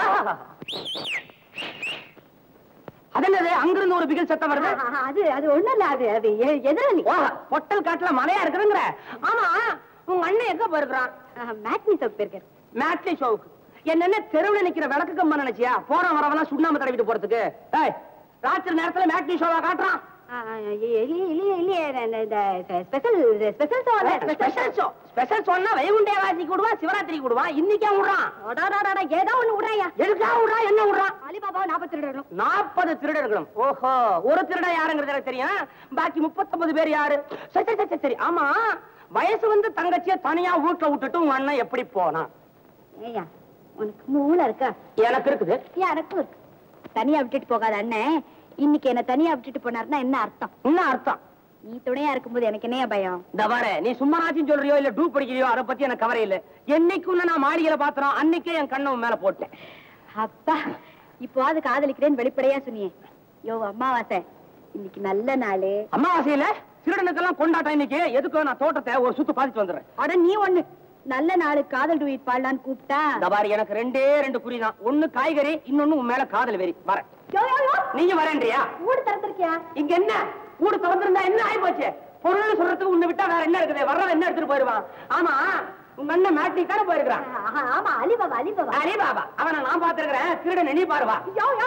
அது என்னது அங்கிருந்து ஒரு பிகில் சத்தம் வருது அது அது ஒண்ணும் இல்ல அது அது எ- எதிராளி ஓ, பொட்டல் காட்டுல மலையா இருக்குதுங்கிற ஆமா உங்க அண்ணன் எங்க போயிருக்கிறான் மேட்னி சோப் போயிருக்காரு மேட்லி ஷோவுக்கு என்னென்ன தெருவுல நிக்கிற விளக்கு கம்பா நினைச்சியா போற வரவெல்லாம் சுண்ணாம்பு தடவிட்டு போறதுக்கு ஏய், ராத்திரி நேரத்துல மேட்லி ஷோவா காட்டுறான் இல்லையே இல்லையே இந்த special special show special show special ஷோன்னா வைகுண்டே வாசிக்கு விடுவான் சிவராத்திரிக்கு விடுவான் இன்னைக்கே விடுறான் ஏதோ ஒண்ணு விடுறாயா எதுக்கா விடுறான் என்ன விடுறான் அலிபாபா நாற்பத்தி ரெண்டு நாற்பது திருடர்களும் ஓஹோ ஒரு திருடன் யாருங்கிறது எனக்கு தெரியும் பாக்கி முப்பத்தொன்பது பேர் யாரு சரி சரி, சரி சரி ஆமா வயசு வந்து தங்கச்சிய தனியா வீட்டுல விட்டுட்டு உங்க அண்ணன் எப்படி போனான் ஏய்யா உனக்கு மூளை இருக்கா எனக்கு இருக்குது எனக்கும் இருக்கு தனியா விட்டுட்டு போகாத அண்ணன் இன்னைக்கு என்ன தனியா விட்டுட்டு போனாருன்னா என்ன அர்த்தம் என்ன அர்த்தம் நீ துணையா இருக்கும்போது எனக்கு என்னையா பயம் இந்த பாரு நீ சும்மானாச்சும் சொல்றியோ இல்ல டூ படிக்கிறியோ அதை பத்தி எனக்கு கவலை இல்ல என்னைக்கு உன்னை நான் மாளிகையில பாத்துறோம் அன்னைக்கே என் கண்ணை உன் மேல போட்டேன் அப்பா இப்போவாது காதலிக்கிறேன்னு வெளிப்படையா சொன்னியே யோ அம்மாவாசை இன்னைக்கு நல்ல நாளு அமாவாசையில திருடனுக்கெல்லாம் கொண்டாட்டம் இன்னைக்கு எதுக்கு நான் தோட்டத்தை ஒரு சுத்து பாதிச்சு வந்துடுறேன் அட நீ ஒண்ணு நல்ல நாளு காதல் டூயிட் பாடலான்னு கூப்பிட்டா இந்த பாரு எனக்கு ரெண்டே ரெண்டு குறி தான் ஒண்ணு காய்கறி இன்னொன்னு உன் மேல காதல் வெறி வரேன் யோ, யோ, யோ, நீங்க வரேன்றியா வீடு திறந்திருக்கியா இங்க என்ன ஊடு திறந்திருந்தா என்ன ஆயி போச்சு பொருள் சொல்றதுக்கு உன்னை விட்டா வேற என்ன இருக்குது வர்றவன் என்ன எடுத்துட்டு போயிருவான் ஆமா உங்க அண்ணன் மேட்ரிக் தானே போயிருக்கிறான் ஆஹா, ஆமா அலிபாபா அலிபாபா அலே பாபா அவனை நான் பாத்துருக்கிறேன் திருடன் நீ பாருவா யோ யோ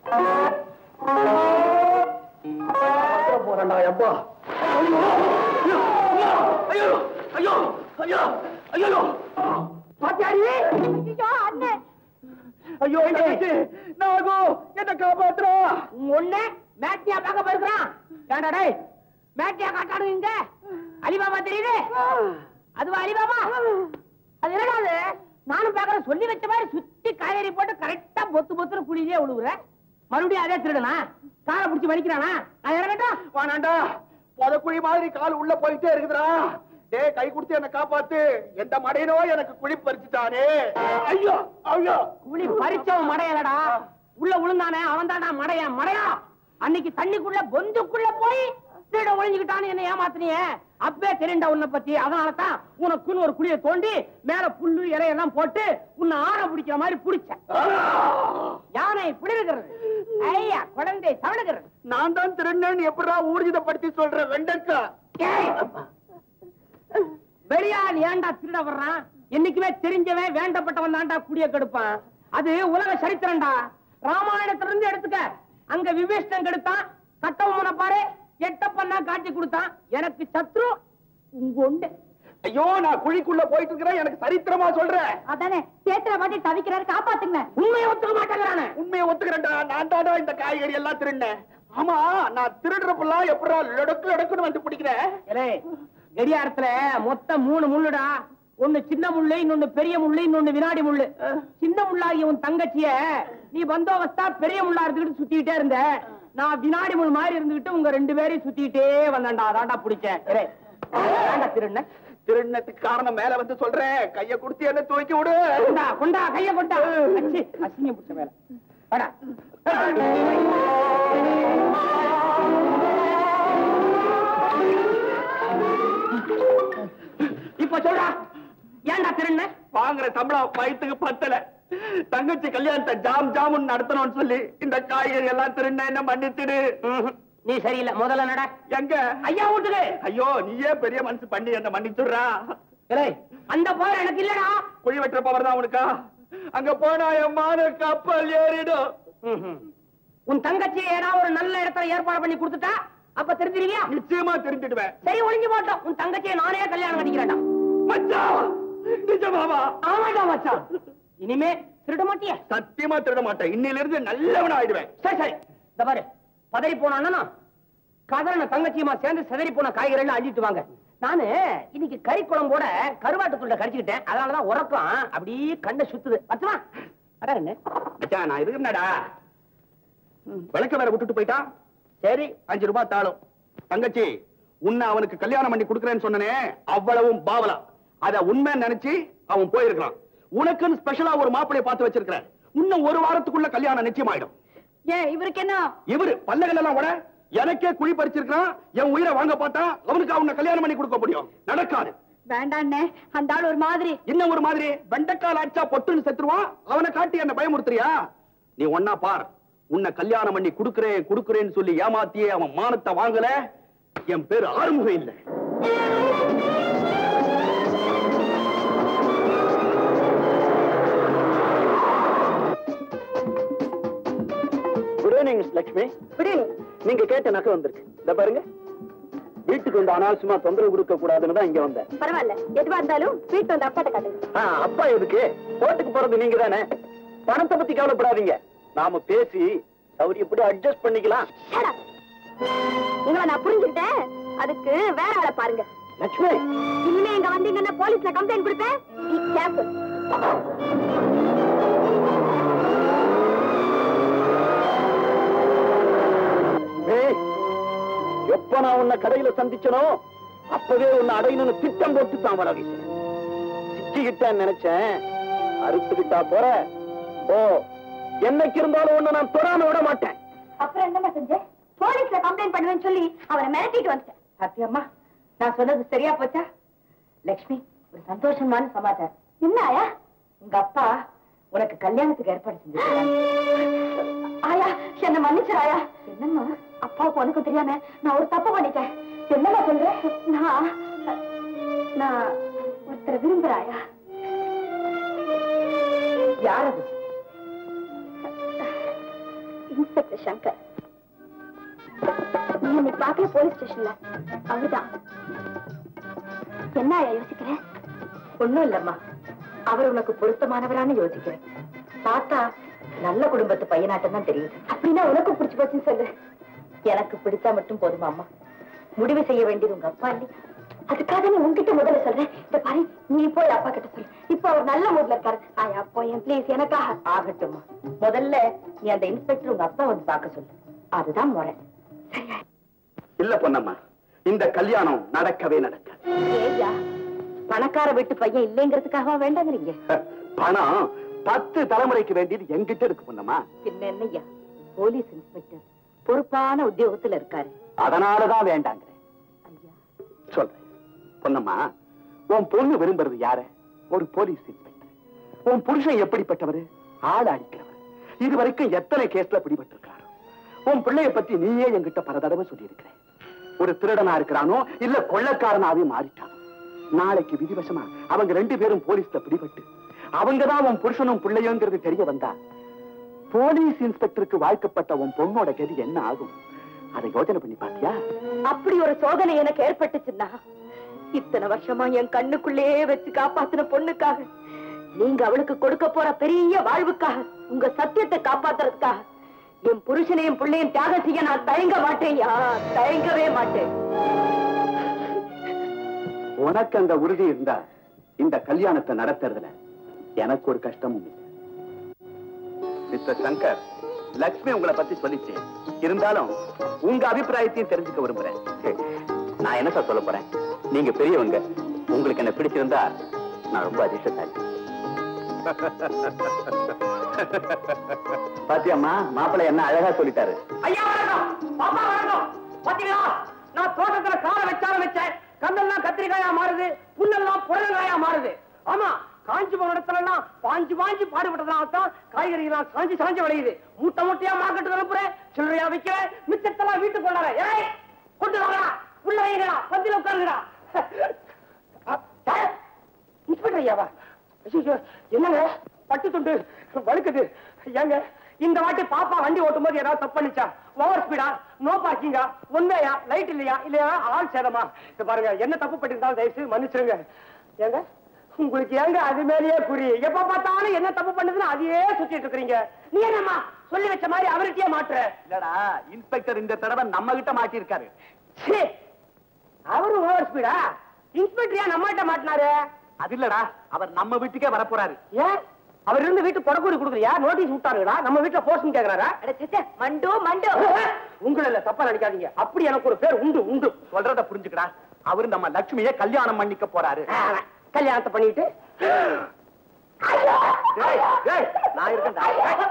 போறேன்டா அப்பா ஐயோ ஐயோ ஐயோ ஐயோ ஐயோ பாத்தியாடி ஐயோ அண்ணே ஐயோ என்னாச்சு நாகோ என்ன காப்பாத்துறா ஒண்ணு மேட்னியா பார்க்க போயிருக்கிறான் ஏன்டா டேய் மேட்னியா காட்டாடுங்க அலிபாபா தெரியுது அதுவா அலிபாபா அது என்னடா அது நானும் பார்க்கறேன் சொல்லி வச்ச மாதிரி சுத்தி காய்கறி போட்டு கரெக்டா பொத்து பொத்துன்னு குழியிலே விழுகுற மறுபடியும் அதே திருடனா காலை பிடிச்சி வலிக்கிறானா நான் இறங்கட்டா வானாண்டா புதக்குழி மாதிரி கால் உள்ள போயிட்டே இருக்குதுடா டேய் கை கொடுத்து என்ன காப்பாத்து எந்த மடையனோ எனக்கு குழி பறிச்சுட்டானே ஐயோ ஐயோ குழி பறிச்சவன் மடையலடா உள்ள விழுந்தானே அவன் தான்டா மடையா மடையா அன்னைக்கு தண்ணிக்குள்ள பொந்துக்குள்ள போய் திருட ஒளிஞ்சுக்கிட்டான்னு என்ன ஏமாத்தினியே அப்பவே தெரியுண்டா உன்னை பத்தி அதனால தான் உனக்குன்னு ஒரு குழியை தோண்டி மேல புல்லு இலையெல்லாம் போட்டு உன்னை ஆற பிடிக்கிற மாதிரி பிடிச்ச யானை பிடிக்கிறது ஐயா குழந்தை தவழுகிறது நான் தான் திருநன் எப்படா ஊர்ஜிதப்படுத்தி சொல்றேன் வெண்டக்கா ஏய்! வெளியாள் ஏன்டா திருட வர்றான் என்னைக்குமே தெரிஞ்சவன் வேண்டப்பட்டவன் தான்டா குடிய கெடுப்பான் அது உலக சரித்திரம்டா ராமாயணத்துல இருந்து எடுத்துக்க அங்க விபீஷ்டன் கெடுத்தான் கட்டவன பாரு எட்டப்பன்னா காட்டி கொடுத்தான் எனக்கு சத்ரு உங்க உண்டு ஐயோ நான் குழிக்குள்ள போயிட்டு இருக்கிறேன் எனக்கு சரித்திரமா சொல்றேன் அதானே சேத்துல மாட்டி தவிக்கிறாரு காப்பாத்துங்க உண்மையை ஒத்துக்க மாட்டேங்கிறானே உண்மையை ஒத்துக்கிறேன்டா நான் தாடா இந்த காய்கறி எல்லாம் திருடினேன் ஆமா நான் திருடுறப்பெல்லாம் எப்படா லொடக்கு லொடக்குன்னு வந்து பிடிக்கிறேன் ஏலே, கடியாரத்துல மொத்தம் மூணு முள்ளுடா ஒண்ணு சின்ன முள்ளு இன்னொன்னு பெரிய முள்ளு இன்னொன்னு வினாடி முள்ளு சின்ன முள்ளாகிய உன் தங்கச்சிய நீ பந்தோபஸ்தா பெரிய முள்ளா இருந்துகிட்டு சுத்திக்கிட்டே இருந்த நான் வினாடி முள் மாதிரி இருந்துகிட்டு உங்க ரெண்டு பேரையும் சுத்திக்கிட்டே வந்தேன்டா அதான்டா பிடிச்சேன் ஏலே, ஏன்டா திருடுன திருடினத்துக்கு காரணம் மேல வந்து சொல்றேன் கைய கொடுத்து என்ன தூக்கி விடு கொண்டா கொண்டா கைய கொண்டா அச்சி, அசிங்கம் பிடிச்ச மேல வாடா திருண்ண வாங்குற சம்பளம் வயிற்றுக்கு பத்தல தங்கச்சி கல்யாணத்தை ஜாம் ஜாமுன் நடத்தணும்னு சொல்லி இந்த காய்கறி எல்லாம் திருண்ண என்ன மன்னிச்சிடு நீ சரியில்லை முதல்ல நட எங்க ஐயா வீட்டுக்கு ஐயோ நீயே பெரிய மனசு பண்ணி என்ன மன்னிச்சுடுறா ஏய், அந்த போர் எனக்கு இல்லடா குழி வெட்டுற பவர் தான் உனக்கா அங்க போனா என் மான கப்பல் ஏறிடும் ம்ஹும். உன் தங்கச்சி ஏதாவது ஒரு நல்ல இடத்துல ஏற்பாடு பண்ணி கொடுத்துட்டா அப்ப தெரிஞ்சிருவியா நிச்சயமா தெரிஞ்சிடுவேன் சரி ஒளிஞ்சு போட்டோம் உன் தங்கச்சியை நானே கல்யாணம் பண்ணிக்கிறேன்டா மச்சான் நிஜமாவா ஆமாடா மச்சான் இனிமே திருட மாட்டியா சத்தியமா திருட மாட்டேன் இன்னில இருந்து நல்லவன் ஆயிடுவேன் சரி சரி இந்த பாரு பதறி போன அண்ணனா கதறன தங்கச்சியுமா சேர்ந்து சிதறி போன காய்கறிகள் அள்ளிட்டு வாங்க நானு இன்னைக்கு கறி குழம்போட கருவாட்டு துண்டை கடிச்சுக்கிட்டேன் அதனாலதான் உறக்கம் அப்படியே கண்ணை சுத்துது பத்துமா அடா என்ன மச்சான் நான் இது என்னடா விளக்க வேற விட்டுட்டு போயிட்டான் சரி அஞ்சு ரூபாய் தாளும் தங்கச்சி உன்னை அவனுக்கு கல்யாணம் பண்ணி கொடுக்கறேன்னு சொன்னனே அவ்வளவும் பாவலா அத உண்மை நினைச்சு அவன் போயிருக்கான் உனக்குன்னு ஸ்பெஷலா ஒரு மாப்பிளைய பார்த்து வச்சிருக்கிறேன் இன்னும் ஒரு வாரத்துக்குள்ள கல்யாணம் நிச்சயமாயிடும் ஏன் இவருக்கு என்ன இவரு பல்லகள் எல்லாம் கூட எனக்கே குழி பறிச்சிருக்கான் என் உயிரை வாங்க பார்த்தா அவனுக்கு அவனை கல்யாணம் பண்ணி கொடுக்க முடியும் நடக்காது வேண்டாண்ணே அந்த ஆள் ஒரு மாதிரி இன்னும் ஒரு மாதிரி வெண்டைக்கால் அடிச்சா பொட்டுன்னு செத்துருவான் அவனை காட்டி என்ன பயமுறுத்துறியா நீ ஒன்னா பார் உன்னை கல்யாணம் பண்ணி குடுக்கறேன் குடுக்கறேன்னு சொல்லி ஏமாத்தியே அவன் மானத்தை வாங்கல என் பேரு ஆறுமுகம் இல்ல குட் ஈவினிங் லட்சுமி நீங்க கேட்ட நகை வந்திருக்கு இந்த பாருங்க வீட்டுக்கு வந்து அனாவசியமா தொந்தரவு கொடுக்க கூடாதுன்னு தான் இங்க வந்தேன் பரவாயில்ல எதுவா இருந்தாலும் வீட்டு வந்து அப்பாட்ட காட்டுங்க ஆ, அப்பா எதுக்கு கோர்ட்டுக்கு போறது நீங்க தானே பணத்தை பத்தி கவலைப்படாதீங்க நாம பேசி சௌரியப்படி அட்ஜஸ்ட் பண்ணிக்கலாம் Shut up. உங்களை நான் புரிஞ்சுக்கிட்டேன் அதுக்கு வேற ஆளை பாருங்க லட்சுமி இனிமே இங்க வந்தீங்கன்னா போலீஸ்ல கம்ப்ளைண்ட் கொடுப்பேன் Be careful. ஏய், எப்ப நான் உன்னை கடையில சந்திச்சனோ அப்பவே உன்னை அடையணும்னு திட்டம் போட்டு தான் வர வீசினேன் சிக்கிக்கிட்டேன்னு நினைச்சேன் அறுத்துக்கிட்டா போற ஓ என்னைக்கு இருந்தாலும் உன்னை நான் தொடாம விட மாட்டேன் அப்புறம் என்னம்மா செஞ்சேன் போலீஸ்ல கம்ப்ளைண்ட் பண்ணுவேன்னு சொல்லி அவனை மிரட்டிட்டு வந்துட்டேன் சத்தியம்மா நான் சொன்னது சரியா போச்சா லக்ஷ்மி ஒரு சந்தோஷமான சமாச்சாரம் என்ன ஆயா உங்க அப்பா உனக்கு கல்யாணத்துக்கு ஏற்பாடு செஞ்சிருக்காங்க ஆயா என்ன மன்னிச்சிரு ஆயா என்னம்மா அப்பாவுக்கு உனக்கு தெரியாம நான் ஒரு தப்பு பண்ணிட்டேன் என்னம்மா சொல்ற நான் நான் ஒருத்தரை விரும்புறேன் ஆயா யார் அது இன்ஸ்பெக்டர் சங்கர் நீ இன்னைக்கு பாக்கல போலீஸ் ஸ்டேஷன்ல அவர்தான் என்ன ஆயா யோசிக்கிறேன் ஒண்ணும் இல்லம்மா அவர் உனக்கு பொருத்தமானவரான்னு யோசிக்கிறேன் பார்த்தா நல்ல குடும்பத்து பையனாட்டம் தான் தெரியுது அப்படின்னா உனக்கும் பிடிச்சு போச்சுன்னு சொல்லு எனக்கு பிடிச்சா மட்டும் போதுமா அம்மா முடிவு செய்ய வேண்டியது உங்க அப்பா இல்லையா அதுக்காக நீ உன்கிட்ட முதல்ல சொல்றேன் இந்த பாரு நீ போய் அப்பா கிட்ட சொல்லு இப்ப அவர் நல்ல மூட்ல இருக்காரு ஆயா போய் ப்ளீஸ் எனக்காக ஆகட்டும்மா முதல்ல நீ அந்த இன்ஸ்பெக்டர் உங்க அப்பா வந்து பார்க்க சொல்லு அதுதான் முறை இல்ல பொன்னம்மா இந்த கல்யாணம் நடக்கவே நடக்காது ஏய்யா பணக்கார வீட்டு பையன் இல்லைங்கிறதுக்காக வேண்டாங்கிறீங்க பணம் பத்து தலைமுறைக்கு வேண்டியது என்கிட்ட இருக்கு பொன்னம்மா பின்ன என்னய்யா போலீஸ் இன்ஸ்பெக்டர் பொறுப்பான உத்தியோகத்துல இருக்காரு அதனாலதான் வேண்டாங்கிறேன் ஐயா சொல்றேன் பொன்னம்மா உன் பொண்ணு விரும்புறது யார ஒரு போலீஸ் இன்ஸ்பெக்டர் உன் புருஷன் எப்படிப்பட்டவரு ஆள் அடிக்கிறவர் இது வரைக்கும் எத்தனை கேஸ்ல பிடிபட்டிருக்காரு உன் பிள்ளைய பத்தி நீயே என்கிட்ட பல தடவை சொல்லி ஒரு திருடனா இருக்கிறானோ இல்ல கொள்ளக்காரனாவே மாறிட்டானோ நாளைக்கு விதிவசமா அவங்க ரெண்டு பேரும் போலீஸ்ல பிடிபட்டு அவங்கதான் உன் புருஷனும் பிள்ளையோங்கிறது தெரிய வந்தா போலீஸ் இன்ஸ்பெக்டருக்கு வாழ்க்கப்பட்ட உன் பொண்ணோட கதி என்ன ஆகும் அதை யோசனை பண்ணி பாத்தியா அப்படி ஒரு சோதனை எனக்கு ஏற்பட்டுச்சுன்னா இத்தனை வருஷமா என் கண்ணுக்குள்ளேயே வச்சு காப்பாத்தின பொண்ணுக்காக நீங்க அவளுக்கு கொடுக்க போற பெரிய வாழ்வுக்காக உங்க சத்தியத்தை காப்பாத்துறதுக்காக என் புருஷனையும் பிள்ளையும் தியாகம் செய்ய நான் தயங்க மாட்டேன்யா தயங்கவே மாட்டேன் உனக்கு அந்த உறுதி இருந்தா இந்த கல்யாணத்தை நடத்துறதுல எனக்கு ஒரு கஷ்டமும் இல்லை மிஸ்டர் சங்கர் லக்ஷ்மி உங்களை பத்தி சொல்லிச்சு இருந்தாலும் உங்க அபிப்பிராயத்தையும் தெரிஞ்சுக்க விரும்புறேன் நான் என்ன சார் சொல்ல போறேன் நீங்க பெரியவங்க உங்களுக்கு என்ன பிடிச்சிருந்தா நான் ரொம்ப அதிர்ஷ்டசாலி பாத்தியம்மா மாப்பிள்ளை என்ன அழகா சொல்லிட்டாரு ஐயா வணக்கம் பாப்பா வணக்கம் பாத்தீங்களா நான் தோட்டத்துல காலை வச்சாலும் வச்சேன் கந்தெல்லாம் கத்திரிக்காயா மாறுது புல்லெல்லாம் புடலங்காயா மாறுது ஆமா காஞ்சி போன இடத்துல எல்லாம் பாஞ்சு பாஞ்சு பாடுபட்டதுனால தான் காய்கறிகள் சாஞ்சி சாஞ்சி விளையுது மூட்டை மூட்டையா மார்க்கெட்டுக்கு அனுப்புறேன் சில்லறையா விக்கிறேன் மிச்சத்தெல்லாம் வீட்டுக்கு கொண்டாட ஏய் கொண்டு வாங்கடா உள்ள வைங்கடா பந்தில உட்காருங்கடா இன்ஸ்பெக்டர் ஐயாவா ஐயோ என்னங்க பட்டு துண்டு வழுக்குது ஏங்க இந்த வாட்டி பாப்பா வண்டி ஓட்டும் போது ஏதாவது தப்பு பண்ணிச்சா ஓவர் ஸ்பீடா நோ பார்க்கிங்கா உண்மையா லைட் இல்லையா இல்லையா ஆள் சேதமா இது பாருங்க என்ன தப்பு பண்ணிருந்தாலும் தயவுசெய்து மன்னிச்சிருங்க ஏங்க உங்களுக்கு ஏங்க அது மேலேயே குறி எப்ப பார்த்தாலும் என்ன தப்பு பண்ணுதுன்னு அதையே சுத்திட்டு இருக்கீங்க நீ என்னம்மா சொல்லி வச்ச மாதிரி அவர்கிட்டயே மாட்டுற இல்லடா இன்ஸ்பெக்டர் இந்த தடவை நம்ம கிட்ட மாட்டிருக்காரு ச்சீ, அவரு ஓவர் ஸ்பீடா இன்ஸ்பெக்டர் ஏன் நம்மகிட்ட மாட்டினாரு அது இல்லடா அவர் நம்ம வீட்டுக்கே வரப்போறாரு ஏன் அவர் இருந்து வீட்டு கொடக்கூடி கொடுக்குறியா நோட்டீஸ் விட்டாருடா நம்ம வீட்டுல போஸ்ட் கேக்குறாரா மண்டு மண்டு உங்களை இல்ல தப்பா நினைக்காதீங்க அப்படி எனக்கு ஒரு பேர் உண்டு உண்டு சொல்றத புரிஞ்சுக்கடா அவரு நம்ம லட்சுமியை கல்யாணம் பண்ணிக்க போறாரு ஆ, கல்யாணத்தை பண்ணிட்டு டேய், டேய், நான் இருக்கேன்டா.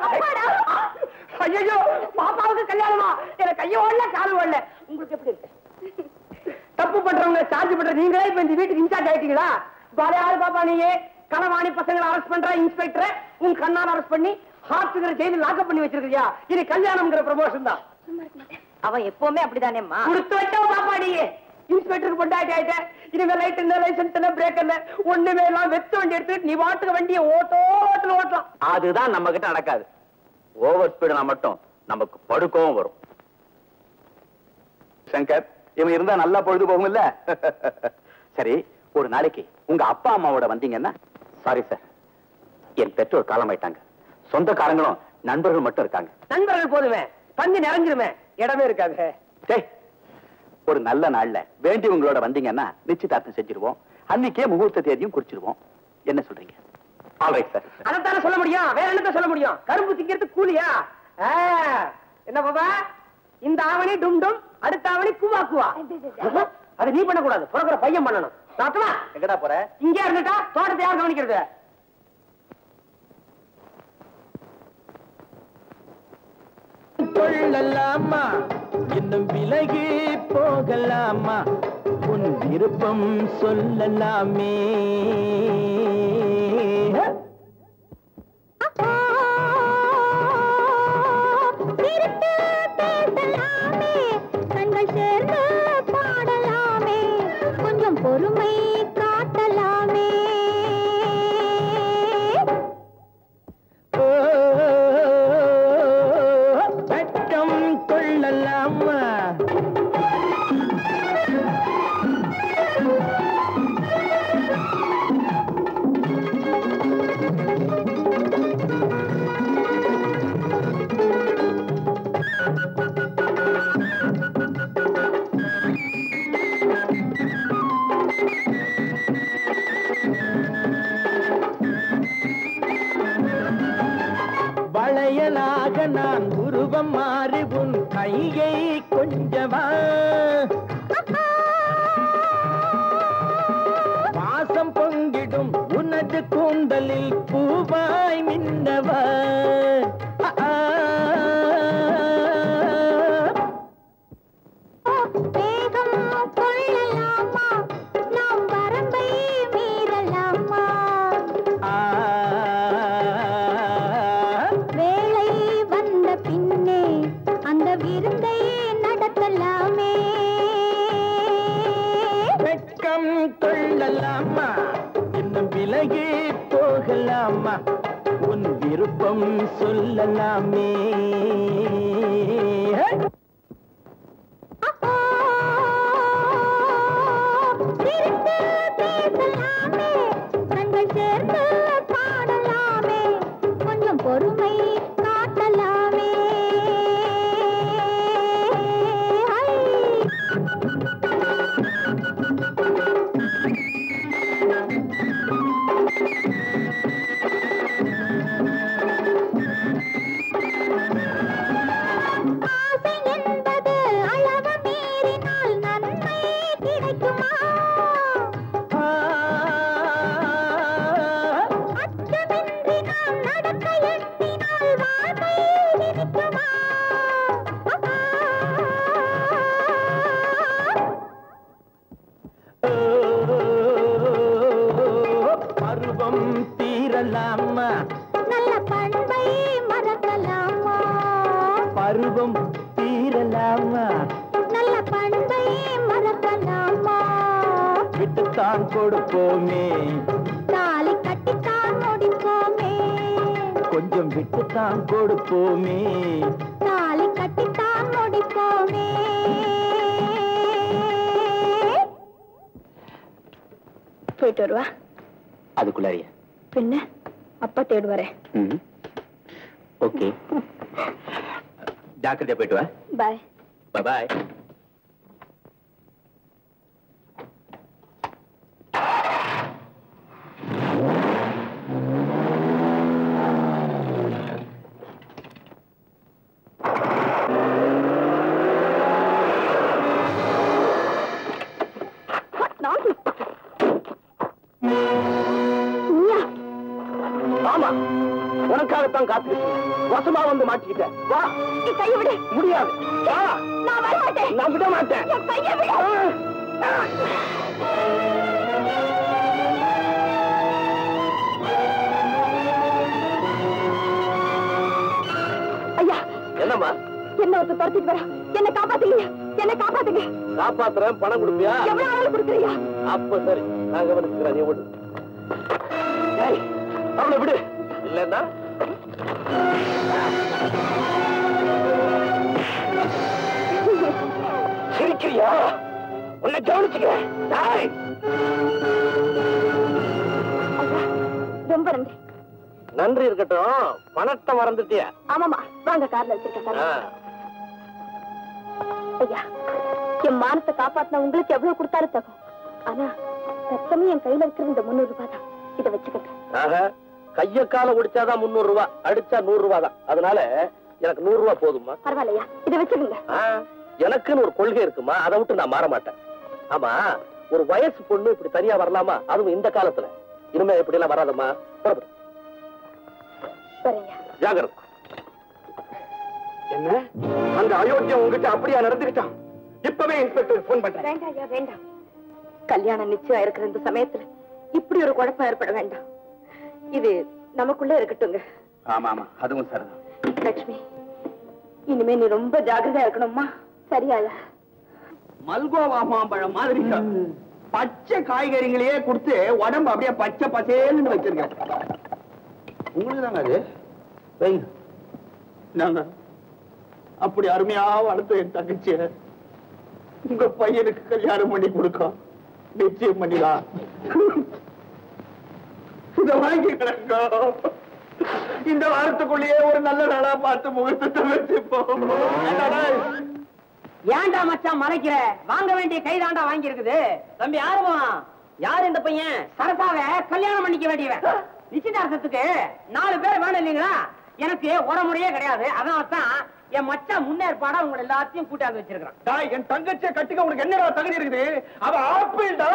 ஐயோ பாப்பாவுக்கு கல்யாணமா எனக்கு கைய ஓடல கால் ஓடல உங்களுக்கு எப்படி இருக்கு தப்பு பண்றவங்க சார்ஜ் பண்ற நீங்களே இப்ப இந்த வீட்டுக்கு இன்சார்ஜ் ஆயிட்டீங்களா பாலையாரு பாப்பா நீங்க களவாணி பசங்களை அரெஸ்ட் பண்ற இன்ஸ்பெக்டர் உன் கண்ணால் அரெஸ்ட் பண்ணி ஹார்ட்டுங்கிற ஜெயிலில் லாக்கப் பண்ணி வச்சிருக்கியா இது கல்யாணம்ங்கிற ப்ரமோஷன் தான் அவன் எப்பவுமே அப்படிதானேம்மா கொடுத்து வச்சவ பாப்பா நீ இன்ஸ்பெக்டருக்கு பொண்டாட்டி ஆயிட்ட இனிமே லைட் என்ன லைசன்ஸ் என்ன பிரேக் என்ன ஒண்ணுமே எல்லாம் வெத்து வண்டி எடுத்து நீ வாட்டுக்கு வண்டியை ஓட்டோ ஓட்டல ஓட்டலாம் அதுதான் நம்ம கிட்ட நடக்காது ஓவர் ஸ்பீடுனா மட்டும் நமக்கு படுக்கவும் வரும் சங்கர் இவன் இருந்தா நல்லா பொழுது போகும் இல்ல சரி ஒரு நாளைக்கு உங்க அப்பா அம்மாவோட வந்தீங்கன்னா சாரி சார் என் பெற்றோர் காலமாயிட்டாங்க சொந்தக்காரங்களும் நண்பர்கள் மட்டும் இருக்காங்க நண்பர்கள் போதுமே பஞ்சு நிறைஞ்சிருமே இடமே இருக்காது டேய், ஒரு நல்ல நாள்ல வேண்டியவங்களோட வந்தீங்கன்னா நிச்சயதார்த்தம் செஞ்சிருவோம் அன்னைக்கே முகூர்த்த தேதியும் குறிச்சிருவோம் என்ன சொல்றீங்க ஆல்ரைட் சார் அதைத்தானே சொல்ல முடியும் வேற என்னத்த சொல்ல முடியும் கரும்பு திங்கிறது கூலியா ஆ, என்ன பாபா இந்த ஆவணி டும் டும் அடுத்த ஆவணி குவா குவா அது நீ பண்ணக்கூடாது பிறகுற பையன் பண்ணணும் நாட்டுமா எங்கடா போற இங்கே இருந்துட்டா தோட்டத்தை யார் கவனிக்கிறது கொள்ளலாமா இன்னும் விலகி போகலாமா உன் விருப்பம் சொல்லலாமே சிரித்து பேசலாமே கண்கள் சேர்ந்து பாடலாமே கொஞ்சம் பொறுமை காட்டலாமே ஓ, வெட்கம் கொள்ளலாமா வளையலாக நான் உருவம் மாறி உன் கையை கொஞ்சவா வாசம் பொங்கிடும் உனது கூந்தலில் பூவாய் மின்னவா ஆ, ஆ. வேகம் கொள்ளலாமா நாம் வரம்பை மீறலாமா ஆ. வேளை வந்த பின்னே அந்த விருந்தை நடத்தலாமே வெட்கம் கொள்ளலாமா இன்னும் விலகி போகலாமா உன் விருப்பம் சொல்லலாமே சிரித்து பேசலாமே கண்கள் சேர்ந்து பாடலாமே கொஞ்சம் பொறுமை காட்டலாமே ஹை! போகலாமா நல்ல பண்பை மறக்கலாமா பருவம் தீரலாமா நல்ல பண்பை மறக்கலாமா விட்டுத்தான் கொடுப்போமே தாலி கட்டித்தான் முடிப்போமே கொஞ்சம் விட்டுத்தான் கொடுப்போமே தாலி கட்டித்தான் முடிப்போமே போயிட்டு வருவா அதுக்குள்ளாரியா பின்ன அப்பா தேடுவாரே ஓகே ஜாக்கிரதையா போயிட்டு வா பாய் பாய் ஆமா உனக்காகத்தான் காத்திருக்கேன் வசமா வந்து மாட்டிக்கிட்டேன் வா கையை விடு முடியாது வா நான் வர மாட்டேன் நான் விட மாட்டேன் என் கையை விடு ஐயா என்னம்மா என்ன ஒருத்தர் துரத்திட்டு வரா என்ன காப்பாத்துங்க என்ன காப்பாத்துங்க காப்பாத்துறேன் பணம் கொடுப்பியா எவ்வளவு ஆனாலும் கொடுக்குறியா அப்ப சரி நான் கவனிச்சுக்கிறேன் நீ விடு ஏய், அவளை விடு இல்லன்னா சிரிக்கிறியா உன்னை கவனிச்சுக்கிறேன் டேய். ரொம்ப நன்றி நன்றி இருக்கட்டும் பணத்தை மறந்துட்டியா ஆமாமா வாங்க கார்ல வச்சிருக்கேன் ஆ. ஐயா என் மானத்தை காப்பாத்தின உங்களுக்கு எவ்வளவு கொடுத்தாலும் தகும் ஆனா தற்சமயம் என் கையில இருக்கிறது இந்த முன்னூறு ரூபாய் தான் இதை வச்சுக்கோங்க ஆக கைய கால ஒடிச்சாதான் முன்னூறு ரூபாய் அடிச்சா நூறு ரூபாய் தான் அதனால எனக்கு நூறு ரூபாய் போதுமா பரவாயில்லையா இதை வச்சுக்கோங்க ஆ, எனக்குன்னு ஒரு கொள்கை இருக்குமா அதை விட்டு நான் மாற மாட்டேன் ஆமா ஒரு வயசு பொண்ணு இப்படி தனியா வரலாமா அதுவும் இந்த காலத்துல இனிமே இப்படி எல்லாம் வராதம்மா புறப்படு வரேங்க ஜாகிரதை என்ன அந்த அயோக்கியம் உங்ககிட்ட அப்படியா நடந்துக்கிட்டான் இப்பவே இன்ஸ்பெக்டர் போன் பண்றேன் வேண்டாம் ஐயா வேண்டாம் கல்யாணம் நிச்சயம் இருக்கிற இந்த சமயத்துல இப்படி ஒரு குழப்பம் ஏற்பட வேண்டாம் இது நமக்குள்ள இருக்கட்டுங்க ஆமா ஆமா அதுவும் சரிதான் லட்சுமி இனிமே நீ ரொம்ப ஜாக்கிரதையா இருக்கணும்மா சரியா மல்கோவா மாம்பழம் மாதிரி பச்சை காய்கறிகளையே கொடுத்து உடம்பு அப்படியே பச்சை பசேல்னு வச்சிருக்கேன் உங்களுக்கு தாங்க அது வைங்க நாங்க அப்படி அருமையா வளர்த்து என் தங்கச்சிய உங்க பையனுக்கு கல்யாணம் பண்ணி கொடுக்கும் நிச்சயம் பண்ணிடலாம் இத வாங்கிக்கிறேங்க இந்த வாரத்துக்குள்ளேயே ஒரு நல்ல நாளா பார்த்து முகூர்த்தத்தை வச்சுப்போம் என்னடா? ஏன்டா மச்சான் மறைக்கிற வாங்க வேண்டிய கைதாண்டா வாங்கி இருக்குது தம்பி யாருமா யார் இந்த பையன் சரசாவ கல்யாணம் பண்ணிக்க வேண்டியவன் நிச்சயதார்த்தத்துக்கு நாலு பேர் வேணும் இல்லைங்களா எனக்கு ஒரு முறையே கிடையாது அதனால தான் என் மச்சான் முன்னேற்பாடா உங்களை எல்லாத்தையும் கூட்டாந்து வச்சிருக்கான் டேய், என் தங்கச்சியை கட்டிக்க உனக்கு என்னடா தகுதி இருக்குது அவ ஆப்பிள்டா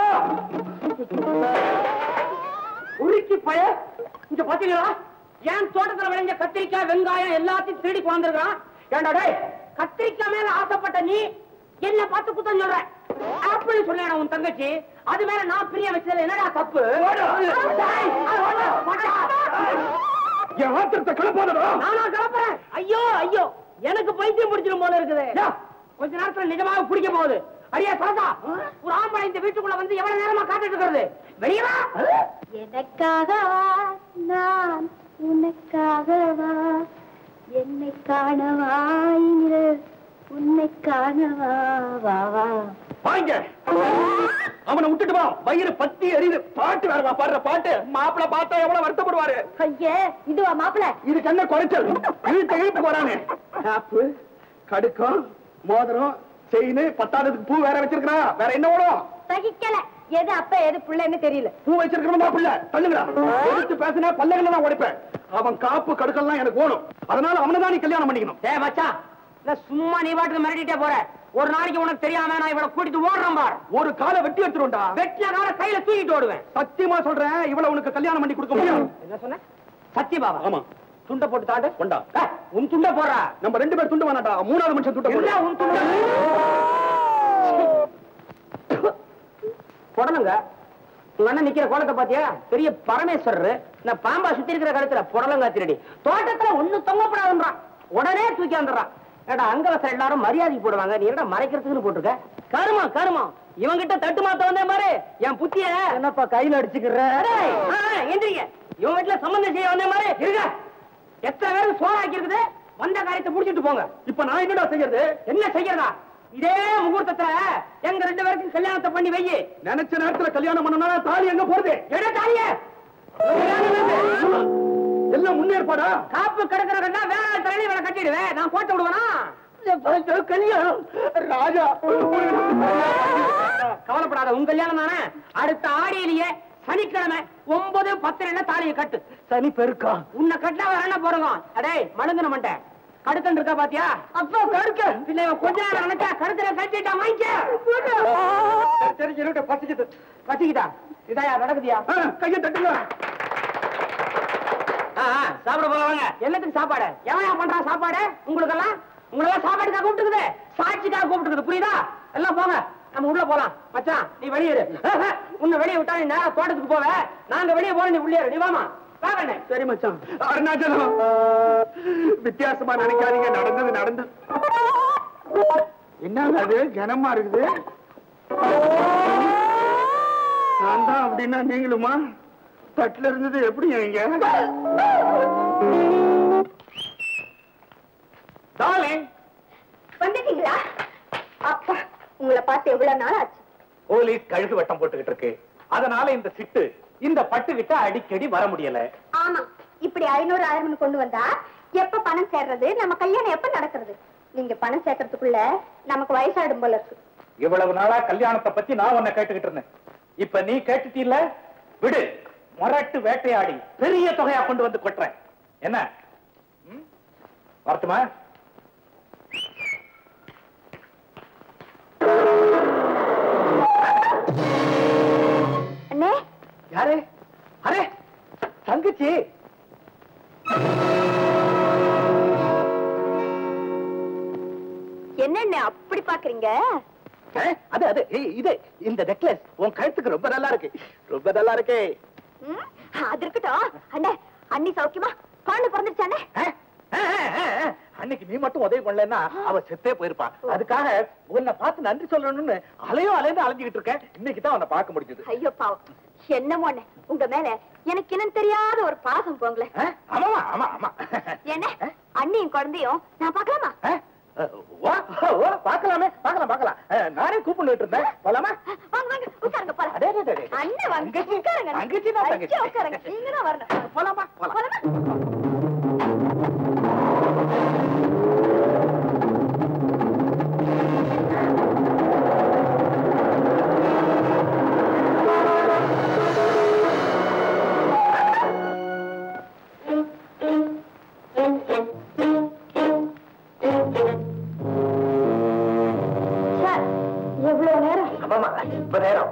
உருக்கி பய இங்க பாத்தீங்களா என் தோட்டத்துல விளைஞ்ச கத்திரிக்காய் வெங்காயம் எல்லாத்தையும் திருடி கொண்டிருக்கான் ஏண்டா டேய் கத்திரிக்காய் மேல ஆசைப்பட்ட நீ என்ன பார்த்து குத்தம் சொல்ற ஆப்பிள் சொன்ன உன் தங்கச்சி அது மேல நான் பிரிய வச்சதுல என்னடா தப்பு டேய், அது ஓடு, போடா. என் ஆத்திரத்தை கிளப்பாதடா நானா கிளப்புறேன் ஐயோ ஐயோ எனக்கு பைத்தியம் பிடிச்சிடும் போல இருக்குது கொஞ்ச நேரத்துல நிஜமாக பிடிக்க போகுது அடியா சரதா ஒரு ஆம்பளை இந்த வீட்டுக்குள்ள வந்து எவ்வளவு நேரமா காத்துட்டு இருக்கிறது வெளியவா எனக்காகவா நான் உனக்காகவா என்னை காணவா இன்று உன்னை காணவா வா வா வாங்க அவனை விட்டுட்டு வா வயிறு பத்தி எரியுது பாட்டு வேறவா பாடுற பாட்டு மாப்பிள பார்த்தா எவ்வளவு வருத்தப்படுவாரு ஐயே இதுவா மாப்பிள இதுக்கு என்ன குறைச்சல் இழுத்த இழுப்பு போறானே காப்பு கடுக்கம் மோதிரம் செயின் பத்தாததுக்கு பூ வேற வச்சிருக்கா வேற என்ன ஓடும் சகிக்கல எது அப்ப எது பிள்ளைன்னு தெரியல பூ வச்சிருக்கணும் மாப்பிள்ள தள்ளுங்கடா எடுத்து பேசினா பல்லகளை நான் உடைப்பேன் அவன் காப்பு கடுக்கெல்லாம் எனக்கு ஓடும் அதனால அவனை தான் நீ கல்யாணம் பண்ணிக்கணும் டேய் மச்சான் இல்ல சும்மா நீ பாட்டுக்கு மிரட்டிட்டே போற ஒரு நாளைக்கு உனக்கு தெரியாம நான் இவளை கூட்டிட்டு ஓடுறேன் பார் ஒரு காலை வெட்டி எடுத்துருண்டா வெட்டின கால கையில தூக்கிட்டு ஓடுவேன் சத்தியமா சொல்றேன் இவளை உனக்கு கல்யாணம் பண்ணி கொடுக்க முடியும் என்ன சொன்ன சத்திய பாபா ஆமா துண்டை போட்டு தாண்டு கொண்டா ஏய், உன் துண்டை போடுறா நம்ம ரெண்டு பேர் துண்டு வேணாடா மூணாவது மனுஷன் துண்டு இல்ல போடு. உன் துண்டை போடணுங்க உங்க அண்ணன் நிக்கிற கோலத்தை பாத்தியா பெரிய பரமேஸ்வரர் இந்த பாம்பா சுத்தி இருக்கிற கழுத்துல புடலங்காத்திரடி தோட்டத்துல ஒண்ணு தொங்கப்படாதுன்றான் உடனே தூக்கி வந்துடுறான் ஏடா அங்கவசம் எல்லாரும் மரியாதை போடுவாங்க நீ என்னடா மறைக்கிறதுக்குன்னு போட்டிருக்க கருமா கருமா இவங்கிட்ட தட்டு மாத்த வந்தேன் பாரு என் புத்திய என்னப்பா கையில அடிச்சுக்கிற எந்திரிங்க இவன் வீட்டுல சம்பந்தம் செய்ய வந்தேன் பாரு இருங்க எத்தனை பேருக்கு சோறாக்கி இருக்குது வந்த காரியத்தை முடிச்சிட்டு போங்க இப்ப நான் என்னடா செய்யறது என்ன செய்யறதா இதே முகூர்த்தத்துல எங்க ரெண்டு பேருக்கும் கல்யாணத்தை பண்ணி வை நினைச்ச நேரத்துல கல்யாணம் பண்ணனா தாலி எங்க போறது எட தாலிய எல்லாம் முன்னேற்பாடா காப்பு கிடக்குறதுன்னா வேற தலையில இவனை கட்டிடுவேன் நான் போட்டு விடுவேனா கல்யாணம் ராஜா கவலைப்படாத உன் கல்யாணம் தானே அடுத்த ஆடியிலேயே சனிக்கிழமை ஒன்பது பத்து தாலியை கட்டு சனி பெருக்கா உன்னை கட்டினா வேற என்ன போறோம் அடே மழுங்கின மாட்டேன் கடுக்கன் இருக்கா பாத்தியா அப்போ கடுக்க இல்ல இவன் கொஞ்ச நேரம் நினைச்சா கடுக்கல கட்டிட்டா வாங்கிக்க சரி சொல்லிட்டு பசிக்குது வச்சுக்கிட்டா இதாயா நடக்குதியா கையை தட்டுங்க ஆ, ஆ, சாப்பிட போவாங்க எல்லாத்துக்கும் சாப்பாடு எவன் பண்றான் சாப்பாடு உங்களுக்கெல்லாம் உங்களெல்லாம் சாப்பாடுக்காக கூப்பிட்டுக்குது சாட்சிக்காக கூப்பிட்டுக்குது புரியுதா எல்லாம் போங்க நம்ம உள்ள போலாம் மச்சான் நீ வெளியே இரு உன்னை வெளியே விட்டா நீ நேரா தோட்டத்துக்கு போவ நாங்க வெளியே போற நீ உள்ளே இரு. நீ வாமா வாங்கண்ணே சரி மச்சான் அருணாச்சலம் வித்தியாசமா நினைக்காதீங்க நடந்தது நடந்தது என்னங்க அது கனமா இருக்குது நான் தான் அப்படின்னா நீங்களுமா தட்டுல இருந்தது எப்படி இங்க டார்லிங் வந்துட்டீங்களா அப்பா உங்களை பார்த்து எவ்வளவு நாள் ஆச்சு போலீஸ் கழுகு வட்டம் போட்டுக்கிட்டு இருக்கு அதனால இந்த சிட்டு இந்த பட்டுக்கிட்ட அடிக்கடி வர முடியல ஆமா இப்படி ஐநூறு ஆயிரம் கொண்டு வந்தா எப்ப பணம் சேர்றது நம்ம கல்யாணம் எப்ப நடக்கிறது நீங்க பணம் சேர்க்கறதுக்குள்ள நமக்கு வயசாயிடும் போல இருக்கு இவ்வளவு நாளா கல்யாணத்தை பத்தி நான் உன்னை கேட்டுக்கிட்டு இருந்தேன் இப்ப நீ கேட்டுட்டீல்ல விடு முரட்டு வேட்டையாடி பெரிய தொகையா கொண்டு வந்து கொட்டுறேன் என்ன ம்? வரட்டுமா அண்ணே யாரு அரே தங்கச்சி என்னென்ன அப்படி பாக்குறீங்க ஏ, அது அது ஏய், இது இந்த நெக்லஸ் உன் கழுத்துக்கு ரொம்ப நல்லா இருக்கு ரொம்ப நல்லா இருக்கு ம், அது இருக்கட்டும் அண்ணே அண்ணி சௌக்கியமா குழந்தை பிறந்துருச்சானே ஆ? ஆ, ஆ, ஆ, ஆ. அன்னைக்கு நீ மட்டும் உதவி பண்ணலன்னா அவ செத்தே போயிருப்பா அதுக்காக உன்னை பார்த்து நன்றி சொல்லணும்னு அலையோ அலைந்து அலைஞ்சுகிட்டு இருக்கேன் இன்னைக்கு தான் உன்னை பார்க்க முடிஞ்சது ஐயோ பாவம் என்னமோ அண்ணே உங்க மேல எனக்கு என்னன்னு தெரியாத ஒரு பாசம் போங்களே ஆ? ஆமாமா ஆமா ஆமா என்ன அண்ணியும் குழந்தையும் நான் பார்க்கலாமா ஆ? வா, ஓ, பார்க்கலாமே பார்க்கலாம் பார்க்கலாம் ஆ, நானே கூப்பிட்டு இருந்தேன் போலாமா வாங்க வாங்க உட்காருங்க போலாம் அடே, அடே, அடே. அண்ணன் வாங்க தங்கச்சி, உட்காருங்க தங்கச்சி தான் தங்கச்சி. ஐயோ, உட்காருங்க நீங்க தான் வரணும் போலாமா போலாம் போலாமா சார் எவ்வளவு நேரம் ஆமாமா இப்ப நேரம்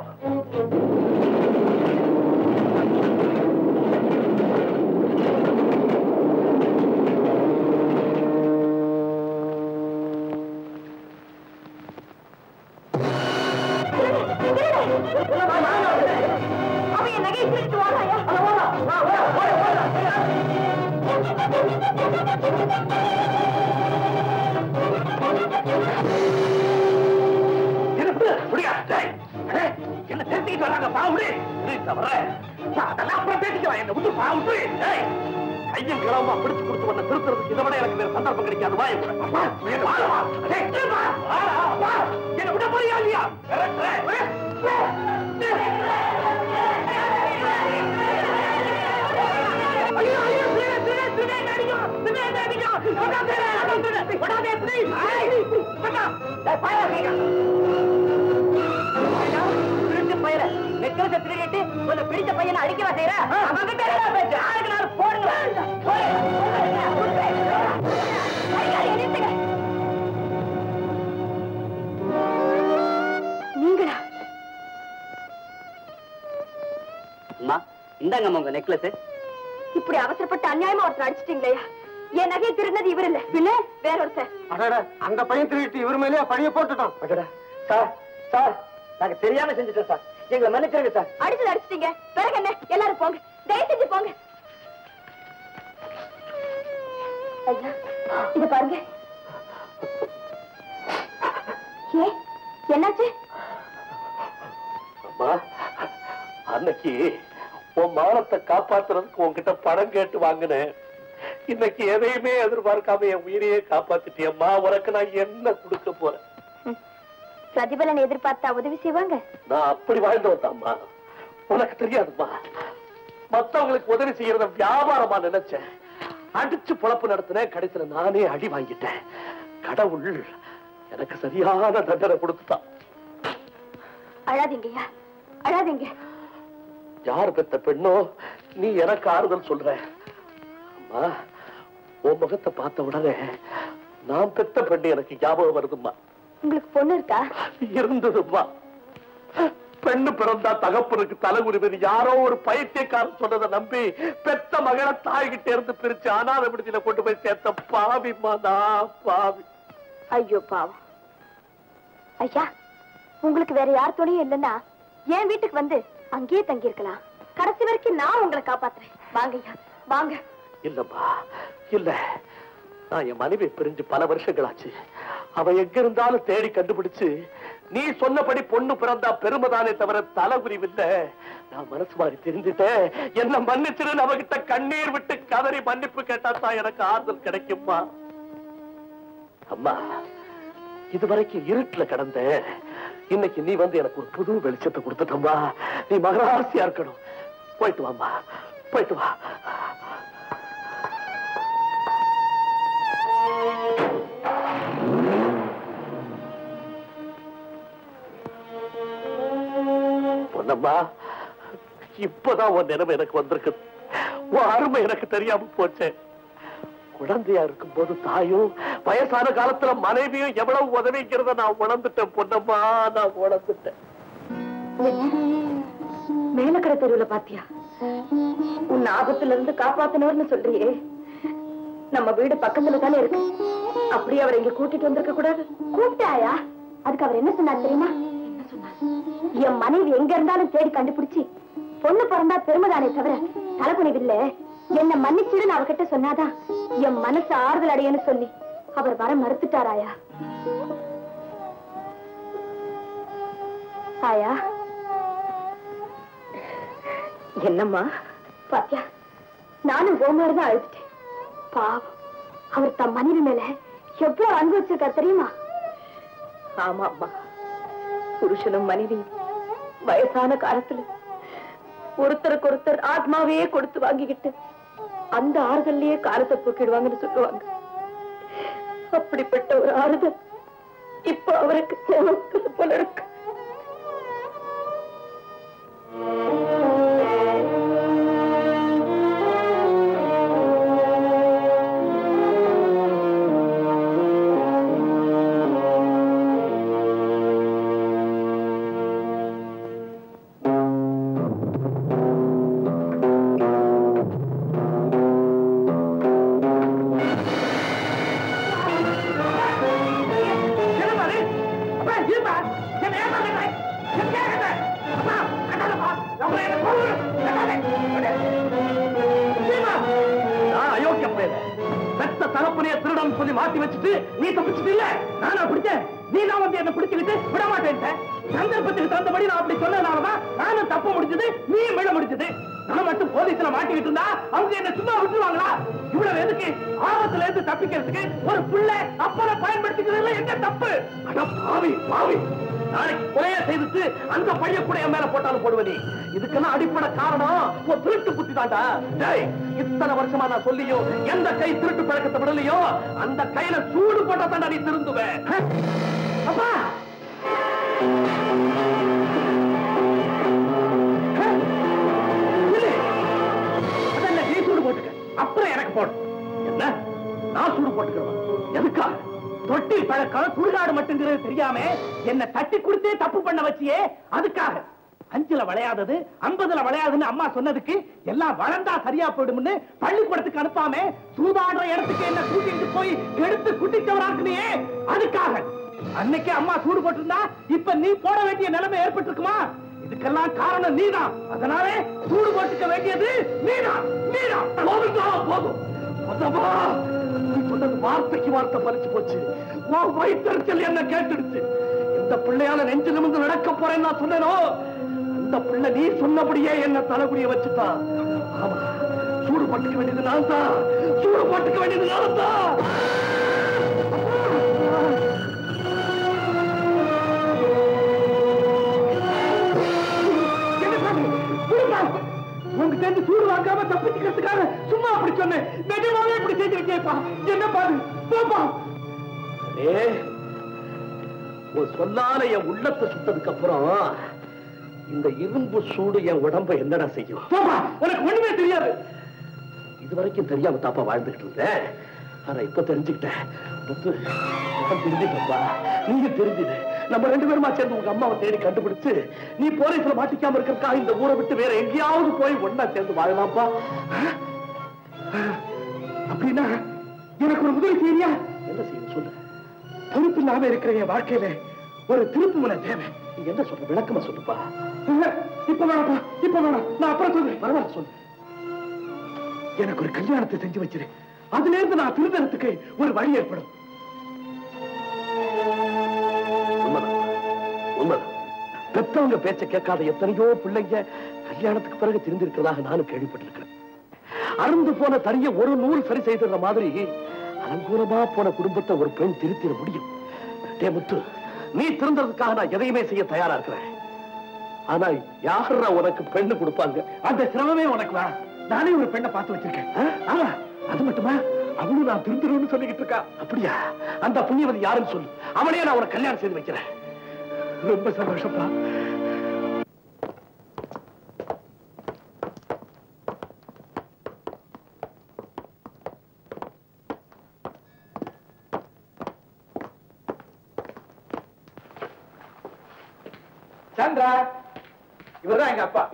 அவன் என் நகையை திருட்டு வாங்க இருக்கு முடியா டேய், டேய், என்ன தெரிஞ்சுக்கிட்டு வராங்க பாவுடு தவிர அதெல்லாம் அப்புறம் பேசிக்கலாம் என்ன விட்டு பாவுடு டேய் கையும் கிளம்பா பிடிச்சு கொடுத்து வந்த திருத்துறதுக்கு இதை விட எனக்கு வேற சந்தர்ப்பம் கிடைக்காது வா என் கூட. அப்பா, என்ன வாழவா? டேய், திரும்ப. வாடா, வா. என்னை விட போறியா இல்லையா விரட்டுறேன். ஐயோ, ஐயோ, திருடு, திருடு, திருடு, என்ன அடிக்கும்? திருடு, என்ன அடிக்கும்? விடாதே, விடாதே, விடாதே, please. ஐய், வேண்டாம். டேய், பாயா, நீங்க. திருட்டு பயிர நெக்கலத்தை திருடிட்டு உன்னை பிடிச்ச பையனை அடிக்கவா செய்யற அவங்க பேரா பேச்சு ஆளுக்கு நாலு போடுங்க நீங்களா அம்மா இந்தாங்கம்மா உங்க நெக்லஸ் இப்படி அவசரப்பட்டு அநியாயமா ஒருத்தர் அடிச்சிட்டீங்களா என் நகையை திருடினது இவர் இல்ல பின்ன வேற ஒருத்தர் அடடா அந்த பையன் திருட்டு இவர் மேலேயே பழிய போட்டுட்டோம் அடடா, சார் சார் நாங்க தெரியாம செஞ்சுட்டோம் சார் எங்களை மன்னிச்சிருங்க சார் அடிச்சது அடிச்சிட்டீங்க பிறகு என்ன எல்லாரும் போங்க தயவு செஞ்சு போங்க ஐயா இது பாருங்க ஏ என்னாச்சு அம்மா அன்னைக்கு உன் மானத்தை காப்பாத்துறதுக்கு உன்கிட்ட பணம் கேட்டு வாங்கினேன் இன்னைக்கு எதையுமே எதிர்பார்க்காம என் உயிரையே காப்பாத்திட்டியம்மா உனக்கு நான் என்ன கொடுக்க போறேன் பிரதிபலன் எதிர்பார்த்தா உதவி செய்வாங்க நான் அப்படி வாழ்ந்து வந்தாம்மா உனக்கு தெரியாதும்மா மத்தவங்களுக்கு உதவி செய்யறத வியாபாரமா நினைச்சேன் அடிச்சு பொழப்பு நடத்தினேன் கடைசியில நானே அடி வாங்கிட்டேன் கடவுள் எனக்கு சரியான தண்டனை கொடுத்துட்டான் அழாதீங்கய்யா அழாதீங்க யார் பெத்த பெண்ணோ நீ எனக்கு ஆறுதல் சொல்ற அம்மா உன் முகத்தை பார்த்த உடனே நான் பெத்த பெண்ணு எனக்கு ஞாபகம் வருதும்மா உங்களுக்கு பொண்ணு இருக்கா இருந்ததும்மா பெண்ணு பிறந்தா தகப்பனுக்கு தலை உரிமை யாரோ ஒரு பைத்தியக்காரன் சொன்னதை நம்பி பெத்த மகளை தாய்கிட்ட இருந்து பிரிச்சு அனாத விடுதியில கொண்டு போய் சேர்த்த பாவிம்மா நான் பாவி ஐயோ பாவம் ஐயா உங்களுக்கு வேற யார் துணையும் இல்லைன்னா என் வீட்டுக்கு வந்து அங்கேயே தங்கி இருக்கலாம் கடைசி வரைக்கும் நான் உங்களை காப்பாத்துறேன் வாங்க ஐயா வாங்க இல்லம்மா இல்ல நான் என் மனைவி பிரிஞ்சு பல வருஷங்களாச்சு அவ எங்க இருந்தாலும் தேடி கண்டுபிடிச்சு நீ சொன்னபடி பொண்ணு பிறந்தா பெருமைதானே தவிர தலைகுறிவில்ல நான் மனசு மாறி தெரிஞ்சுட்டேன் என்ன மன்னிச்சிரு அவகிட்ட கண்ணீர் விட்டு கதறி மன்னிப்பு கேட்டா தான் எனக்கு ஆறுதல் கிடைக்குமா அம்மா இதுவரைக்கும் இருட்டுல கடந்த இன்னைக்கு நீ வந்து எனக்கு ஒரு புது வெளிச்சத்தை கொடுத்துட்டம்மா நீ மகராசியா இருக்கணும் போயிட்டு வாம்மா போயிட்டு வா பொன்னம்மா இப்பதான் உன் நிலைமை எனக்கு வந்திருக்கு உன் அருமை எனக்கு தெரியாம போச்சே குழந்தையா இருக்கும்போது தாயும் வயசான காலத்துல மனைவியும் எவ்வளவு உதவிங்கிறத நான் உணர்ந்துட்டேன் பொன்னம்மா நான் உணர்ந்துட்டேன் மேலக்கடை தெருவுல பாத்தியா உன் ஆபத்துல இருந்து காப்பாத்தினவர்னு சொல்றியே நம்ம வீடு பக்கத்துல தானே இருக்கு அப்படியே அவரை இங்க கூட்டிட்டு வந்திருக்க கூடாது கூப்பிட்டாயா அதுக்கு அவர் என்ன சொன்னார் தெரியுமா என் மனைவி எங்க இருந்தாலும் தேடி கண்டுபிடிச்சு பொண்ணு பிறந்தா பெருமைதானே தவிர தலைக்குனிவில்ல என்ன மன்னிச்சிடுன்னு அவகிட்ட சொன்னாதான் என் மனசு ஆறுதல் அடையன்னு சொல்லி அவர் வர மறுத்துட்டாராயா ஆயா என்னம்மா பாத்தியா நானும் கோமாரி தான் அழுதுட்டேன் பாவம் அவர் தம் மனைவி மேல எவ்வளவு அன்பு வச்சிருக்கார் தெரியுமா ஆமா அம்மா புருஷனும் மனைவியும் வயசான காலத்துல ஒருத்தருக்கு ஒருத்தர் ஆத்மாவையே கொடுத்து வாங்கிக்கிட்டு அந்த ஆறுதல்லையே காலத்தை போக்கிடுவாங்கன்னு சொல்லுவாங்க அப்படிப்பட்ட ஒரு ஆறுதல் இப்போ அவருக்கு தேவைப்பட்டது போல இருக்கு நான் அயோக்கிய பயல பெத்த தகப்பனைய திருடன் சொல்லி மாத்தி வச்சுட்டு நீ தப்பிச்சுட்டு இல்ல நானா பிடிச்சேன் நீ தான் வந்து என்ன பிடிச்சுக்கிட்டு விட மாட்டேன் சந்தர்ப்பத்துக்கு தகுந்தபடி நான் அப்படி சொன்னதுனாலதான் நானும் தப்ப முடிஞ்சது நீ விட முடிஞ்சது நான் மட்டும் போலீஸ்ல மாட்டிக்கிட்டு இருந்தா அவங்க என்ன சும்மா விட்டுருவாங்களா இவ்வளவு எதுக்கு ஆபத்துல இருந்து தப்பிக்கிறதுக்கு ஒரு பிள்ளை அப்பனை பயன்படுத்திக்கிறதுல எங்க தப்பு அட பாவி பாவி நாளைக்கு கொலையா செய்துட்டு அந்த பழைய கூட என் மேல போட்டாலும் போடுவ நீ இதுக்கெல்லாம் அடிப்படை காரணம் உன் திருட்டு புத்தி தாண்டா டேய் இத்தனை வருஷமா நான் சொல்லியும் எந்த கை திருட்டு பழக்கத்தை விடலையோ அந்த கையில சூடு போட்ட தாண்டா நீ திருந்துவ அப்பா இல்லை. அதல்ல, நீ சூடு போட்டுக்க அப்புறம் எனக்கு போடு என்ன நான் சூடு போட்டுக்கிறேன் எதுக்கா தொட்டி பழக்கம் சுடுகாடு மட்டுங்கிறது தெரியாம என்ன தட்டி கொடுத்தே தப்பு பண்ண வச்சியே அதுக்காக அஞ்சுல விளையாதது ஐம்பதுல விளையாதுன்னு அம்மா சொன்னதுக்கு எல்லாம் வளர்ந்தா சரியா போயிடும்னு பள்ளிக்கூடத்துக்கு அனுப்பாம சூதாடுற இடத்துக்கு என்ன கூட்டிட்டு போய் எடுத்து குட்டிச்சவராக்குனியே அதுக்காக அன்னைக்கு அம்மா சூடு போட்டிருந்தா இப்ப நீ போட வேண்டிய நிலைமை ஏற்பட்டிருக்குமா இதுக்கெல்லாம் காரணம் நீதான் அதனாலே சூடு போட்டுக்க வேண்டியது நீதான் நீதான் போதும் போதும் போதுமா நீ சொன்னது வார்த்தைக்கு வார்த்தை பறிச்சு போச்சு உன் வயிற்றுச்சல் என்ன கேட்டுடுச்சு இந்த பிள்ளையால நெஞ்சு நிமிந்து நடக்க போறேன்னு நான் சொன்னேனோ அந்த பிள்ளை நீ சொன்னபடியே என்ன தலைகுடிய வச்சுட்டா ஆமா சூடு போட்டுக்க வேண்டியது நான் தான் சூடு போட்டுக்க வேண்டியது நான் தான் என்ன சாமி? விடுப்பா. உங்ககிட்ட இருந்து சூடு வாங்காம தப்பிச்சுக்கிறதுக்காக சும்மா அப்படி சொன்னேன் நிஜமாவே இப்படி செஞ்சிருக்கேப்பா என்ன பாரு போப்பா ஏ உன் சொல்லால என் உள்ளத்தை சுட்டதுக்கு அப்புறம் இந்த இரும்பு சூடு என் உடம்ப என்னடா செய்யும் போப்பா உனக்கு ஒண்ணுமே தெரியாது இது வரைக்கும் தெரியாம தாப்பா வாழ்ந்துகிட்டு இருந்தேன் ஆனா இப்ப தெரிஞ்சுக்கிட்டேன் முத்து நான் தெரிஞ்சுக்கப்பா நீங்க தெரிஞ்சுது நம்ம ரெண்டு பேருமா சேர்ந்து உங்க அம்மாவை தேடி கண்டுபிடிச்சு நீ போலீஸ்ல மாட்டிக்காம இருக்கிறதுக்காக இந்த ஊரை விட்டு வேற எங்கேயாவது போய் ஒண்ணா சேர்ந்து வாழலாம்ப்பா ஆ? ஆ? அப்படின்னா எனக்கு ஒரு உதவி செய்யறியா என்ன செய்ய சொல்லு பொறுப்பு இல்லாம இருக்கிற என் வாழ்க்கையில ஒரு திருப்பு முனை தேவை நீ என்ன சொல்ற விளக்கமா சொல்லுப்பா இல்ல, இப்ப வேணாப்பா இப்ப வேணாம் நான் அப்புறம் சொல்றேன் பரவாயில்ல சொல்லு எனக்கு ஒரு கல்யாணத்தை செஞ்சு வச்சிரு அதுல இருந்து நான் திருந்தறதுக்கு ஒரு வழி ஏற்படும் உண்மைதான் பெத்தவங்க பேச்ச கேட்காத எத்தனையோ பிள்ளைங்க கல்யாணத்துக்கு பிறகு திருந்திருக்கிறதாக நானும் கேள்விப்பட்டிருக்கிறேன் அருந்து போன தனிய ஒரு நூல் சரி செய்துற மாதிரி அலங்கூலமா போன குடும்பத்தை ஒரு பெண் திருத்திட முடியும் டே முத்து நீ திருந்தறதுக்காக நான் எதையுமே செய்ய தயாரா இருக்கிறேன் ஆனா யாரா உனக்கு பெண்ணு கொடுப்பாங்க அந்த சிரமமே உனக்கு வேணாம் நானே ஒரு பெண்ணை பார்த்து வச்சிருக்கேன் ஆ? ஆமா அது மட்டுமா அவளும் நான் திருந்துருன்னு சொல்லிக்கிட்டு இருக்கா அப்படியா அந்த புண்ணியவதி யாருன்னு சொல்லு அவனையே நான் உனக்கு கல்யாணம் செய்து வைக்கிறேன் ரொம்ப சந்தோஷப்பா சந்திரா இவர்தான் எங்க அப்பா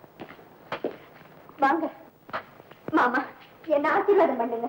வாங்க மாமா என்ன ஆசீர்வாதம் பண்ணுங்க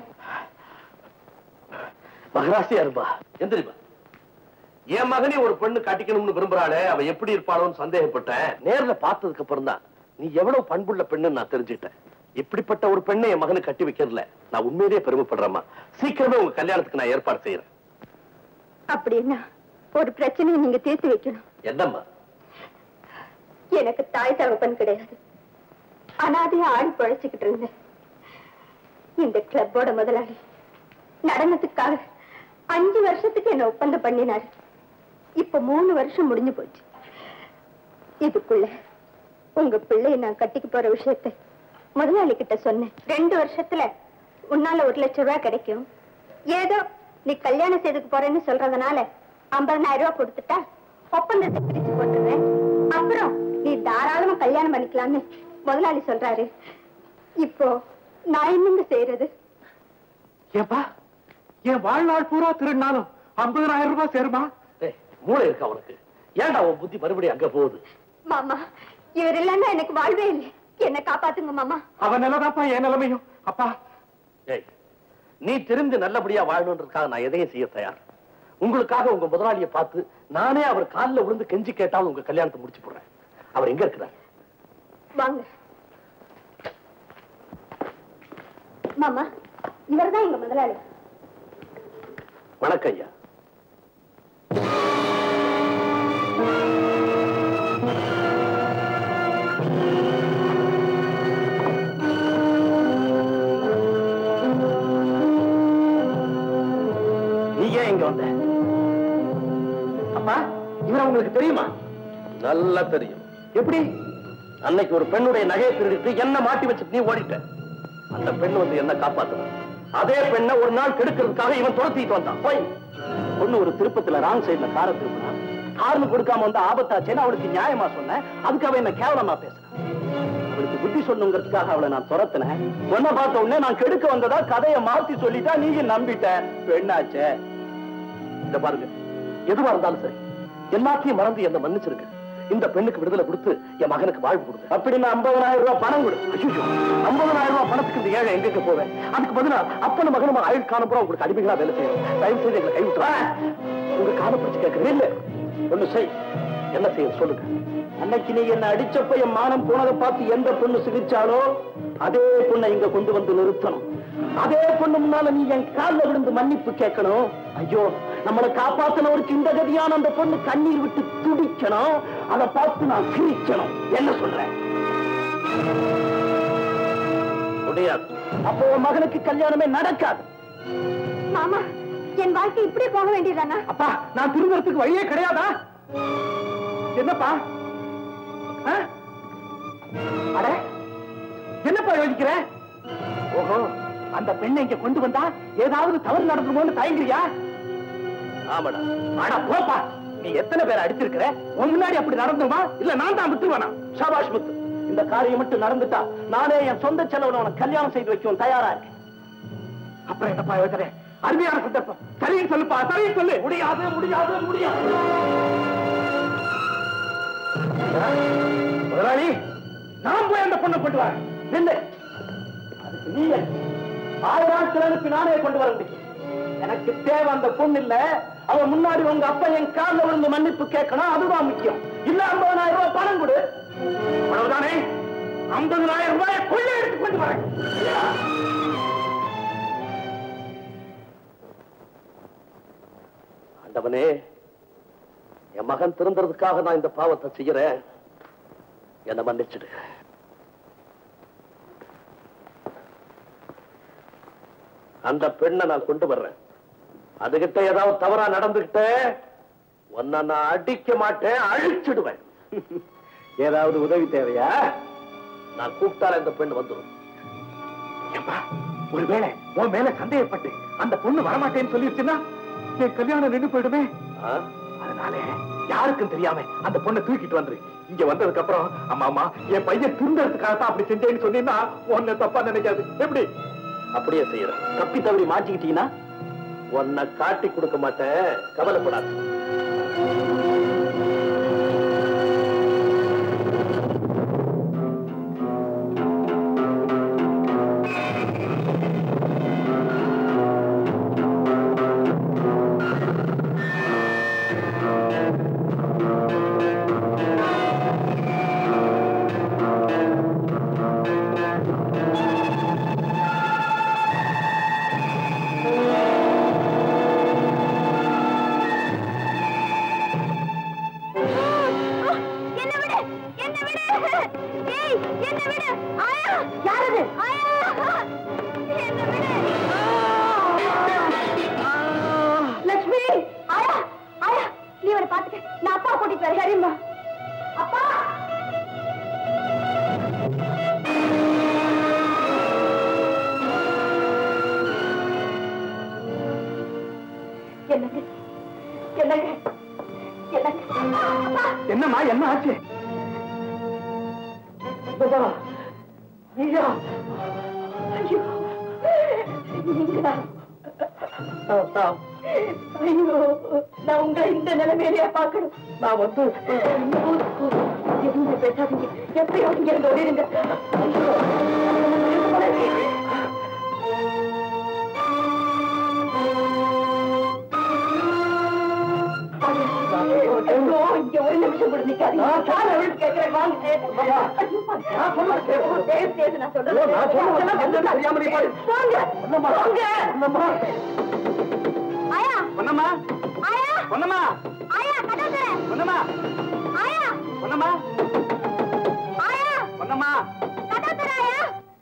மகராசியா இருப்பா எந்திரிப்பா என் மகனே ஒரு பெண்ணு கட்டிக்கணும்னு விரும்புறாளே அவ எப்படி இருப்பாளோன்னு சந்தேகப்பட்டேன் நேர்ல பார்த்ததுக்கு அப்புறம் தான் நீ எவ்வளவு பண்புள்ள பெண்ணுன்னு நான் தெரிஞ்சுக்கிட்டேன் இப்படிப்பட்ட ஒரு பெண்ணை என் மகனுக்கு கட்டி வைக்கிறதுல நான் உண்மையிலேயே பெருமைப்படுறேம்மா சீக்கிரமே உங்க கல்யாணத்துக்கு நான் ஏற்பாடு செய்யறேன் அப்படின்னா ஒரு பிரச்சனையை நீங்க தீர்த்து வைக்கணும் என்னம்மா எனக்கு தாய் தகப்பன் கிடையாது அனாதையா ஆடி பழைச்சுக்கிட்டு இருந்தேன் இந்த கிளப்போட முதலாளி நடனத்துக்காக அஞ்சு வருஷத்துக்கு என்ன ஒப்பந்தம் பண்ணினாரு இப்ப மூணு வருஷம் முடிஞ்சு போச்சு இதுக்குள்ள உங்க பிள்ளைய நான் கட்டிக்க போற விஷயத்தை முதலாளி கிட்ட சொன்னேன் ரெண்டு வருஷத்துல உன்னால ஒரு லட்சம் ரூபாய் கிடைக்கும் ஏதோ நீ கல்யாணம் செய்துக்கு போறேன்னு சொல்றதுனால ஐம்பதனாயிரம் ரூபாய் கொடுத்துட்டா ஒப்பந்தத்தை பிரிச்சு போட்டுறேன் அப்புறம் நீ தாராளமா கல்யாணம் பண்ணிக்கலாம்னு முதலாளி சொல்றாரு இப்போ நான் என்னங்க செய்யறது ஏப்பா என் வாழ்நாள் பூரா திருநாளும் ஐம்பதனாயிரம் ரூபாய் சேருமா மூளை இருக்கா உனக்கு ஏன்டா உன் புத்தி மறுபடியும் அங்க போகுது மாமா இவர் இல்லைன்னா எனக்கு வாழ்வே இல்லை என்ன காப்பாத்துங்க மாமா அவன் நிலதாப்பா என் நிலைமையும் அப்பா ஏய் நீ தெரிந்து நல்லபடியா வாழணுன்றதுக்காக நான் எதையும் செய்ய தயார் உங்களுக்காக உங்க முதலாளியை பார்த்து நானே அவர் காலில் விழுந்து கெஞ்சி கேட்டாலும் உங்க கல்யாணத்தை முடிச்சு போடுறேன் அவர் எங்க இருக்கிறார் வாங்க மாமா இவர்தான் எங்க முதலாளி வணக்கம் ஐயா நீ ஏன் இங்க வந்த அப்பா இவரை உங்களுக்கு தெரியுமா நல்லா தெரியும் எப்படி அன்னைக்கு ஒரு பெண்ணுடைய நகையை திருடிட்டு என்ன மாட்டி வச்சு நீ ஓடிட்ட அந்த பெண் வந்து என்ன காப்பாத்துனா அதே பெண்ணை ஒரு நாள் கெடுக்கிறதுக்காக இவன் துரத்திட்டு வந்தான் போய் பொண்ணு ஒரு திருப்பத்துல ராங் சைடுல கார திருப்பினா ஹார்னு கொடுக்காம வந்து ஆபத்தாச்சேன்னு அவளுக்கு நியாயமா சொன்னேன் அதுக்கு அவ என்ன கேவலமா பேசுறான் அவளுக்கு புத்தி சொல்லுங்கிறதுக்காக அவளை நான் துரத்தினேன் பொண்ணை பார்த்த உடனே நான் கெடுக்க வந்ததா கதையை மாத்தி சொல்லிட்டா நீங்க நம்பிட்ட பெண்ணாச்சே இந்த பாருங்க எதுவா இருந்தாலும் சரி எல்லாத்தையும் மறந்து என்ன மன்னிச்சிருக்க இந்த பெண்ணுக்கு விடுதலை கொடுத்து என் மகனுக்கு வாழ்வு கொடுத்து அப்படின்னு ஐம்பதனாயிரம் ரூபாய் பணம் கொடு ஐயோ ஐம்பதனாயிரம் ரூபாய் பணத்துக்கு இந்த ஏழை எங்க போவேன் அதுக்கு பதிலா அப்பன மகனும் ஆயுள் காணப்புறம் உங்களுக்கு அடிமைகளா வேலை செய்யும் தயவு செய்து எங்களை கைவிட்டு உங்க கால பிடிச்சு கேட்கறேன் இல்ல ஒண்ணு செய் என்ன செய்ய சொல்லுங்க அன்னைக்கு நீ என்ன அடிச்சப்ப என் மானம் போனதை பார்த்து எந்த பொண்ணு சிரிச்சாலோ அதே பொண்ணை இங்க கொண்டு வந்து நிறுத்தணும் அதே பொண்ணு முன்னால நீ என் கால்ல விழுந்து மன்னிப்பு கேட்கணும் ஐயோ நம்மளை காப்பாத்தின ஒரு இந்த கதியான அந்த பொண்ணு கண்ணீர் விட்டு துடிக்கணும் அதை பார்த்து நான் சிரிக்கணும் என்ன சொல்றேன் முடியாது அப்போ உன் மகனுக்கு கல்யாணமே நடக்காது மாமா என் வாழ்க்கை இப்படியே போக வேண்டியதானா அப்பா நான் திரும்புறதுக்கு வழியே கிடையாதா என்னப்பா ஆ? அட என்னப்பா யோசிக்கிற ஓஹோ அந்த பெண்ணை இங்க கொண்டு வந்தா ஏதாவது தவறு நடந்துருமோன்னு தயங்குறியா ஆமாடா ஆனா போப்பா நீ எத்தனை பேரை அடிச்சிருக்கிற உன் முன்னாடி அப்படி நடந்துருமா இல்ல நான் தான் விட்டுருவானா ஷாபாஷ் முத்து இந்த காரியம் மட்டும் நடந்துட்டா நானே என் சொந்த செலவுல உனக்கு கல்யாணம் செய்து வைக்கவும் தயாரா இருக்கேன் அப்புறம் என்னப்பா யோசனை அருமையான சந்தர்ப்பம் சரின்னு சொல்லுப்பா சரின்னு சொல்லு முடியாது முடியாது முடியாது முதலாளி நான் போய் அந்த பொண்ணை கொண்டு வரேன் நில்லு அதுக்கு நீ ஆயிரம் கிழனுக்கு நானே கொண்டு வர முடியும் எனக்கு தேவை அந்த பொண்ணு இல்ல அவன் முன்னாடி உங்க அப்பா என் காலில் விழுந்து மன்னிப்பு கேட்கணும் அதுதான் முக்கியம் இல்ல ஐம்பதனாயிரம் ரூபாய் பணம் கொடு அவ்வளவுதானே ஐம்பதனாயிரம் ரூபாய் கொள்ளை எடுத்து கொண்டு வரேன் ஆண்டவனே என் மகன் திருந்துறதுக்காக நான் இந்த பாவத்தை செய்யறேன் என்ன மன்னிச்சிடு அந்த பெண்ணை நான் கொண்டு வர்றேன் அதுகிட்ட ஏதாவது தவறா நடந்துகிட்ட உன்னை நான் அடிக்க மாட்டேன் அழிச்சிடுவேன் ஏதாவது உதவி தேவையா நான் கூப்பிட்டால இந்த பெண் வந்துடும் ஏப்பா ஒருவேளை உன் மேல சந்தேகப்பட்டு அந்த பொண்ணு வரமாட்டேன்னு சொல்லிருச்சுன்னா என் கல்யாணம் நின்று போயிடுமே ஆ? அதனால யாருக்கும் தெரியாம அந்த பொண்ணை தூக்கிட்டு வந்துரு இங்க வந்ததுக்கு அப்புறம் அம்மா அம்மா என் பையன் திருந்தறதுக்காக தான் அப்படி செஞ்சேன்னு சொன்னீங்கன்னா உன்னை தப்பா நினைக்காது எப்படி அப்படியே செய்யறேன் தப்பி தவறி மாட்டிக்கிட்டீங்கன்னா உன்னை காட்டி கொடுக்க மாட்டேன் கவலைப்படாது என்ன விடு என்ன விடு ஏய் என்ன விடு ஆயா யாரது ஆயா என்ன விடு லட்சுமி ஆயா ஆயா நீ அவரை பாத்துக்க நான் அப்பா கூட்டிட்டு வரேன் சரிம்மா அப்பா என்னங்க என்னங்க என்னங்க அப்பா என்னம்மா என்ன ஆச்சு பாபா, நீயா ஐயோ நீங்களா ஐயோ நான் உங்களை இந்த நிலைமையிலேயே பார்க்கணும் நான் வந்து எதுவுமே பேசாதீங்க எப்பயோ இங்க இருந்து ஓடிடுங்க ஐயோ ஐயோ, இங்க ஒரு நிமிஷம் கூட நிக்காதீங்க. காலை விழுந்து கேட்கிறேன், வாங்க. ஐயோ, நான் சொல்றேன் கேளு. தயவு செய்து நான் சொல்றேன். ஐயோ, நான் சொல்றேன். என்னன்னு தெரியாம நீ பாரு. வாங்க. பொன்னம்மா. வாங்க. பொன்னம்மா. ஆயா பொன்னம்மா ஆயா பொன்னம்மா ஆயா கதவு திற. பொன்னம்மா ஆயா பொன்னம்மா ஆயா பொன்னம்மா கதவு திற, ஆயா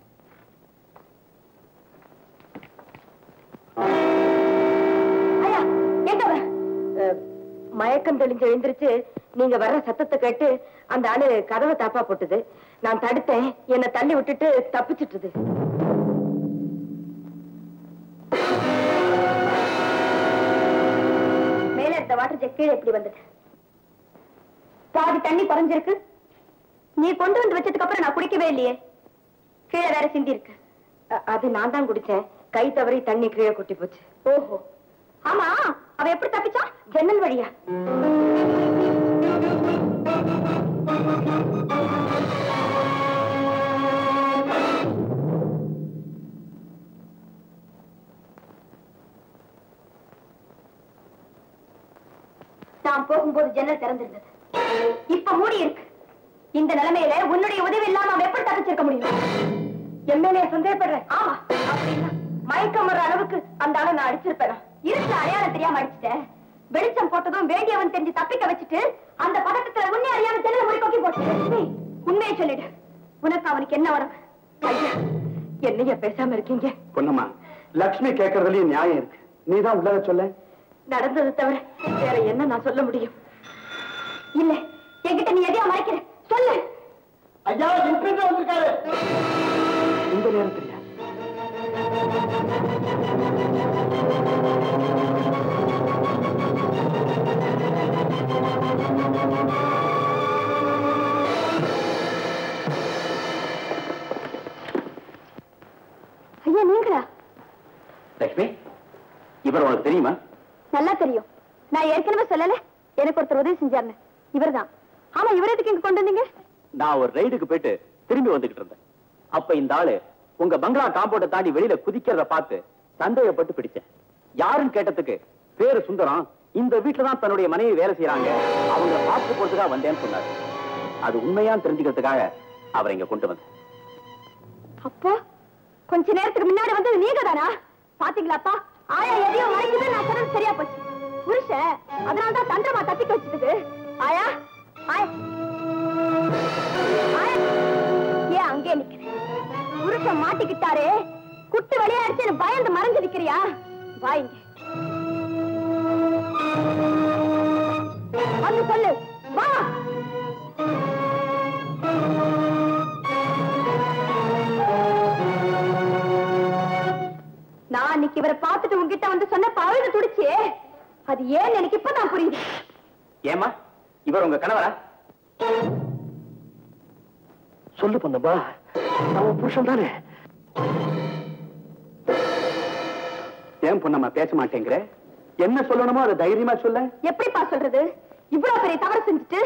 ஆயா எங்க வர மயக்கம் தெளிஞ்சு எழுந்திருச்சு நீங்க வர்ற சத்தத்தை கேட்டு அந்த ஆளு கதவை தாப்பா போட்டுது நான் தடுத்தேன் என்னை தள்ளி விட்டுட்டு தப்பிச்சிட்டுது மேல இருந்த வாட்டர் ஜெக் கீழே எப்படி வந்தது பாதி தண்ணி குறைஞ்சிருக்கு நீ கொண்டு வந்து வச்சதுக்கு அப்புறம் நான் குடிக்கவே இல்லையே கீழே வேற சிந்தி இருக்கு அ- அது நான் தான் குடிச்சேன் கை தவறி தண்ணி கீழே கொட்டி போச்சு ஓஹோ ஆமா அவ எப்படி தப்பிச்சா ஜன்னல் வழியா நான் போகும்போது ஜன்னல் திறந்திருந்தது இப்ப மூடி இருக்கு இந்த நிலைமையில உன்னுடைய உதவி இல்லாம அவன் எப்படி தப்பிச்சிருக்க முடியும் எம்எல்ஏ சந்தேகப்படுறேன் ஆமா அப்படின்னா மயக்கம் வர்ற அளவுக்கு அந்த ஆளை நான் அடிச்சிருப்பேன் இருட்டுல அடையாளம் தெரியாம அடிச்சிட்டேன் வெளிச்சம் போட்டதும் வேண்டியவன் தெரிஞ்சு தப்பிக்க வச்சுட்டு அந்த பதட்டத்துல உன்னை அறியாம தெரியல முடி கொக்கி போட்டு உண்மையை சொல்லிடு உனக்கு அவனுக்கு என்ன வரும் ஐயா என்னைய பேசாம இருக்கீங்க பொண்ணுமா லக்ஷ்மி கேட்கறதுலயும் நியாயம் இருக்கு நீதான் உள்ளத சொல்ல நடந்தது தவிர வேற என்ன நான் சொல்ல முடியும் இல்ல என்கிட்ட நீ எதையா மறைக்கிற சொல்லு ஐயா இன்ஸ்பெக்டர் வந்திருக்காரு இந்த நேரத்திலயா ஐயா நீங்களா லக்ஷ்மி இவர் உனக்கு தெரியுமா நல்லா தெரியும் நான் ஏற்கனவே சொல்லல எனக்கு ஒருத்தர் உதவி செஞ்சாருன்னு இவர்தான் ஆமா இவர் எதுக்கு இங்க கொண்டு வந்தீங்க நான் ஒரு ரைடுக்கு போயிட்டு திரும்பி வந்துகிட்டு இருந்தேன் அப்ப இந்த ஆளு உங்க பங்களா காம்பவுண்ட தாண்டி வெளியில குதிக்கிறத பார்த்து சந்தேகப்பட்டு பிடிச்சேன் யாருன்னு கேட்டதுக்கு பேரு சுந்தரம் இந்த வீட்டுல தான் தன்னுடைய மனைவி வேலை செய்யறாங்க அவங்க பார்த்து போறதுக்காக வந்தேன்னு சொன்னாரு அது உண்மையான்னு தெரிஞ்சுக்கிறதுக்காக அவரை இங்க கொண்டு வந்தேன் அப்போ கொஞ்ச நேரத்துக்கு முன்னாடி வந்தது நீங்க தானா பாத்தீங்களாப்பா ஆயா எதையோ மறைக்குது நான் சொன்னது சரியா போச்சு புருஷன் அதனால தான் தந்திரமா தப்பிக்க வச்சுது ஆயா ஆயா ஆயா ஏன் அங்கே நிக்கிறேன் புருஷன் மாட்டிக்கிட்டாரு குட்டு விளையாடிச்சு பயந்து மறைஞ்சு நிக்கிறியா வாங்க வந்து சொல்லு வா நான் அன்னைக்கு இவரை பார்த்துட்டு உங்ககிட்ட வந்து சொன்ன பழுது துடிச்சு அது ஏன் எனக்கு இப்பதான் புரியுது ஏமா இவர் உங்க கணவரா சொல்லு பொண்ணப்பா அவன் புருஷன் தானே ஏன் பொண்ணம்மா பேச மாட்டேங்கிற என்ன சொல்லணுமோ அதை தைரியமா சொல்ல எப்படிப்பா சொல்றது இவ்வளவு பெரிய தவறு செஞ்சுட்டு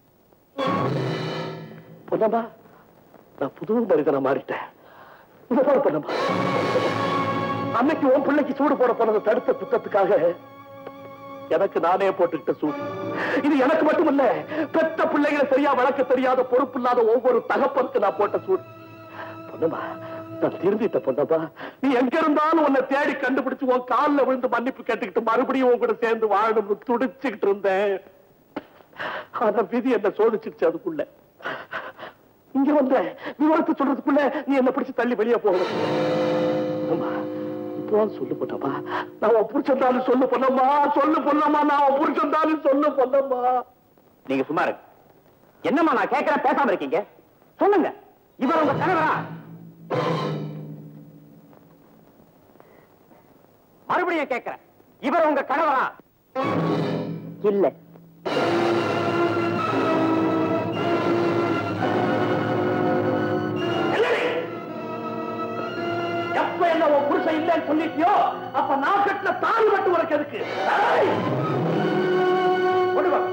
பொண்ணப்பா நான் புது மனிதனை மாறிட்டேன் இந்த போல பொண்ணப்பா அன்னைக்கு உன் பிள்ளைக்கு சூடு போட போனதை தடுத்த குத்தத்துக்காக எனக்கு நானே போட்டுக்கிட்ட சூடு இது எனக்கு மட்டுமல்ல பெத்த பிள்ளைகளை சரியா வளர்க்க தெரியாத பொறுப்பு இல்லாத ஒவ்வொரு தகப்பனுக்கு நான் போட்ட சூடு பொண்ணம்மா நான் திருந்திட்ட பொண்ணப்பா நீ எங்க இருந்தாலும் உன்னை தேடி கண்டுபிடிச்சு உன் கால்ல விழுந்து மன்னிப்பு கேட்டுக்கிட்டு மறுபடியும் உன் கூட சேர்ந்து வாழணும்னு துடிச்சுக்கிட்டு இருந்தேன் ஆனா விதி என்ன சோதிச்சிருச்சு அதுக்குள்ள இங்க வந்த விவரத்தை சொல்றதுக்குள்ள நீ என்ன பிடிச்சு தள்ளி வெளியே போகணும் அம்மா, இப்போ சொல்லு பொண்ணம்மா நான் உன் புடிச்சிருந்தாலும் சொல்லு பொண்ணம்மா சொல்லு பொண்ணம்மா நான் உன் புடிச்சிருந்தாலும் சொல்லு பொண்ணம்மா நீங்க சும்மா இருக்கு என்னம்மா நான் கேட்கிறேன் பேசாம இருக்கீங்க சொல்லுங்க இவர் உங்க கணவரா மறுபடியும் கேட்கிறேன் இவர் உங்க கணவரா இல்ல என்னடி? எப்ப என்ன உன் புருஷன் இல்லைன்னு சொல்லிட்டியோ அப்ப நான் கட்டின தாலி மட்டும் உனக்கு எதுக்கு ஏய்! கொண்டு வா.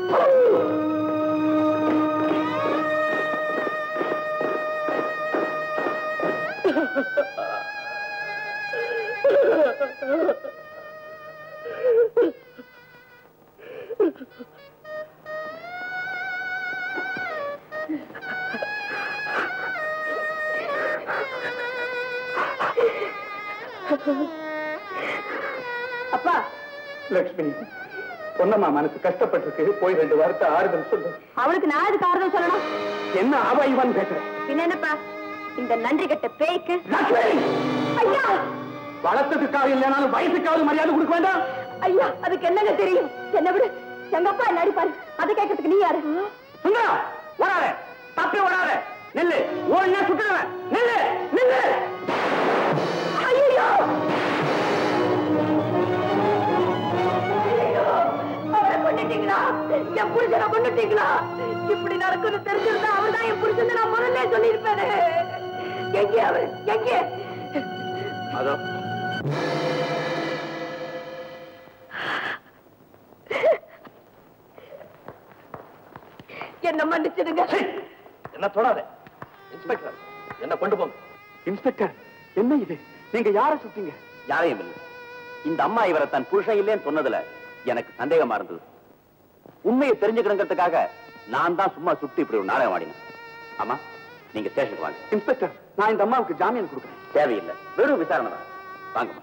அப்பா லக்ஷ்மி பொண்ணம்மா மனசு கஷ்டப்பட்டிருக்கு போய் ரெண்டு வாரத்தை ஆறுதல் சொல்லு அவளுக்கு நான் எதுக்கு ஆறுதல் சொல்லணும் என்ன அவ இவன் பேசுறேன் பின்ன என்னப்பா இந்த நன்றி கட்ட பேய்க்கு லக்ஷ்மி ஐயா வளர்த்ததுக்காக இல்லைனாலும் வயசுக்காவது மரியாதை கொடுக்க வேண்டாம் ஐயா அதுக்கு என்னங்க தெரியும் என்ன விடு எங்க அப்பா என்ன அடிப்பாரு அதை கேட்கறதுக்கு நீ யாரு சுந்தரா ஓடாத தப்பி ஓடாத நில்லு ஓடினா சுட்டுடுவேன் நில்லு நில்லு ஐயோ அவரை கொண்டுட்டீங்களா என் புருஷனை கொண்டுட்டீங்களா இப்படி நடக்கும்னு தெரிஞ்சிருந்தா அவர் தான் என் புருஷன் நான் முதல்ல சொல்லியிருப்பேனே எங்கே அவர் எங்கே அதோ என்ன மன்னிச்சிடுங்க சீ! என்ன தொடாத இன்ஸ்பெக்டர் என்ன கொண்டு போங்க இன்ஸ்பெக்டர் என்ன இது நீங்க யாரை சுட்டீங்க யாரையும் இல்லை இந்த அம்மா இவரை தன் புருஷன் இல்லைன்னு சொன்னதுல எனக்கு சந்தேகமா இருந்தது உண்மையை தெரிஞ்சுக்கணுங்கிறதுக்காக நான் தான் சும்மா சுட்டு இப்படி ஒரு நாடகம் ஆடினேன் ஆமா நீங்க ஸ்டேஷனுக்கு வாங்க இன்ஸ்பெக்டர் நான் இந்த அம்மாவுக்கு ஜாமீன் கொடுக்குறேன் தேவையில்லை வெறும் விசாரணை தான் வாங்கம்மா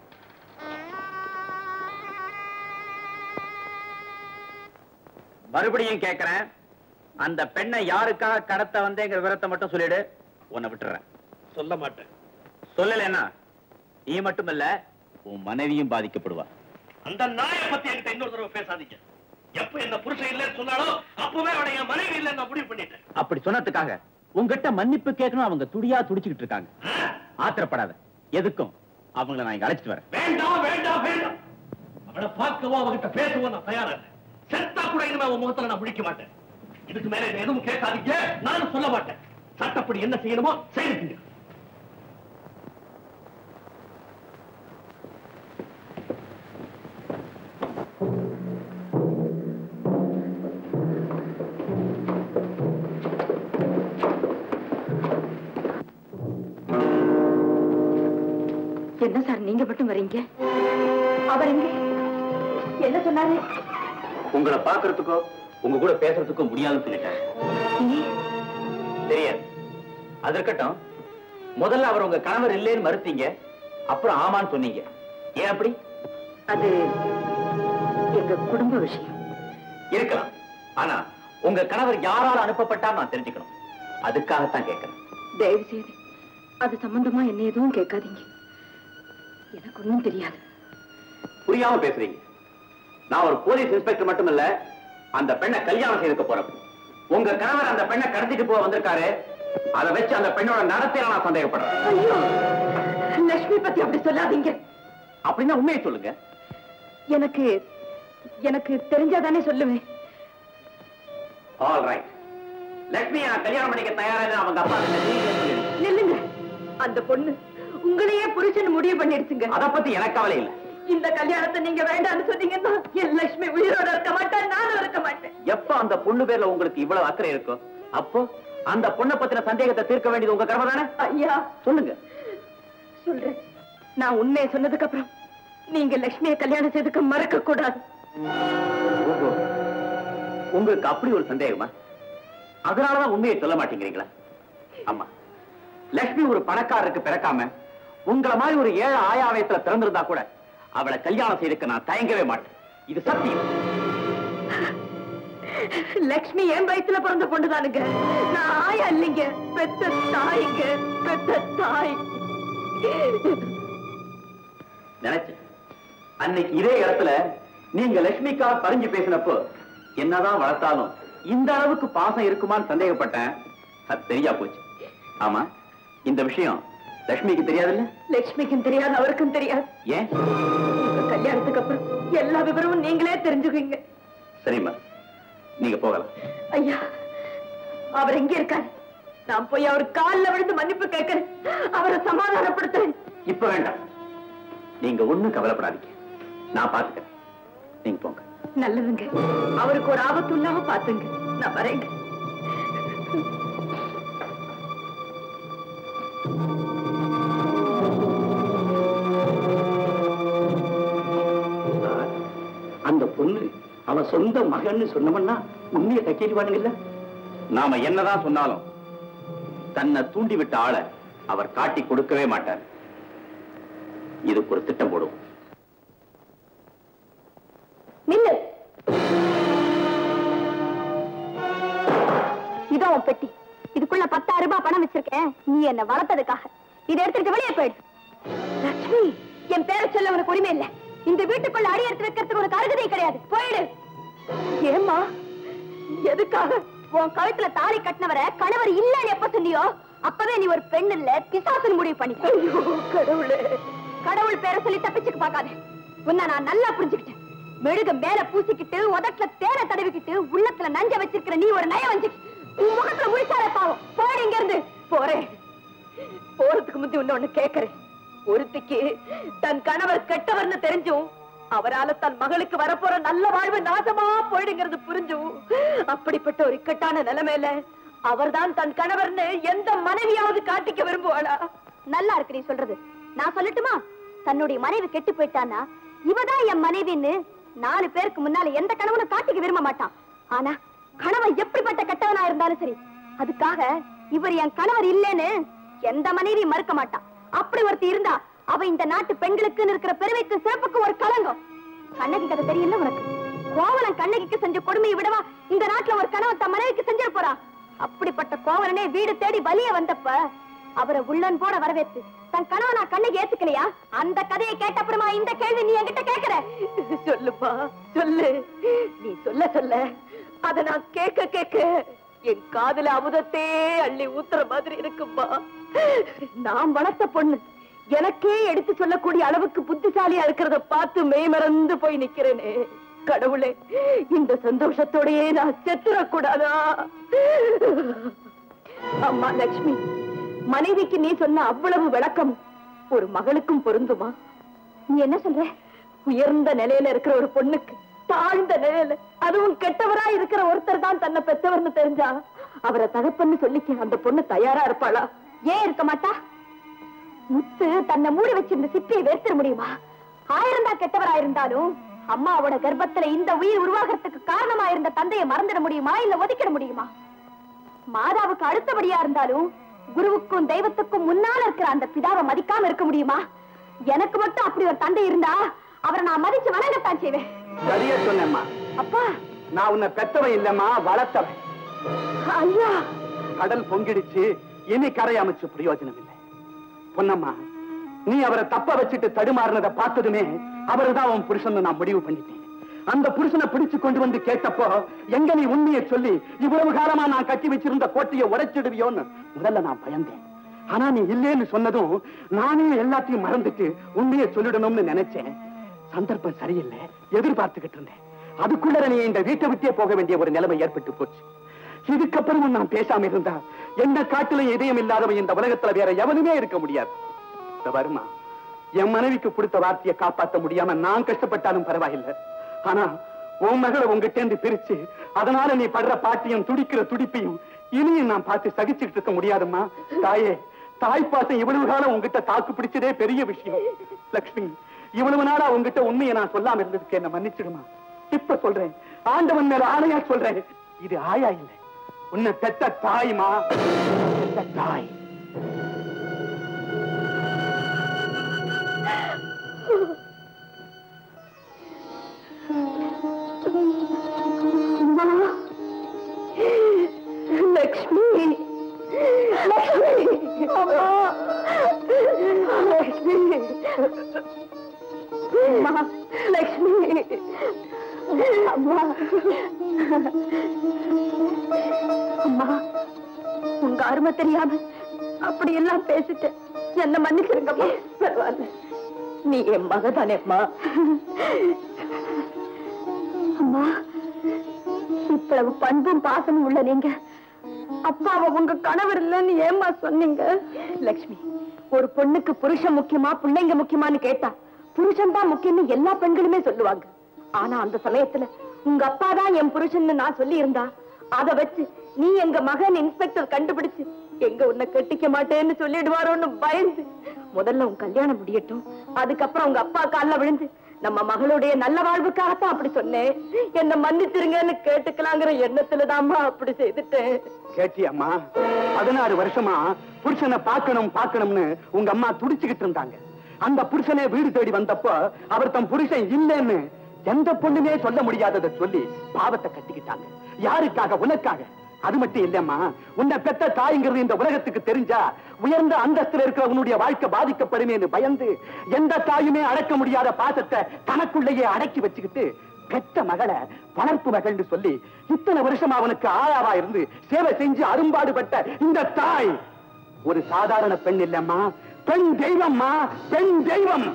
மறுபடியும் கேக்குறேன் அந்த பெண்ணை யாருக்காக கடத்த வந்தேங்கிற விவரத்தை மட்டும் சொல்லிடு உன்னை விட்டுறேன் சொல்ல மாட்டேன் சொல்லலைன்னா நீ மட்டும் இல்ல உன் மனைவியும் பாதிக்கப்படுவா அந்த நாயை பத்தி என்கிட்ட இன்னொரு தடவை பேசாதீங்க எப்ப என்ன புருஷன் இல்லைன்னு சொன்னாலோ அப்பவே அவனை என் மனைவி இல்லைன்னு நான் முடிவு பண்ணிட்டேன் அப்படி சொன்னதுக்காக உங்ககிட்ட மன்னிப்பு கேட்கணும் அவங்க துடியா துடிச்சுக்கிட்டு இருக்காங்க ஆத்திரப்படாத எதுக்கும் அவங்கள நான் இங்க அழைச்சிட்டு வரேன் வேண்டாம் வேண்டாம் வேண்டாம் அவளை பார்க்கவோ அவகிட்ட பேசவோ நான் தயாரா இல்லை செத்தா கூட இனிமே அவன் முகத்துல நான் முடிக்க மாட்டேன் இதுக்கு மேல என்ன எதுவும் கேட்காதீங்க நானும் சொல்ல மாட்டேன் சட்டப்படி என்ன செய்யணுமோ செய்துக்குங்க என்ன சார் நீங்க மட்டும் வரீங்க அவர் எங்க என்ன சொன்னாரு உங்களை பாக்குறதுக்கோ உங்க கூட பேசுறதுக்கோ முடியாதுன்னு சொல்லிட்டேன் தெரியாது அது இருக்கட்டும் முதல்ல அவர் உங்க கணவர் இல்லைன்னு மறுத்தீங்க அப்புறம் ஆமான்னு சொன்னீங்க ஏன் அப்படி அது எங்க குடும்ப விஷயம் இருக்கலாம் ஆனா உங்க கணவர் யாரால அனுப்பப்பட்டா நான் தெரிஞ்சுக்கணும் அதுக்காகத்தான் கேட்கிறேன் தயவு செய்து அது சம்பந்தமா என்ன எதுவும் கேட்காதீங்க எனக்கு ஒண்ணும் தெரியாது புரியாம பேசுறீங்க நான் ஒரு போலீஸ் இன்ஸ்பெக்டர் மட்டும் இல்ல அந்த பெண்ணை கல்யாணம் செய்துக்க போறேன் உங்க கணவர் அந்த பெண்ணை கடத்திட்டு போக வந்திருக்காரு அதை வச்சு அந்த பெண்ணோட நடத்தையில நான் சந்தேகப்படுறேன் ஐயோ லட்சுமி பத்தி அப்படி சொல்லாதீங்க அப்படின்னா உண்மையை சொல்லுங்க எனக்கு எனக்கு தெரிஞ்சாதானே சொல்லுவேன் ஆல் ரைட் லட்சுமி நான் கல்யாணம் பண்ணிக்க தயாரா இல்லைன்னு அவங்க அப்பா கிட்ட நீங்களே சொல்லிடுங்க. நில்லுங்க அந்த பொண்ணு உங்களையே புருஷன் முடிவு பண்ணிடுச்சுங்க அதை பத்தி எனக்கு கவலை இல்லை இந்த கல்யாணத்தை நீங்க வேண்டாம்னு சொன்னீங்கன்னா என் லட்சுமி உயிரோட இருக்க மாட்டேன் நானும் இருக்க மாட்டேன் எப்ப அந்த பொண்ணு பேர்ல உங்களுக்கு இவ்வளவு அக்கறை இருக்கோ அப்போ அந்த பொண்ணை பத்தின சந்தேகத்தை தீர்க்க வேண்டியது உங்க கடமை தானே ஐயா சொல்லுங்க சொல்றேன் நான் உண்மையை சொன்னதுக்கு அப்புறம் நீங்க லட்சுமியை கல்யாணம் செய்துக்க மறக்க கூடாது ஓஹோ. உங்களுக்கு அப்படி ஒரு சந்தேகமா அதனாலதான் உண்மையை சொல்ல மாட்டேங்கிறீங்களா அம்மா லட்சுமி ஒரு பணக்காரருக்கு பிறக்காம உங்களை மாதிரி ஒரு ஏழை ஆயாவயத்துல பிறந்திருந்தா கூட அவளை கல்யாணம் செய்துக்க நான் தயங்கவே மாட்டேன் இது சத்தியம் லட்சுமி என் வயித்துல பிறந்த பொண்ணுதானுங்க நான் ஆயா இல்லைங்க பெத்த தாய்ங்க பெத்த தாய் நினைச்சேன் அன்னைக்கு இதே இடத்துல நீங்க லட்சுமிக்காக பறிஞ்சு பேசினப்போ என்னதான் வளர்த்தாலும் இந்த அளவுக்கு பாசம் இருக்குமான்னு சந்தேகப்பட்டேன் அது தெரியா போச்சு ஆமா இந்த விஷயம் லட்சுமிக்கு தெரியாதுல்ல லட்சுமிக்கும் தெரியாது அவருக்கும் தெரியாது ஏன் உங்க கல்யாணத்துக்கு அப்புறம் எல்லா விவரமும் நீங்களே தெரிஞ்சுக்குவீங்க சரிம்மா நீங்க போகலாம் ஐயா அவர் எங்க இருக்காரு நான் போய் அவர் கால்ல விழுந்து மன்னிப்பு கேட்கிறேன் அவரை சமாதானப்படுத்துறேன் இப்ப வேண்டாம் நீங்க ஒண்ணும் கவலைப்படாதீங்க நான் பாத்துக்கிறேன் நீங்க போங்க நல்லதுங்க அவருக்கு ஒரு ஆபத்து இல்லாம பாத்துங்க நான் வரேங்க அந்த பொண்ணு அவ சொந்த மகன்னு சொன்னவன்னா உண்மையை கட்டிடுவானுங்கல்ல நாம என்னதான் சொன்னாலும் தன்னை தூண்டி விட்ட ஆளை அவர் காட்டி கொடுக்கவே மாட்டார் இதுக்கு ஒரு திட்டம் போடுவோம் நில்லு இதோ உன் பெட்டி இதுக்குள்ள பத்தாயிரம் ரூபாய் பணம் வச்சிருக்கேன் நீ என்ன வளர்த்ததுக்காக இதை எடுத்துட்டு வெளியே போயிடு லட்சுமி என் பேரை சொல்ல உனக்கு உரிமை இல்ல இந்த வீட்டுக்குள்ள அடி எடுத்து வைக்கிறதுக்கு உனக்கு அருகதை கிடையாது போயிடு ஏம்மா எதுக்காக உன் கழுத்துல தாலி கட்டினவரை கணவர் இல்லன்னு எப்ப சொன்னியோ அப்பவே நீ ஒரு பெண் இல்ல பிசாசுன்னு முடிவு பண்ணிட்ட கடவுளே கடவுள் பேரை சொல்லி தப்பிச்சுக்க பார்க்காத உன்னை நான் நல்லா புரிஞ்சுக்கிட்டேன் மெழுக மேல பூசிக்கிட்டு உதட்டுல தேனை தடவிக்கிட்டு உள்ளத்துல நஞ்ச வச்சிருக்கிற நீ ஒரு நயம் வஞ்சு உன் முகத்துல முடிச்சாலே பாவம் போடி இங்க இருந்து போறேன் போறதுக்கு முந்தி ஒண்ணு ஒண்ணு கேக்குறேன் ஒருத்திக்கு தன் கணவர் கெட்டவர்னு தெரிஞ்சும் அவரால தன் மகளுக்கு வரப்போற நல்ல வாழ்வு நாசமா போயிடுங்கிறது புரிஞ்சும் அப்படிப்பட்ட ஒரு இக்கட்டான நிலைமையில அவர்தான் தன் கணவர்னு எந்த மனைவியாவது காட்டிக்க விரும்புவாளா நல்லா இருக்கு நீ சொல்றது நான் சொல்லட்டுமா தன்னுடைய மனைவி கெட்டு போயிட்டானா இவதான் என் மனைவின்னு நாலு பேருக்கு முன்னால எந்த கணவனும் காட்டிக்க விரும்ப மாட்டான் ஆனா கணவன் எப்படிப்பட்ட கெட்டவனா இருந்தாலும் சரி அதுக்காக இவர் என் கணவர் இல்லைன்னு எந்த மனைவி மறுக்க மாட்டான் அப்படி ஒருத்தி இருந்தா அவ இந்த நாட்டு பெண்களுக்குன்னு இருக்கிற பெருமைக்கு சிறப்புக்கு ஒரு களங்கம் கண்ணகி கதை தெரியல உனக்கு கோவலன் கண்ணகிக்கு செஞ்ச கொடுமையை விடவா இந்த நாட்டுல ஒரு கணவன் தன் மனைவிக்கு செஞ்சிட போறா அப்படிப்பட்ட கோவலனே வீடு தேடி வலிய வந்தப்ப அவரை உள்ளன் போட வரவேற்று தன் கணவனா கண்ணகி ஏத்துக்கலையா அந்த கதையை கேட்ட அப்புறமா இந்த கேள்வி நீ என்கிட்ட கேக்குற சொல்லுப்பா சொல்லு நீ சொல்ல சொல்ல அத நான் கேட்க கேட்க என் காதுல அமுதத்தே அள்ளி ஊத்துற மாதிரி இருக்குப்பா நான் வளர்த்த பொண்ணு எனக்கே எடுத்து சொல்லக்கூடிய அளவுக்கு புத்திசாலியா இருக்கிறத பார்த்து மெய்மறந்து போய் நிக்கிறேனே கடவுளே இந்த சந்தோஷத்தோடயே நான் செத்துறக்கூடாதா அம்மா லட்சுமி மனைவிக்கு நீ சொன்ன அவ்வளவு விளக்கம் ஒரு மகளுக்கும் பொருந்துமா நீ என்ன சொல்ற உயர்ந்த நிலையில இருக்கிற ஒரு பொண்ணுக்கு தாழ்ந்த நிலையில அதுவும் கெட்டவரா இருக்கிற ஒருத்தர் தான் தன்னை பெத்தவர்னு தெரிஞ்சா அவரை தகப்பன்னு சொல்லிக்க அந்த பொண்ணு தயாரா இருப்பாளா ஏன் இருக்க மாட்டா முத்து தன்னை மூடி வச்சிருந்த சிப்பியை வெறுத்திட முடியுமா ஆயிரம் தான் கெட்டவரா இருந்தாலும் அம்மாவோட கர்ப்பத்துல இந்த உயிர் உருவாகிறதுக்கு காரணமா இருந்த தந்தையை மறந்துட முடியுமா இல்ல ஒதுக்கிட முடியுமா மாதாவுக்கு அடுத்தபடியா இருந்தாலும் குருவுக்கும் தெய்வத்துக்கும் முன்னால இருக்கிற அந்த பிதாவை மதிக்காம இருக்க முடியுமா எனக்கு மட்டும் அப்படி ஒரு தந்தை இருந்தா அவரை நான் மதிச்சு வணங்கத்தான் செய்வேன் சரியா சொன்னேம்மா அப்பா நான் உன்னை பெத்தவன் இல்லம்மா வளர்த்தவன் ஐயா கடல் பொங்கிடுச்சு இனி கரை அமைச்சு பிரயோஜனம் இல்லை பொன்னம்மா நீ அவரை தப்ப வச்சுட்டு தடுமாறினதை பார்த்ததுமே அவர்தான் உன் புருஷன் நான் முடிவு பண்ணிட்டேன் அந்த புருஷனை பிடிச்சு கொண்டு வந்து கேட்டப்போ எங்க நீ உண்மையை சொல்லி இவ்வளவு காலமா நான் கட்டி வச்சிருந்த கோட்டையை உடைச்சிடுவியோன்னு முதல்ல நான் பயந்தேன் ஆனா நீ இல்லேன்னு சொன்னதும் நானே எல்லாத்தையும் மறந்துட்டு உண்மையை சொல்லிடணும்னு நினைச்சேன் சந்தர்ப்பம் சரியில்லை எதிர்பார்த்துக்கிட்டு இருந்தேன் அதுக்குள்ள நீ இந்த வீட்டை விட்டே போக வேண்டிய ஒரு நிலைமை ஏற்பட்டு போச்சு இதுக்கப்புறமும் நான் பேசாம இருந்தா எந்த காட்டிலும் இதயம் இல்லாதவன் இந்த உலகத்துல வேற எவனுமே இருக்க முடியாது இந்த வருமா என் மனைவிக்கு கொடுத்த வார்த்தையை காப்பாத்த முடியாம நான் கஷ்டப்பட்டாலும் பரவாயில்லை ஆனா உன் மகளை உங்ககிட்ட இருந்து பிரிச்சு அதனால நீ படுற பாட்டியும் துடிக்கிற துடிப்பையும் இனியும் நான் பார்த்து சகிச்சுட்டு இருக்க முடியாதும்மா தாயே தாய்ப்பாசம் இவ்வளவு காலம் உங்ககிட்ட தாக்கு பிடிச்சதே பெரிய விஷயம் லக்ஷ்மி இவ்வளவு நாளா உங்ககிட்ட உண்மையை நான் சொல்லாம இருந்ததுக்கு என்ன மன்னிச்சிடுமா இப்ப சொல்றேன் ஆண்டவன் மேல ஆணையா சொல்றேன் இது ஆயா இல்லை உன்னை பெத்த தாய்மா பெத்த தாய் லக்ஷ்மி லக்ஷ்மி அம்மா லக்ஷ்மி அம்மா லக்ஷ்மி அம்மா அம்மா உங்க அருமை தெரியாம அப்படி எல்லாம் பேசிட்டேன் என்ன மன்னிச்சிருங்கம்மா பரவாயில்ல நீ என் மகதானேம்மா அம்மா இவ்வளவு பண்பும் பாசமும் உள்ள நீங்க அப்பாவை உங்க கணவர் இல்லைன்னு ஏம்மா சொன்னீங்க லக்ஷ்மி ஒரு பொண்ணுக்கு புருஷன் முக்கியமா பிள்ளைங்க முக்கியமான்னு கேட்டா புருஷன் தான் முக்கியம்னு எல்லா பெண்களுமே சொல்லுவாங்க ஆனா அந்த சமயத்துல உங்க அப்பா தான் என் புருஷன்னு நான் சொல்லி இருந்தா அத வச்சு நீ எங்க மகன் இன்ஸ்பெக்டர் கண்டுபிடிச்சு எங்க உன்னை கட்டிக்க மாட்டேன்னு சொல்லிடுவாரோன்னு பயந்து முதல்ல உன் கல்யாணம் முடியட்டும் அதுக்கப்புறம் உங்க அப்பா கால்ல விழுந்து நம்ம மகளுடைய நல்ல வாழ்வுக்காகத்தான் அப்படி சொன்னேன் என்ன மன்னிச்சிருங்கன்னு கேட்டுக்கலாங்கிற எண்ணத்துலதாம்மா அப்படி செய்துட்டேன் கேட்டியம்மா பதினாறு வருஷமா புருஷனை பார்க்கணும் பார்க்கணும்னு உங்க அம்மா துடிச்சுக்கிட்டு இருந்தாங்க அந்த புருஷனே வீடு தேடி வந்தப்போ அவர் தம் புருஷன் இல்லைன்னு எந்த பொண்ணுமே சொல்ல முடியாததை சொல்லி பாவத்தை கட்டிக்கிட்டாங்க யாருக்காக உனக்காக அது மட்டும் இல்லம்மா உன்னை பெத்த தாய்ங்கிறது இந்த உலகத்துக்கு தெரிஞ்சா உயர்ந்த அந்தஸ்துல இருக்கிற உன்னுடைய வாழ்க்கை பாதிக்கப்படுமேன்னு பயந்து எந்த தாயுமே அடக்க முடியாத பாசத்தை தனக்குள்ளேயே அடக்கி வச்சுக்கிட்டு பெத்த மகளை வளர்ப்பு மகள்னு சொல்லி இத்தனை வருஷம் அவனுக்கு ஆளாவா இருந்து சேவை செஞ்சு அரும்பாடுபட்ட இந்த தாய் ஒரு சாதாரண பெண் இல்லம்மா பெண் தெய்வம்மா பெண் தெய்வம்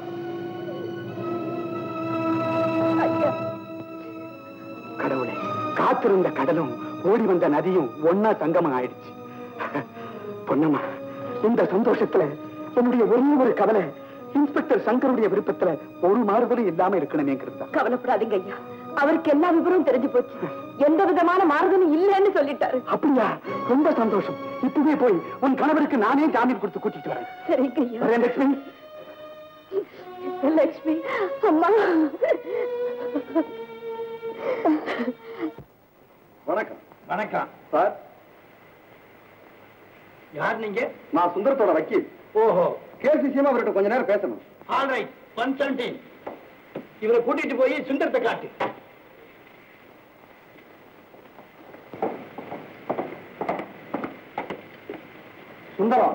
கடவுளே காத்திருந்த கடலும் ஓடி வந்த நதியும் ஒன்னா சங்கமம் ஆயிடுச்சு பொன்னம்மா இந்த சந்தோஷத்துல என்னுடைய ஒரே ஒரு கவலை இன்ஸ்பெக்டர் சங்கருடைய விருப்பத்துல ஒரு மாறுதலும் இல்லாம இருக்கணுமேங்கிறது தான் கவலைப்படாதீங்க ஐயா அவருக்கு எல்லா விவரமும் தெரிஞ்சு போச்சு எந்த விதமான மாறுதலும் இல்லைன்னு சொல்லிட்டாரு அப்படியா ரொம்ப சந்தோஷம் இப்பவே போய் உன் கணவருக்கு நானே ஜாமீன் கொடுத்து கூட்டிட்டு வரேன் சரிங்க ஐயா வரேன் லட்சுமி லட்சுமி அம்மா வணக்கம் வணக்கம் சார் யார் நீங்க நான் சுந்தரத்தோட வக்கீல் ஓஹோ கேஸ் விஷயமா அவர்கிட்ட கொஞ்ச நேரம் பேசணும் ஆல் ரைட் ஒன் செவன்டீன் இவரை கூட்டிட்டு போய் சுந்தரத்தை காட்டு சுந்தரம்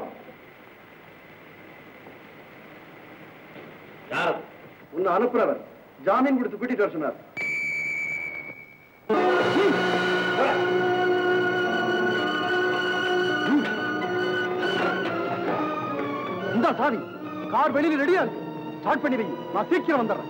யார் உன்னை அனுப்புறவர் ஜாமீன் கொடுத்து கூட்டிட்டு வர சொன்னார் இந்த சாதி கார் வெளியில ரெடியா இருக்கு ஸ்டார்ட் பண்ணி வை நான் சீக்கிரம் வந்துடுறேன்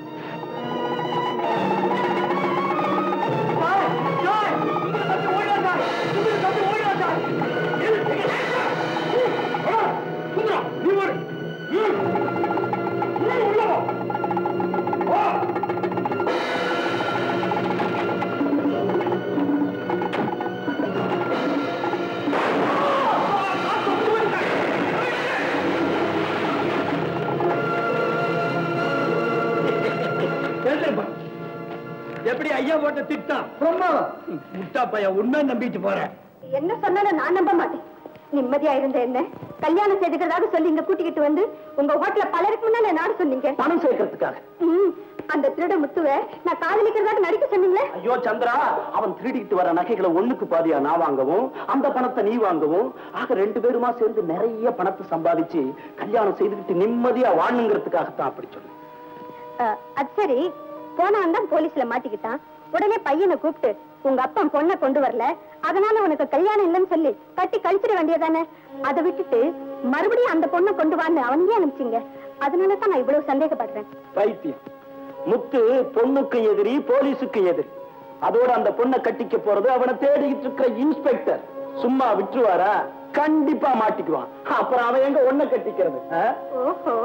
எழுந்திருப்பா. எப்படி ஐயா போட்ட திட்டம் பிரமாதம் முட்டா பையன் உண்மை நம்பிட்டு போறேன் என்ன சொன்னாலும் நான் நம்ப மாட்டேன் நிம்மதியா இருந்த என்ன கல்யாணம் செய்துக்கிறதாக சொல்லி இங்க கூட்டிக்கிட்டு வந்து உங்க ஹோட்டல்ல பலருக்கு முன்னால நாடு சொன்னீங்க பணம் சேர்க்கறதுக்காக ம், அந்த திருட முத்துவ நான் காதலிக்கிறதாக நடிக்க சொன்னீங்களே ஐயோ சந்திரா அவன் திருடிட்டு வர நகைகளை ஒண்ணுக்கு பாதியா நான் வாங்கவும் அந்த பணத்தை நீ வாங்கவும் ஆக ரெண்டு பேருமா சேர்ந்து நிறைய பணத்தை சம்பாதிச்சு கல்யாணம் செய்துக்கிட்டு நிம்மதியா வாழணுங்கிறதுக்காகத்தான் அப்படி சொன்னேன் அஹ், அது சரி போனான் தான் போலீஸ்ல மாட்டிக்கிட்டான் உடனே பையனை கூப்பிட்டு உங்க அப்பா பொண்ணை கொண்டு வரல அதனால உனக்கு கல்யாணம் இல்லைன்னு சொல்லி கட்டி கழிச்சிட வேண்டியதானே அதை விட்டுட்டு மறுபடியும் அந்த பொண்ணை கொண்டு வான்னு அவனையே அனுப்பிச்சிங்க அதனால தான் நான் இவ்வளவு சந்தேகப்படுறேன் பைத்தியம் முத்து பொண்ணுக்கு எதிரி போலீஸுக்கு எதிரி அதோட அந்த பொண்ணை கட்டிக்க போறது அவனை தேடிக்கிட்டு இருக்கிற இன்ஸ்பெக்டர் சும்மா விட்டுருவாரா கண்டிப்பா மாட்டிக்குவான் அப்புறம் அவன் எங்க ஒண்ண கட்டிக்கிறது ஆ? ஓஹோ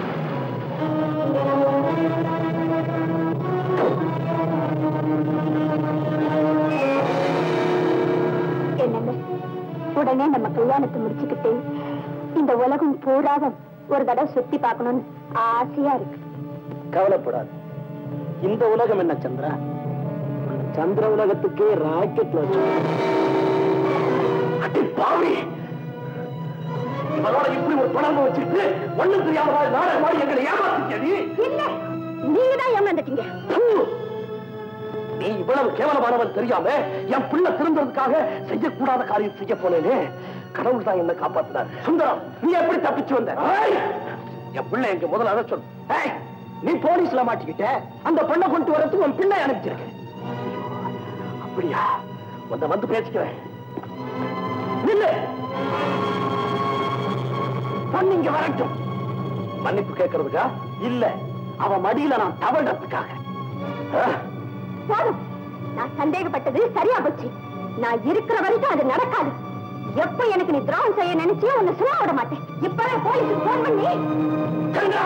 என்னங்க உடனே நம்ம கல்யாணத்தை முடிச்சுக்கிட்டு இந்த உலகம் பூராவும் ஒரு தடவை சுத்தி பார்க்கணும்னு ஆசையா இருக்கு கவலைப்படாது இந்த உலகம் என்ன சந்திரா சந்திர உலகத்துக்கே ராக்கெட்ல பாவி இவளோட இப்படி ஒரு தொடர்பு வச்சுட்டு ஒண்ணும் தெரியாம நாடகம் மாதிரி எங்களை ஏமாத்திக்க நீ இல்ல நீங்க தான் ஏமாந்துட்டீங்க பூ! நீ இவ்வளவு கேவலமானவன் தெரியாம என் பிள்ளை திருந்ததுக்காக செய்யக்கூடாத காரியம் செய்ய போனேனே கடவுள் தான் என்ன காப்பாத்தினார் சுந்தரம் நீ எப்படி தப்பிச்சு வந்த ஏய்! என் பிள்ளை எங்க முதல்ல அதை சொல் ஏய்! நீ போலீஸ்ல மாட்டிக்கிட்ட அந்த பெண்ணை கொண்டு வரதுக்கு உன் பிள்ளை அனுப்பிச்சிருக்க அப்படியா உன்னை வந்து பேசிக்கிறேன் நில்லு பொண்ணு இங்க வரட்டும் மன்னிப்பு கேட்கறதுக்கா இல்ல அவன் மடியில நான் தவழ்றதுக்காக ஆ? போதும் நான் சந்தேகப்பட்டது சரியா போச்சு நான் இருக்கிற வரைக்கும் அது நடக்காது எப்ப எனக்கு நீ துரோகம் செய்ய நினைச்சியோ உன்னை சும்மா விட மாட்டேன் இப்பவே போலீஸுக்கு போன் பண்ணி சந்திரா!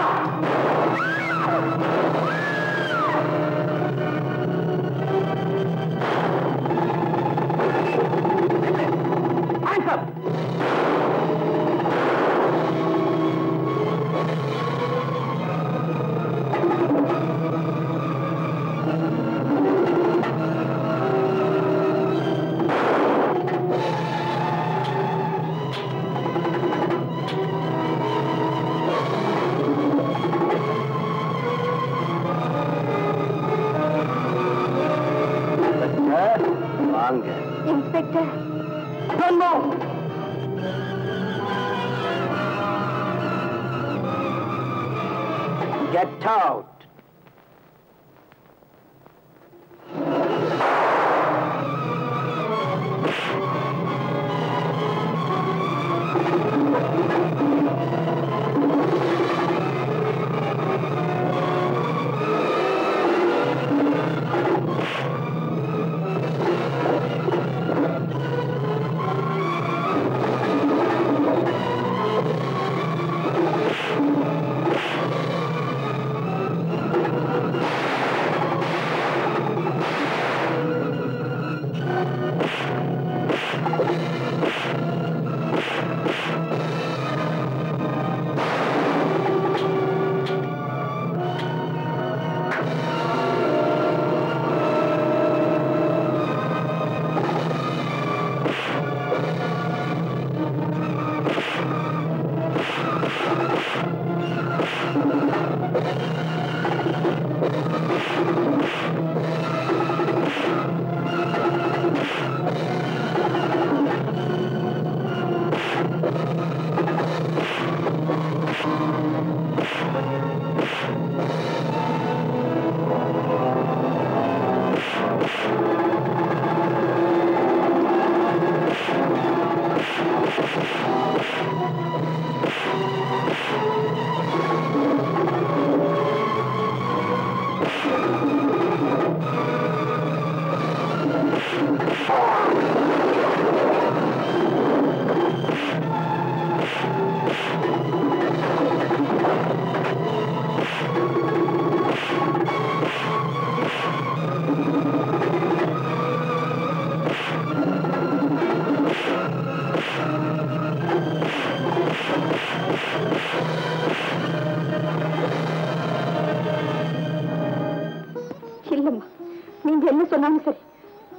Hands up! வாங்க இன்ஸ்பெக்டர் Get out!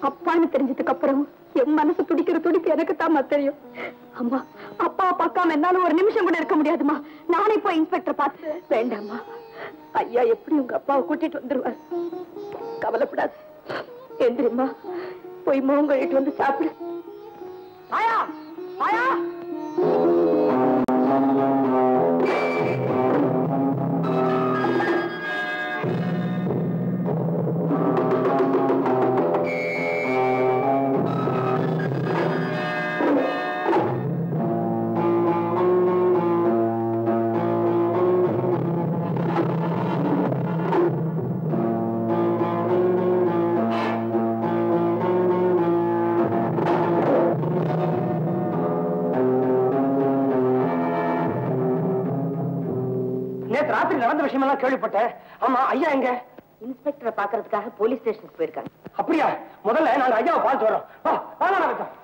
அப்பான்னு தெரிஞ்சதுக்கு அப்புறம் என் மனசு துடிக்கிற துடிப்பு எனக்கு தாம்மா தெரியும் அம்மா அப்பா பார்க்காம என்னால ஒரு நிமிஷம் கூட இருக்க முடியாதும்மா நானே போய் இன்ஸ்பெக்டர் பார்த்து வேண்டாம்மா ஐயா எப்படி உங்க அப்பாவை கூட்டிட்டு வந்துருவார் கவலைப்படாது எந்திரிம்மா போய் மோகம் கழிட்டு வந்து சாப்பிடு ஆயா ஆயா நேத்து ராத்திரி நடந்த விஷயம் எல்லாம் கேள்விப்பட்டேன் ஆமா ஐயா எங்க இன்ஸ்பெக்டரை பாக்குறதுக்காக போலீஸ் ஸ்டேஷனுக்கு போயிருக்காங்க அப்படியா முதல்ல நாங்க ஐயாவை பார்த்து வரோம் வா, வாங்க நடக்கும்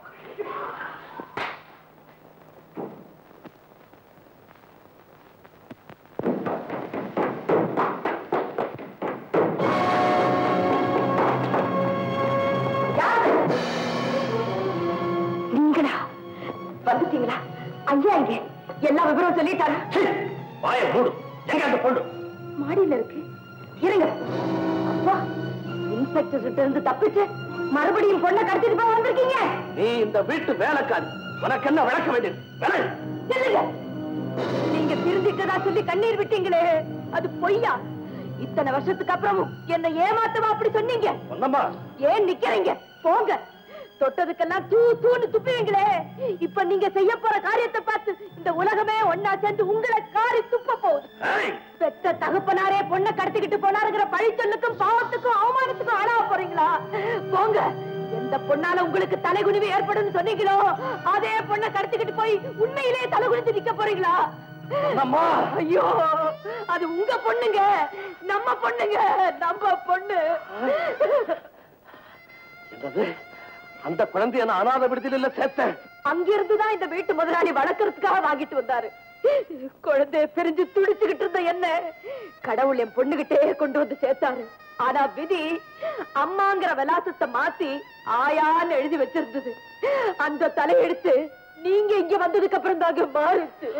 நீங்களா வந்துட்டீங்களா ஐயா இங்க எல்லா விவரம் சொல்லிட்டாரு வாய மூடு எங்க அந்த பொண்ணு மாடியில இருக்கு இருங்க அப்பா இன்ஸ்பெக்டர் கிட்ட இருந்து தப்பிச்சு மறுபடியும் பொண்ணை கடத்திட்டு போய் வந்திருக்கீங்க நீ இந்த வீட்டு வேலைக்காரி உனக்கு என்ன விளக்க வேண்டியது விளை. இல்லைங்க நீங்க திருந்திட்டதா சொல்லி கண்ணீர் விட்டீங்களே அது பொய்யா இத்தனை வருஷத்துக்கு அப்புறமும் என்ன ஏமாத்தவா அப்படி சொன்னீங்க பொன்னம்மா ஏன் நிக்கிறீங்க போங்க தொட்டதுக்கெல்லாம் தூ தூன்னு துப்புவீங்களே இப்ப நீங்க செய்ய போற காரியத்தை பார்த்து இந்த உலகமே ஒன்னா சேர்ந்து உங்களை காரி துப்ப போகுது ஏய், பெத்த தகப்பனாரே பொண்ணை கடத்திக்கிட்டு போனாருங்கிற பழிச்சொல்லுக்கும் பாவத்துக்கும் அவமானத்துக்கும் ஆளாக போறீங்களா போங்க எந்த பொண்ணால உங்களுக்கு தலைகுனிவு ஏற்படும் சொன்னீங்களோ அதே பொண்ணை கடத்திக்கிட்டு போய் உண்மையிலே தலைகுனிஞ்சு நிக்க போறீங்களா பொன்னம்மா ஐயோ அது உங்க பொண்ணுங்க நம்ம பொண்ணுங்க நம்ம பொண்ணு என்னது அந்த குழந்தைய நான் அனாதை விடுதலையில சேர்த்தேன் அங்கிருந்துதான் இந்த வீட்டு முதலாளி வளர்க்கறதுக்காக வாங்கிட்டு வந்தாரு குழந்தைய பிரிஞ்சு துடிச்சுக்கிட்டு இருந்த என்ன கடவுள் என் பொண்ணுகிட்டே கொண்டு வந்து சேர்த்தாரு ஆனா விதி அம்மாங்கிற விலாசத்தை மாத்தி ஆயான்னு எழுதி வச்சிருந்தது அந்த தலையெடுத்து நீங்க இங்க வந்ததுக்கு அப்புறம் தாங்க மாறுச்சு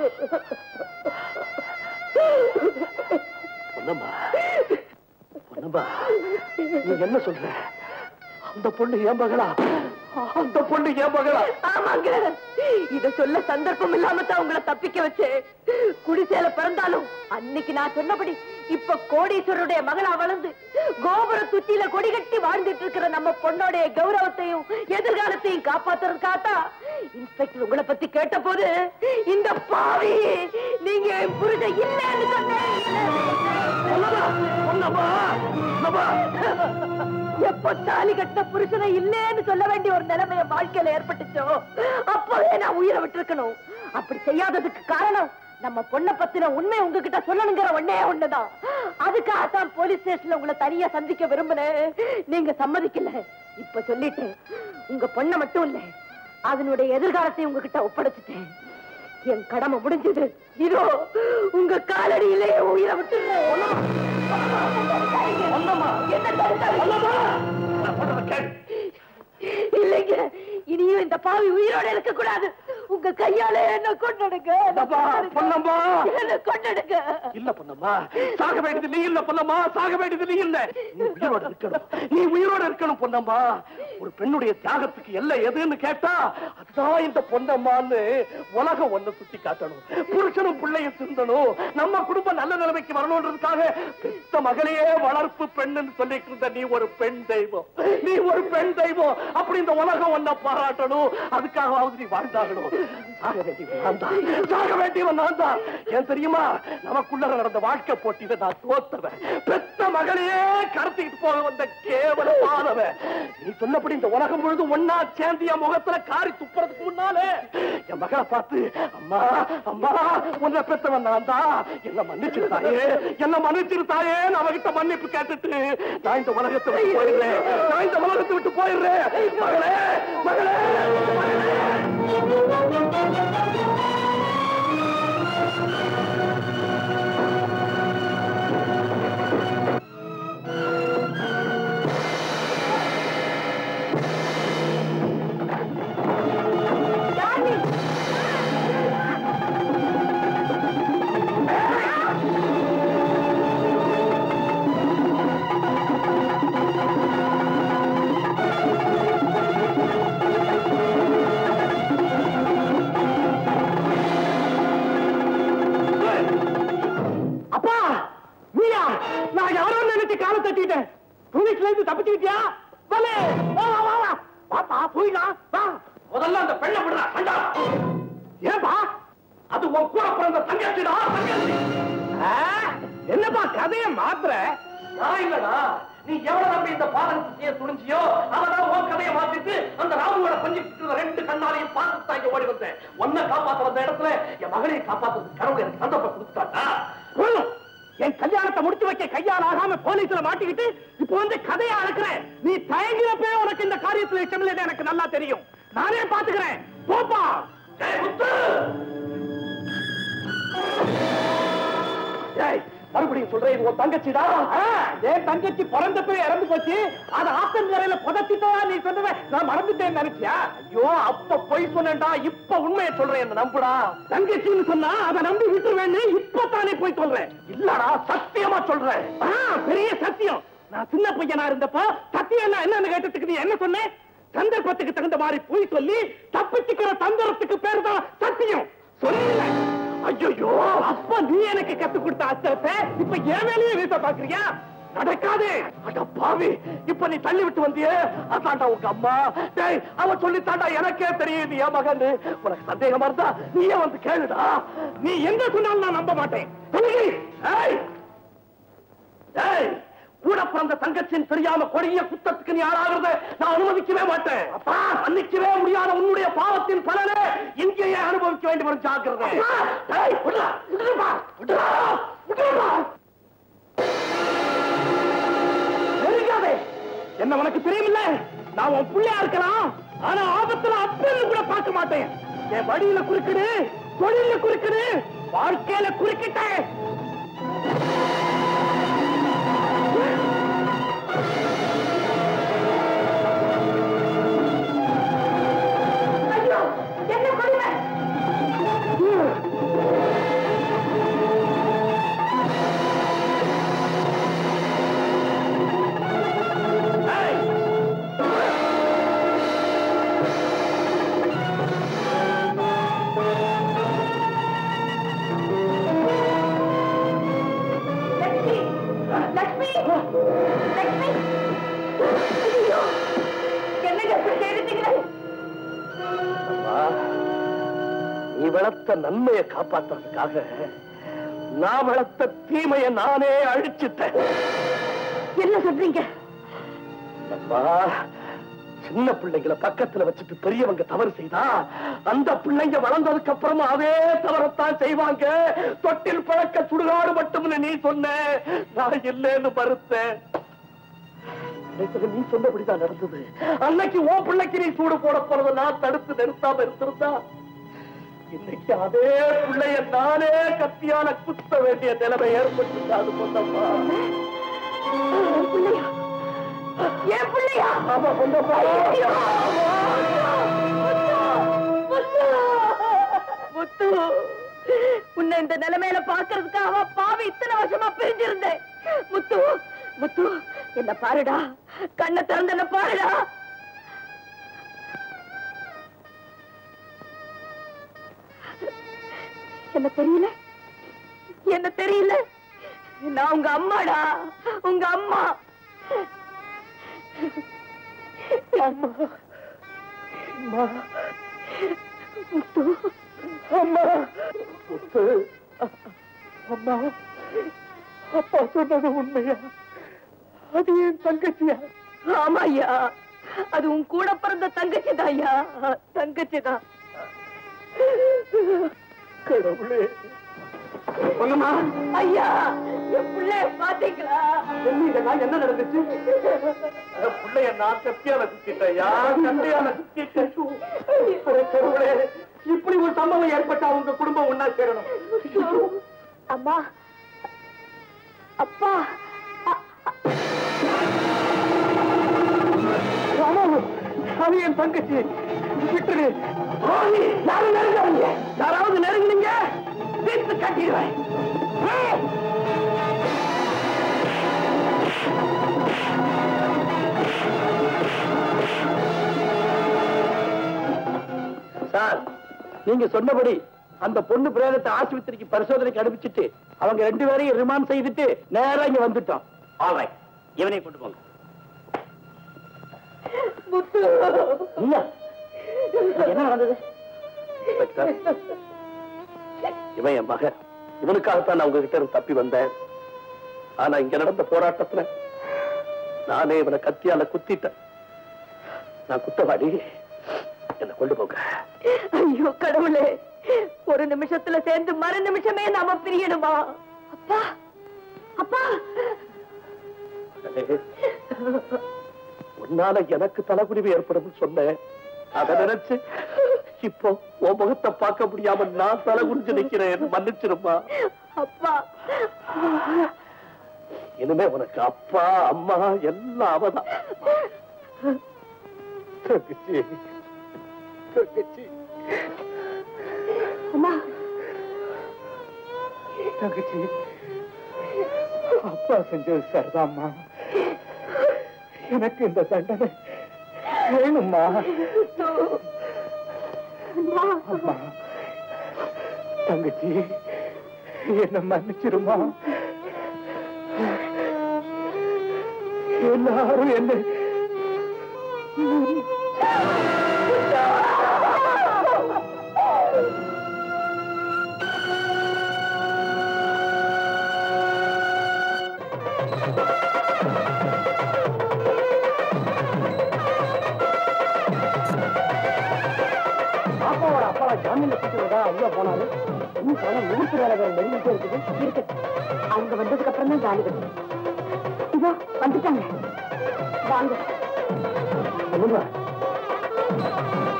பொன்னம்மா பொன்னம்மா நீ என்ன சொல்ற அந்த பொண்ணு என் மகளா அந்த பொண்ணு என் மகளா ஆமாங்க இத சொல்ல சந்தர்ப்பம் இல்லாம தான் உங்களை தப்பிக்க வச்சேன் குடிசையில பிறந்தாலும் அன்னைக்கு நான் சொன்னபடி இப்ப கோடீஸ்வரருடைய மகளா வளர்ந்து கோபுர சுத்தியில கொடி கட்டி வாழ்ந்துட்டு இருக்கிற நம்ம பொண்ணோடைய கௌரவத்தையும் எதிர்காலத்தையும் காப்பாத்துறதுக்காகத்தான் இன்ஸ்பெக்டர் உங்களை பத்தி கேட்ட போது இந்த பாவி நீங்க என் புருஷன் இல்லைன்னு சொன்னேன் எப்ப தாலி கட்டின புருஷனை இல்லேன்னு சொல்ல வேண்டிய ஒரு நிலைமைய வாழ்க்கையில ஏற்பட்டுச்சோ அப்பவே நான் உயிரை விட்டிருக்கணும் அப்படி செய்யாததுக்கு காரணம் நம்ம பொண்ணை பத்தின உண்மை உங்ககிட்ட சொல்லணுங்கிற ஒண்ணே ஒண்ணுதான் அதுக்காகத்தான் போலீஸ் ஸ்டேஷன்ல உங்களை தனியா சந்திக்க விரும்பினேன் நீங்க சம்மதிக்கல இப்ப சொல்லிட்டேன் உங்க பொண்ணை மட்டும் இல்ல அதனுடைய எதிர்காலத்தை உங்ககிட்ட ஒப்படைச்சிட்டேன் என் கடமை முடிஞ்சது இதோ உங்க காலடியிலே உயிரை விட்டுறேன் என்ன தடுத்தாரு? இல்லைங்க இனியும் இந்த பாவி உயிரோட இருக்க கூடாது உங்க கையால என்ன கொண்டுடுங்க பொன்னம்மா என்ன கொண்டுடுங்க இல்ல பொன்னம்மா சாக வேண்டியது நீ இல்ல பொன்னம்மா சாக வேண்டியது நீ இல்ல நீ உயிரோட இருக்கணும் நீ உயிரோட இருக்கணும் பொன்னம்மா ஒரு பெண்ணுடைய தியாகத்துக்கு எல்லை எதுன்னு கேட்டா அதுதான் இந்த பொன்னம்மான்னு உலகம் ஒண்ணு சுட்டி காட்டணும் புருஷனும் பிள்ளையும் சிந்தணும் நம்ம குடும்பம் நல்ல நிலைமைக்கு வரணும்ன்றதுக்காக பெத்த மகளையே வளர்ப்பு பெண்ணுன்னு சொல்லிட்டு இருந்த நீ ஒரு பெண் தெய்வம் நீ ஒரு பெண் தெய்வம் அப்படி இந்த உலகம் ஒன்ன பாராட்டணும் அதுக்காகவாவது நீ வாழ்ந்தாகணும் சாக வேண்டியவன் நான் தான் சாக வேண்டியவன் நான் தான் ஏன் தெரியுமா நமக்குள்ள நடந்த வாழ்க்கை போட்டியில நான் தோத்தவன் பெத்த மகளையே கடத்திட்டு போக வந்த கேவலமானவன் நீ சொன்னபடி இந்த உலகம் முழுது ஒன்னா சேர்ந்து என் முகத்துல காரி துப்புறதுக்கு முன்னாலே என் மகளை பார்த்து அம்மா அம்மா உன்னை பெத்தவன் நான் தான் என்ன மன்னிச்சிருத்தாயே என்ன மன்னிச்சிருத்தாயே நான் அவகிட்ட மன்னிப்பு கேட்டுட்டு நான் இந்த உலகத்தை விட்டு போயிடுறேன் நான் இந்த உலகத்தை விட்டு போயிடுறேன் மகளே மகளே வாப்பா போயிடலாம் வா முதல்ல அந்த பெண்ணை விடுறா கண்டா ஏன்பா அது உன் கூட பிறந்த தங்கச்சிடா தங்கச்சி ஆ, என்னப்பா கதையை மாத்துற நான் இல்லடா நீ எவ்வளவு நம்பி இந்த பாதகத்தை செய்ய துணிஞ்சியோ அவதான் உன் கதையை மாத்திட்டு அந்த ராமுவோட பஞ்சிட்டு ரெண்டு கண்ணாலையும் பார்த்து தாங்க ஓடி வந்தேன் உன்னை காப்பாத்த வந்த இடத்துல என் மகளையும் காப்பாத்துறதுக்கு கடவுள் எனக்கு சந்தர்ப்பம் கொடுத்தாட்டா போதும். என் கல்யாணத்தை முடிச்சு வைக்க கையால் ஆகாம போலீஸ்ல மாட்டிக்கிட்டு இப்போ வந்து கதையை அழைக்கிறேன் நீ தயங்கிறப்பே உனக்கு இந்த காரியத்துல இஷ்டம் இல்லைன்னு எனக்கு நல்லா தெரியும் நானே பாத்துக்கிறேன் போப்பா டேய், முத்து! டேய், மறுபடியும் சொல்றேன் இது உன் தங்கச்சிடா என் தங்கச்சி பிறந்தப்ப இறந்து போச்சு அது ஆத்தங்கரையில புதைச்சிட்டா நீ சொன்னவ நான் மறந்துட்டேன்னு நினைச்சியா ஐயோ அப்ப பொய் சொன்னேன்டா இப்ப உண்மையை சொல்றேன் என்ன நம்புடா தங்கச்சின்னு சொன்னா அதை நம்பி விட்டுருவேன்னு இப்ப தானே போய் சொல்றேன் இல்லடா சத்தியமா சொல்றேன் ஆ, பெரிய சத்தியம் நான் சின்ன பையனா இருந்தப்ப சத்தியம் என்னன்னு கேட்டதுக்கு நீ என்ன சொன்னேன் சந்தர்ப்பத்துக்கு தகுந்த மாதிரி பொய் சொல்லி தப்பிச்சுக்கிற தந்திரத்துக்கு பேர் தான் சத்தியம் சொல்லல ஐயோ அப்ப நீ எனக்கு கத்து கொடுத்த அச்சத்தை இப்ப என் வேலையே வீச பாக்குறியா நடக்காது அட பாவி இப்ப நீ தள்ளி விட்டு வந்தியே அதான்டா உங்க அம்மா டேய் அவ சொல்லி தாண்டா எனக்கே தெரியும் நீ என் மகன் உனக்கு சந்தேகமா இருந்தா நீயே வந்து கேளுடா நீ எங்க சொன்னாலும் நான் நம்ப மாட்டேன் சொல்லுங்க ஏய் ஏய் கூட பிறந்த தங்கச்சின்னு தெரியாம கொடிய குத்தத்துக்கு நீ ஆளாகிறத நான் அனுமதிக்கவே மாட்டேன் அப்பா மன்னிக்கவே முடியாத உன்னுடைய பாவத்தின் பலனை இங்கேயே அனுபவிக்க வேண்டி வரும் ஜாக்கிரதை ஏய், விடுடா, விடுடா, விடுடா, விடுடா. நெருங்காதே. என்ன உனக்கு தெரியுமில்ல நான் உன் புள்ளையா இருக்கலாம் ஆனா ஆபத்துல அப்பன்னு கூட பார்க்க மாட்டேன் என் வழியில குறுக்கிடு தொழில குறுக்கிடு வாழ்க்கையில குறுக்கிட்டேன் ஐயோ என்ன கொடுமை லட்சுமி லட்சுமி லட்சுமி ஐயோ என்னங்க இப்படி செய்துட்டீங்களே அம்மா, நீ வளர்த்த நன்மையை காப்பாத்துறதுக்காக நான் வளர்த்த தீமையை நானே அழிச்சிட்டேன் என்ன சொல்றீங்க அம்மா, சின்ன பிள்ளைங்களை பக்கத்துல வச்சுட்டு பெரியவங்க தவறு செய்தா அந்த பிள்ளைங்க வளர்ந்ததுக்கு அப்புறமா அதே தவறத்தான் செய்வாங்க தொட்டில் பழக்க சுடுகாடு மட்டும்னு நீ சொன்ன நான் இல்லைன்னு மறுத்தேன் கடைசியில நீ சொன்னபடிதான் நடந்தது அன்னைக்கு உன் பிள்ளைக்கு நீ சூடு போட போறத நான் தடுத்து நிறுத்தாம இருந்திருந்தா இன்னைக்கு அதே பிள்ளைய நானே கத்தியால குத்த வேண்டிய நிலைமை ஏற்பட்டு அது பொன்னம்மா என் பிள்ளையா என் பிள்ளையா ஆமா பொன்னம்மா முத்து உன்னை இந்த நிலைமையில பாக்குறதுக்காக பாவி இத்தனை வருஷமா பிரிஞ்சிருந்தேன் முத்து முத்து என்ன பாருடா கண்ணை திறந்து என்ன பாருடா என்ன தெரியல என்ன தெரியல நான் உங்க அம்மாடா உங்க அம்மா அம்மா அம்மா முத்து அம்மா முத்து அம்மா அப்பா சொன்னது உண்மையா அது என் தங்கச்சியா ஆமா ஐயா அது உன் கூட பிறந்த தங்கச்சி தான் ஐயா தங்கச்சி தான் கடவுளே பொண்ணுமா ஐயா என் பிள்ளைய பாத்தீங்களா என்னடா என்ன நடந்துச்சு என் பிள்ளைய நான் கத்தியால சுத்திட்டேன் யார் கத்தியால சுத்திட்டேன் அட கடவுளே இப்படி ஒரு சம்பவம் ஏற்பட்டா உங்க குடும்பம் ஒன்னா சேரணும் அம்மா அப்பா ராமாவு, அது என் தங்கச்சி விட்டுரு ரோஹி, யாரும் நெருங்காதீங்க யாராவது நெருங்குனீங்க தீர்த்து கட்டிடுவேன் ஏய்! சார் நீங்க சொன்னபடி அந்த பொண்ணு பிரேதத்தை ஆஸ்பத்திரிக்கு பரிசோதனைக்கு அனுப்பிச்சிட்டு அவங்க ரெண்டு பேரையும் ரிமாண்ட் செய்துட்டு நேரா இங்க வந்துட்டோம் ஆல்ரைட் இவனை கொண்டு போங்க முத்து நீயா? என்ன நடந்தது இன்ஸ்பெக்டர், இவன் என் மகன் இவனுக்காகத்தான் நான் உங்ககிட்ட இருந்து தப்பி வந்தேன் ஆனா இங்க நடந்த போராட்டத்துல நானே இவனை கத்தியால குத்திட்டேன் நான் குத்தவாளி என்ன கொண்டு போக ஐயோ கடவுளே ஒரு நிமிஷத்துல சேர்ந்து மறு நிமிஷமே நாம பிரியணுமா அப்பா அப்பா உன்னால எனக்கு தலைகுடிவு ஏற்படும் சொன்னேன் அதை நினைச்சு இப்போ உன் முகத்தை பார்க்க முடியாம நான் தலை குடிஞ்சு நிக்கிறேன் என்னை மன்னிச்சிருமா அப்பா இனிமே உனக்கு அப்பா அம்மா எல்லாம் அவதான் தங்கச்சி தங்கச்சி அம்மா தங்கச்சி அப்பா செஞ்சது சரிதாம்மா எனக்கு இந்த தண்டனை வேணும்மா அம்மா தங்கச்சி என்ன மன்னிச்சிருமா எல்லாரும் என்ன பாப்பாவோட அப்பாவை ஜாமீன்ல கூட்டுறதா ஐயா போனாரு இன்னும் பணம் முகூர்த்த வேலை வேற நெருங்கிட்டே இருக்குது இருக்கு அவங்க வந்ததுக்கு அப்புறம் தான் ஜாலி வருது இதோ வந்துட்டாங்க வாங்க சொல்லுங்க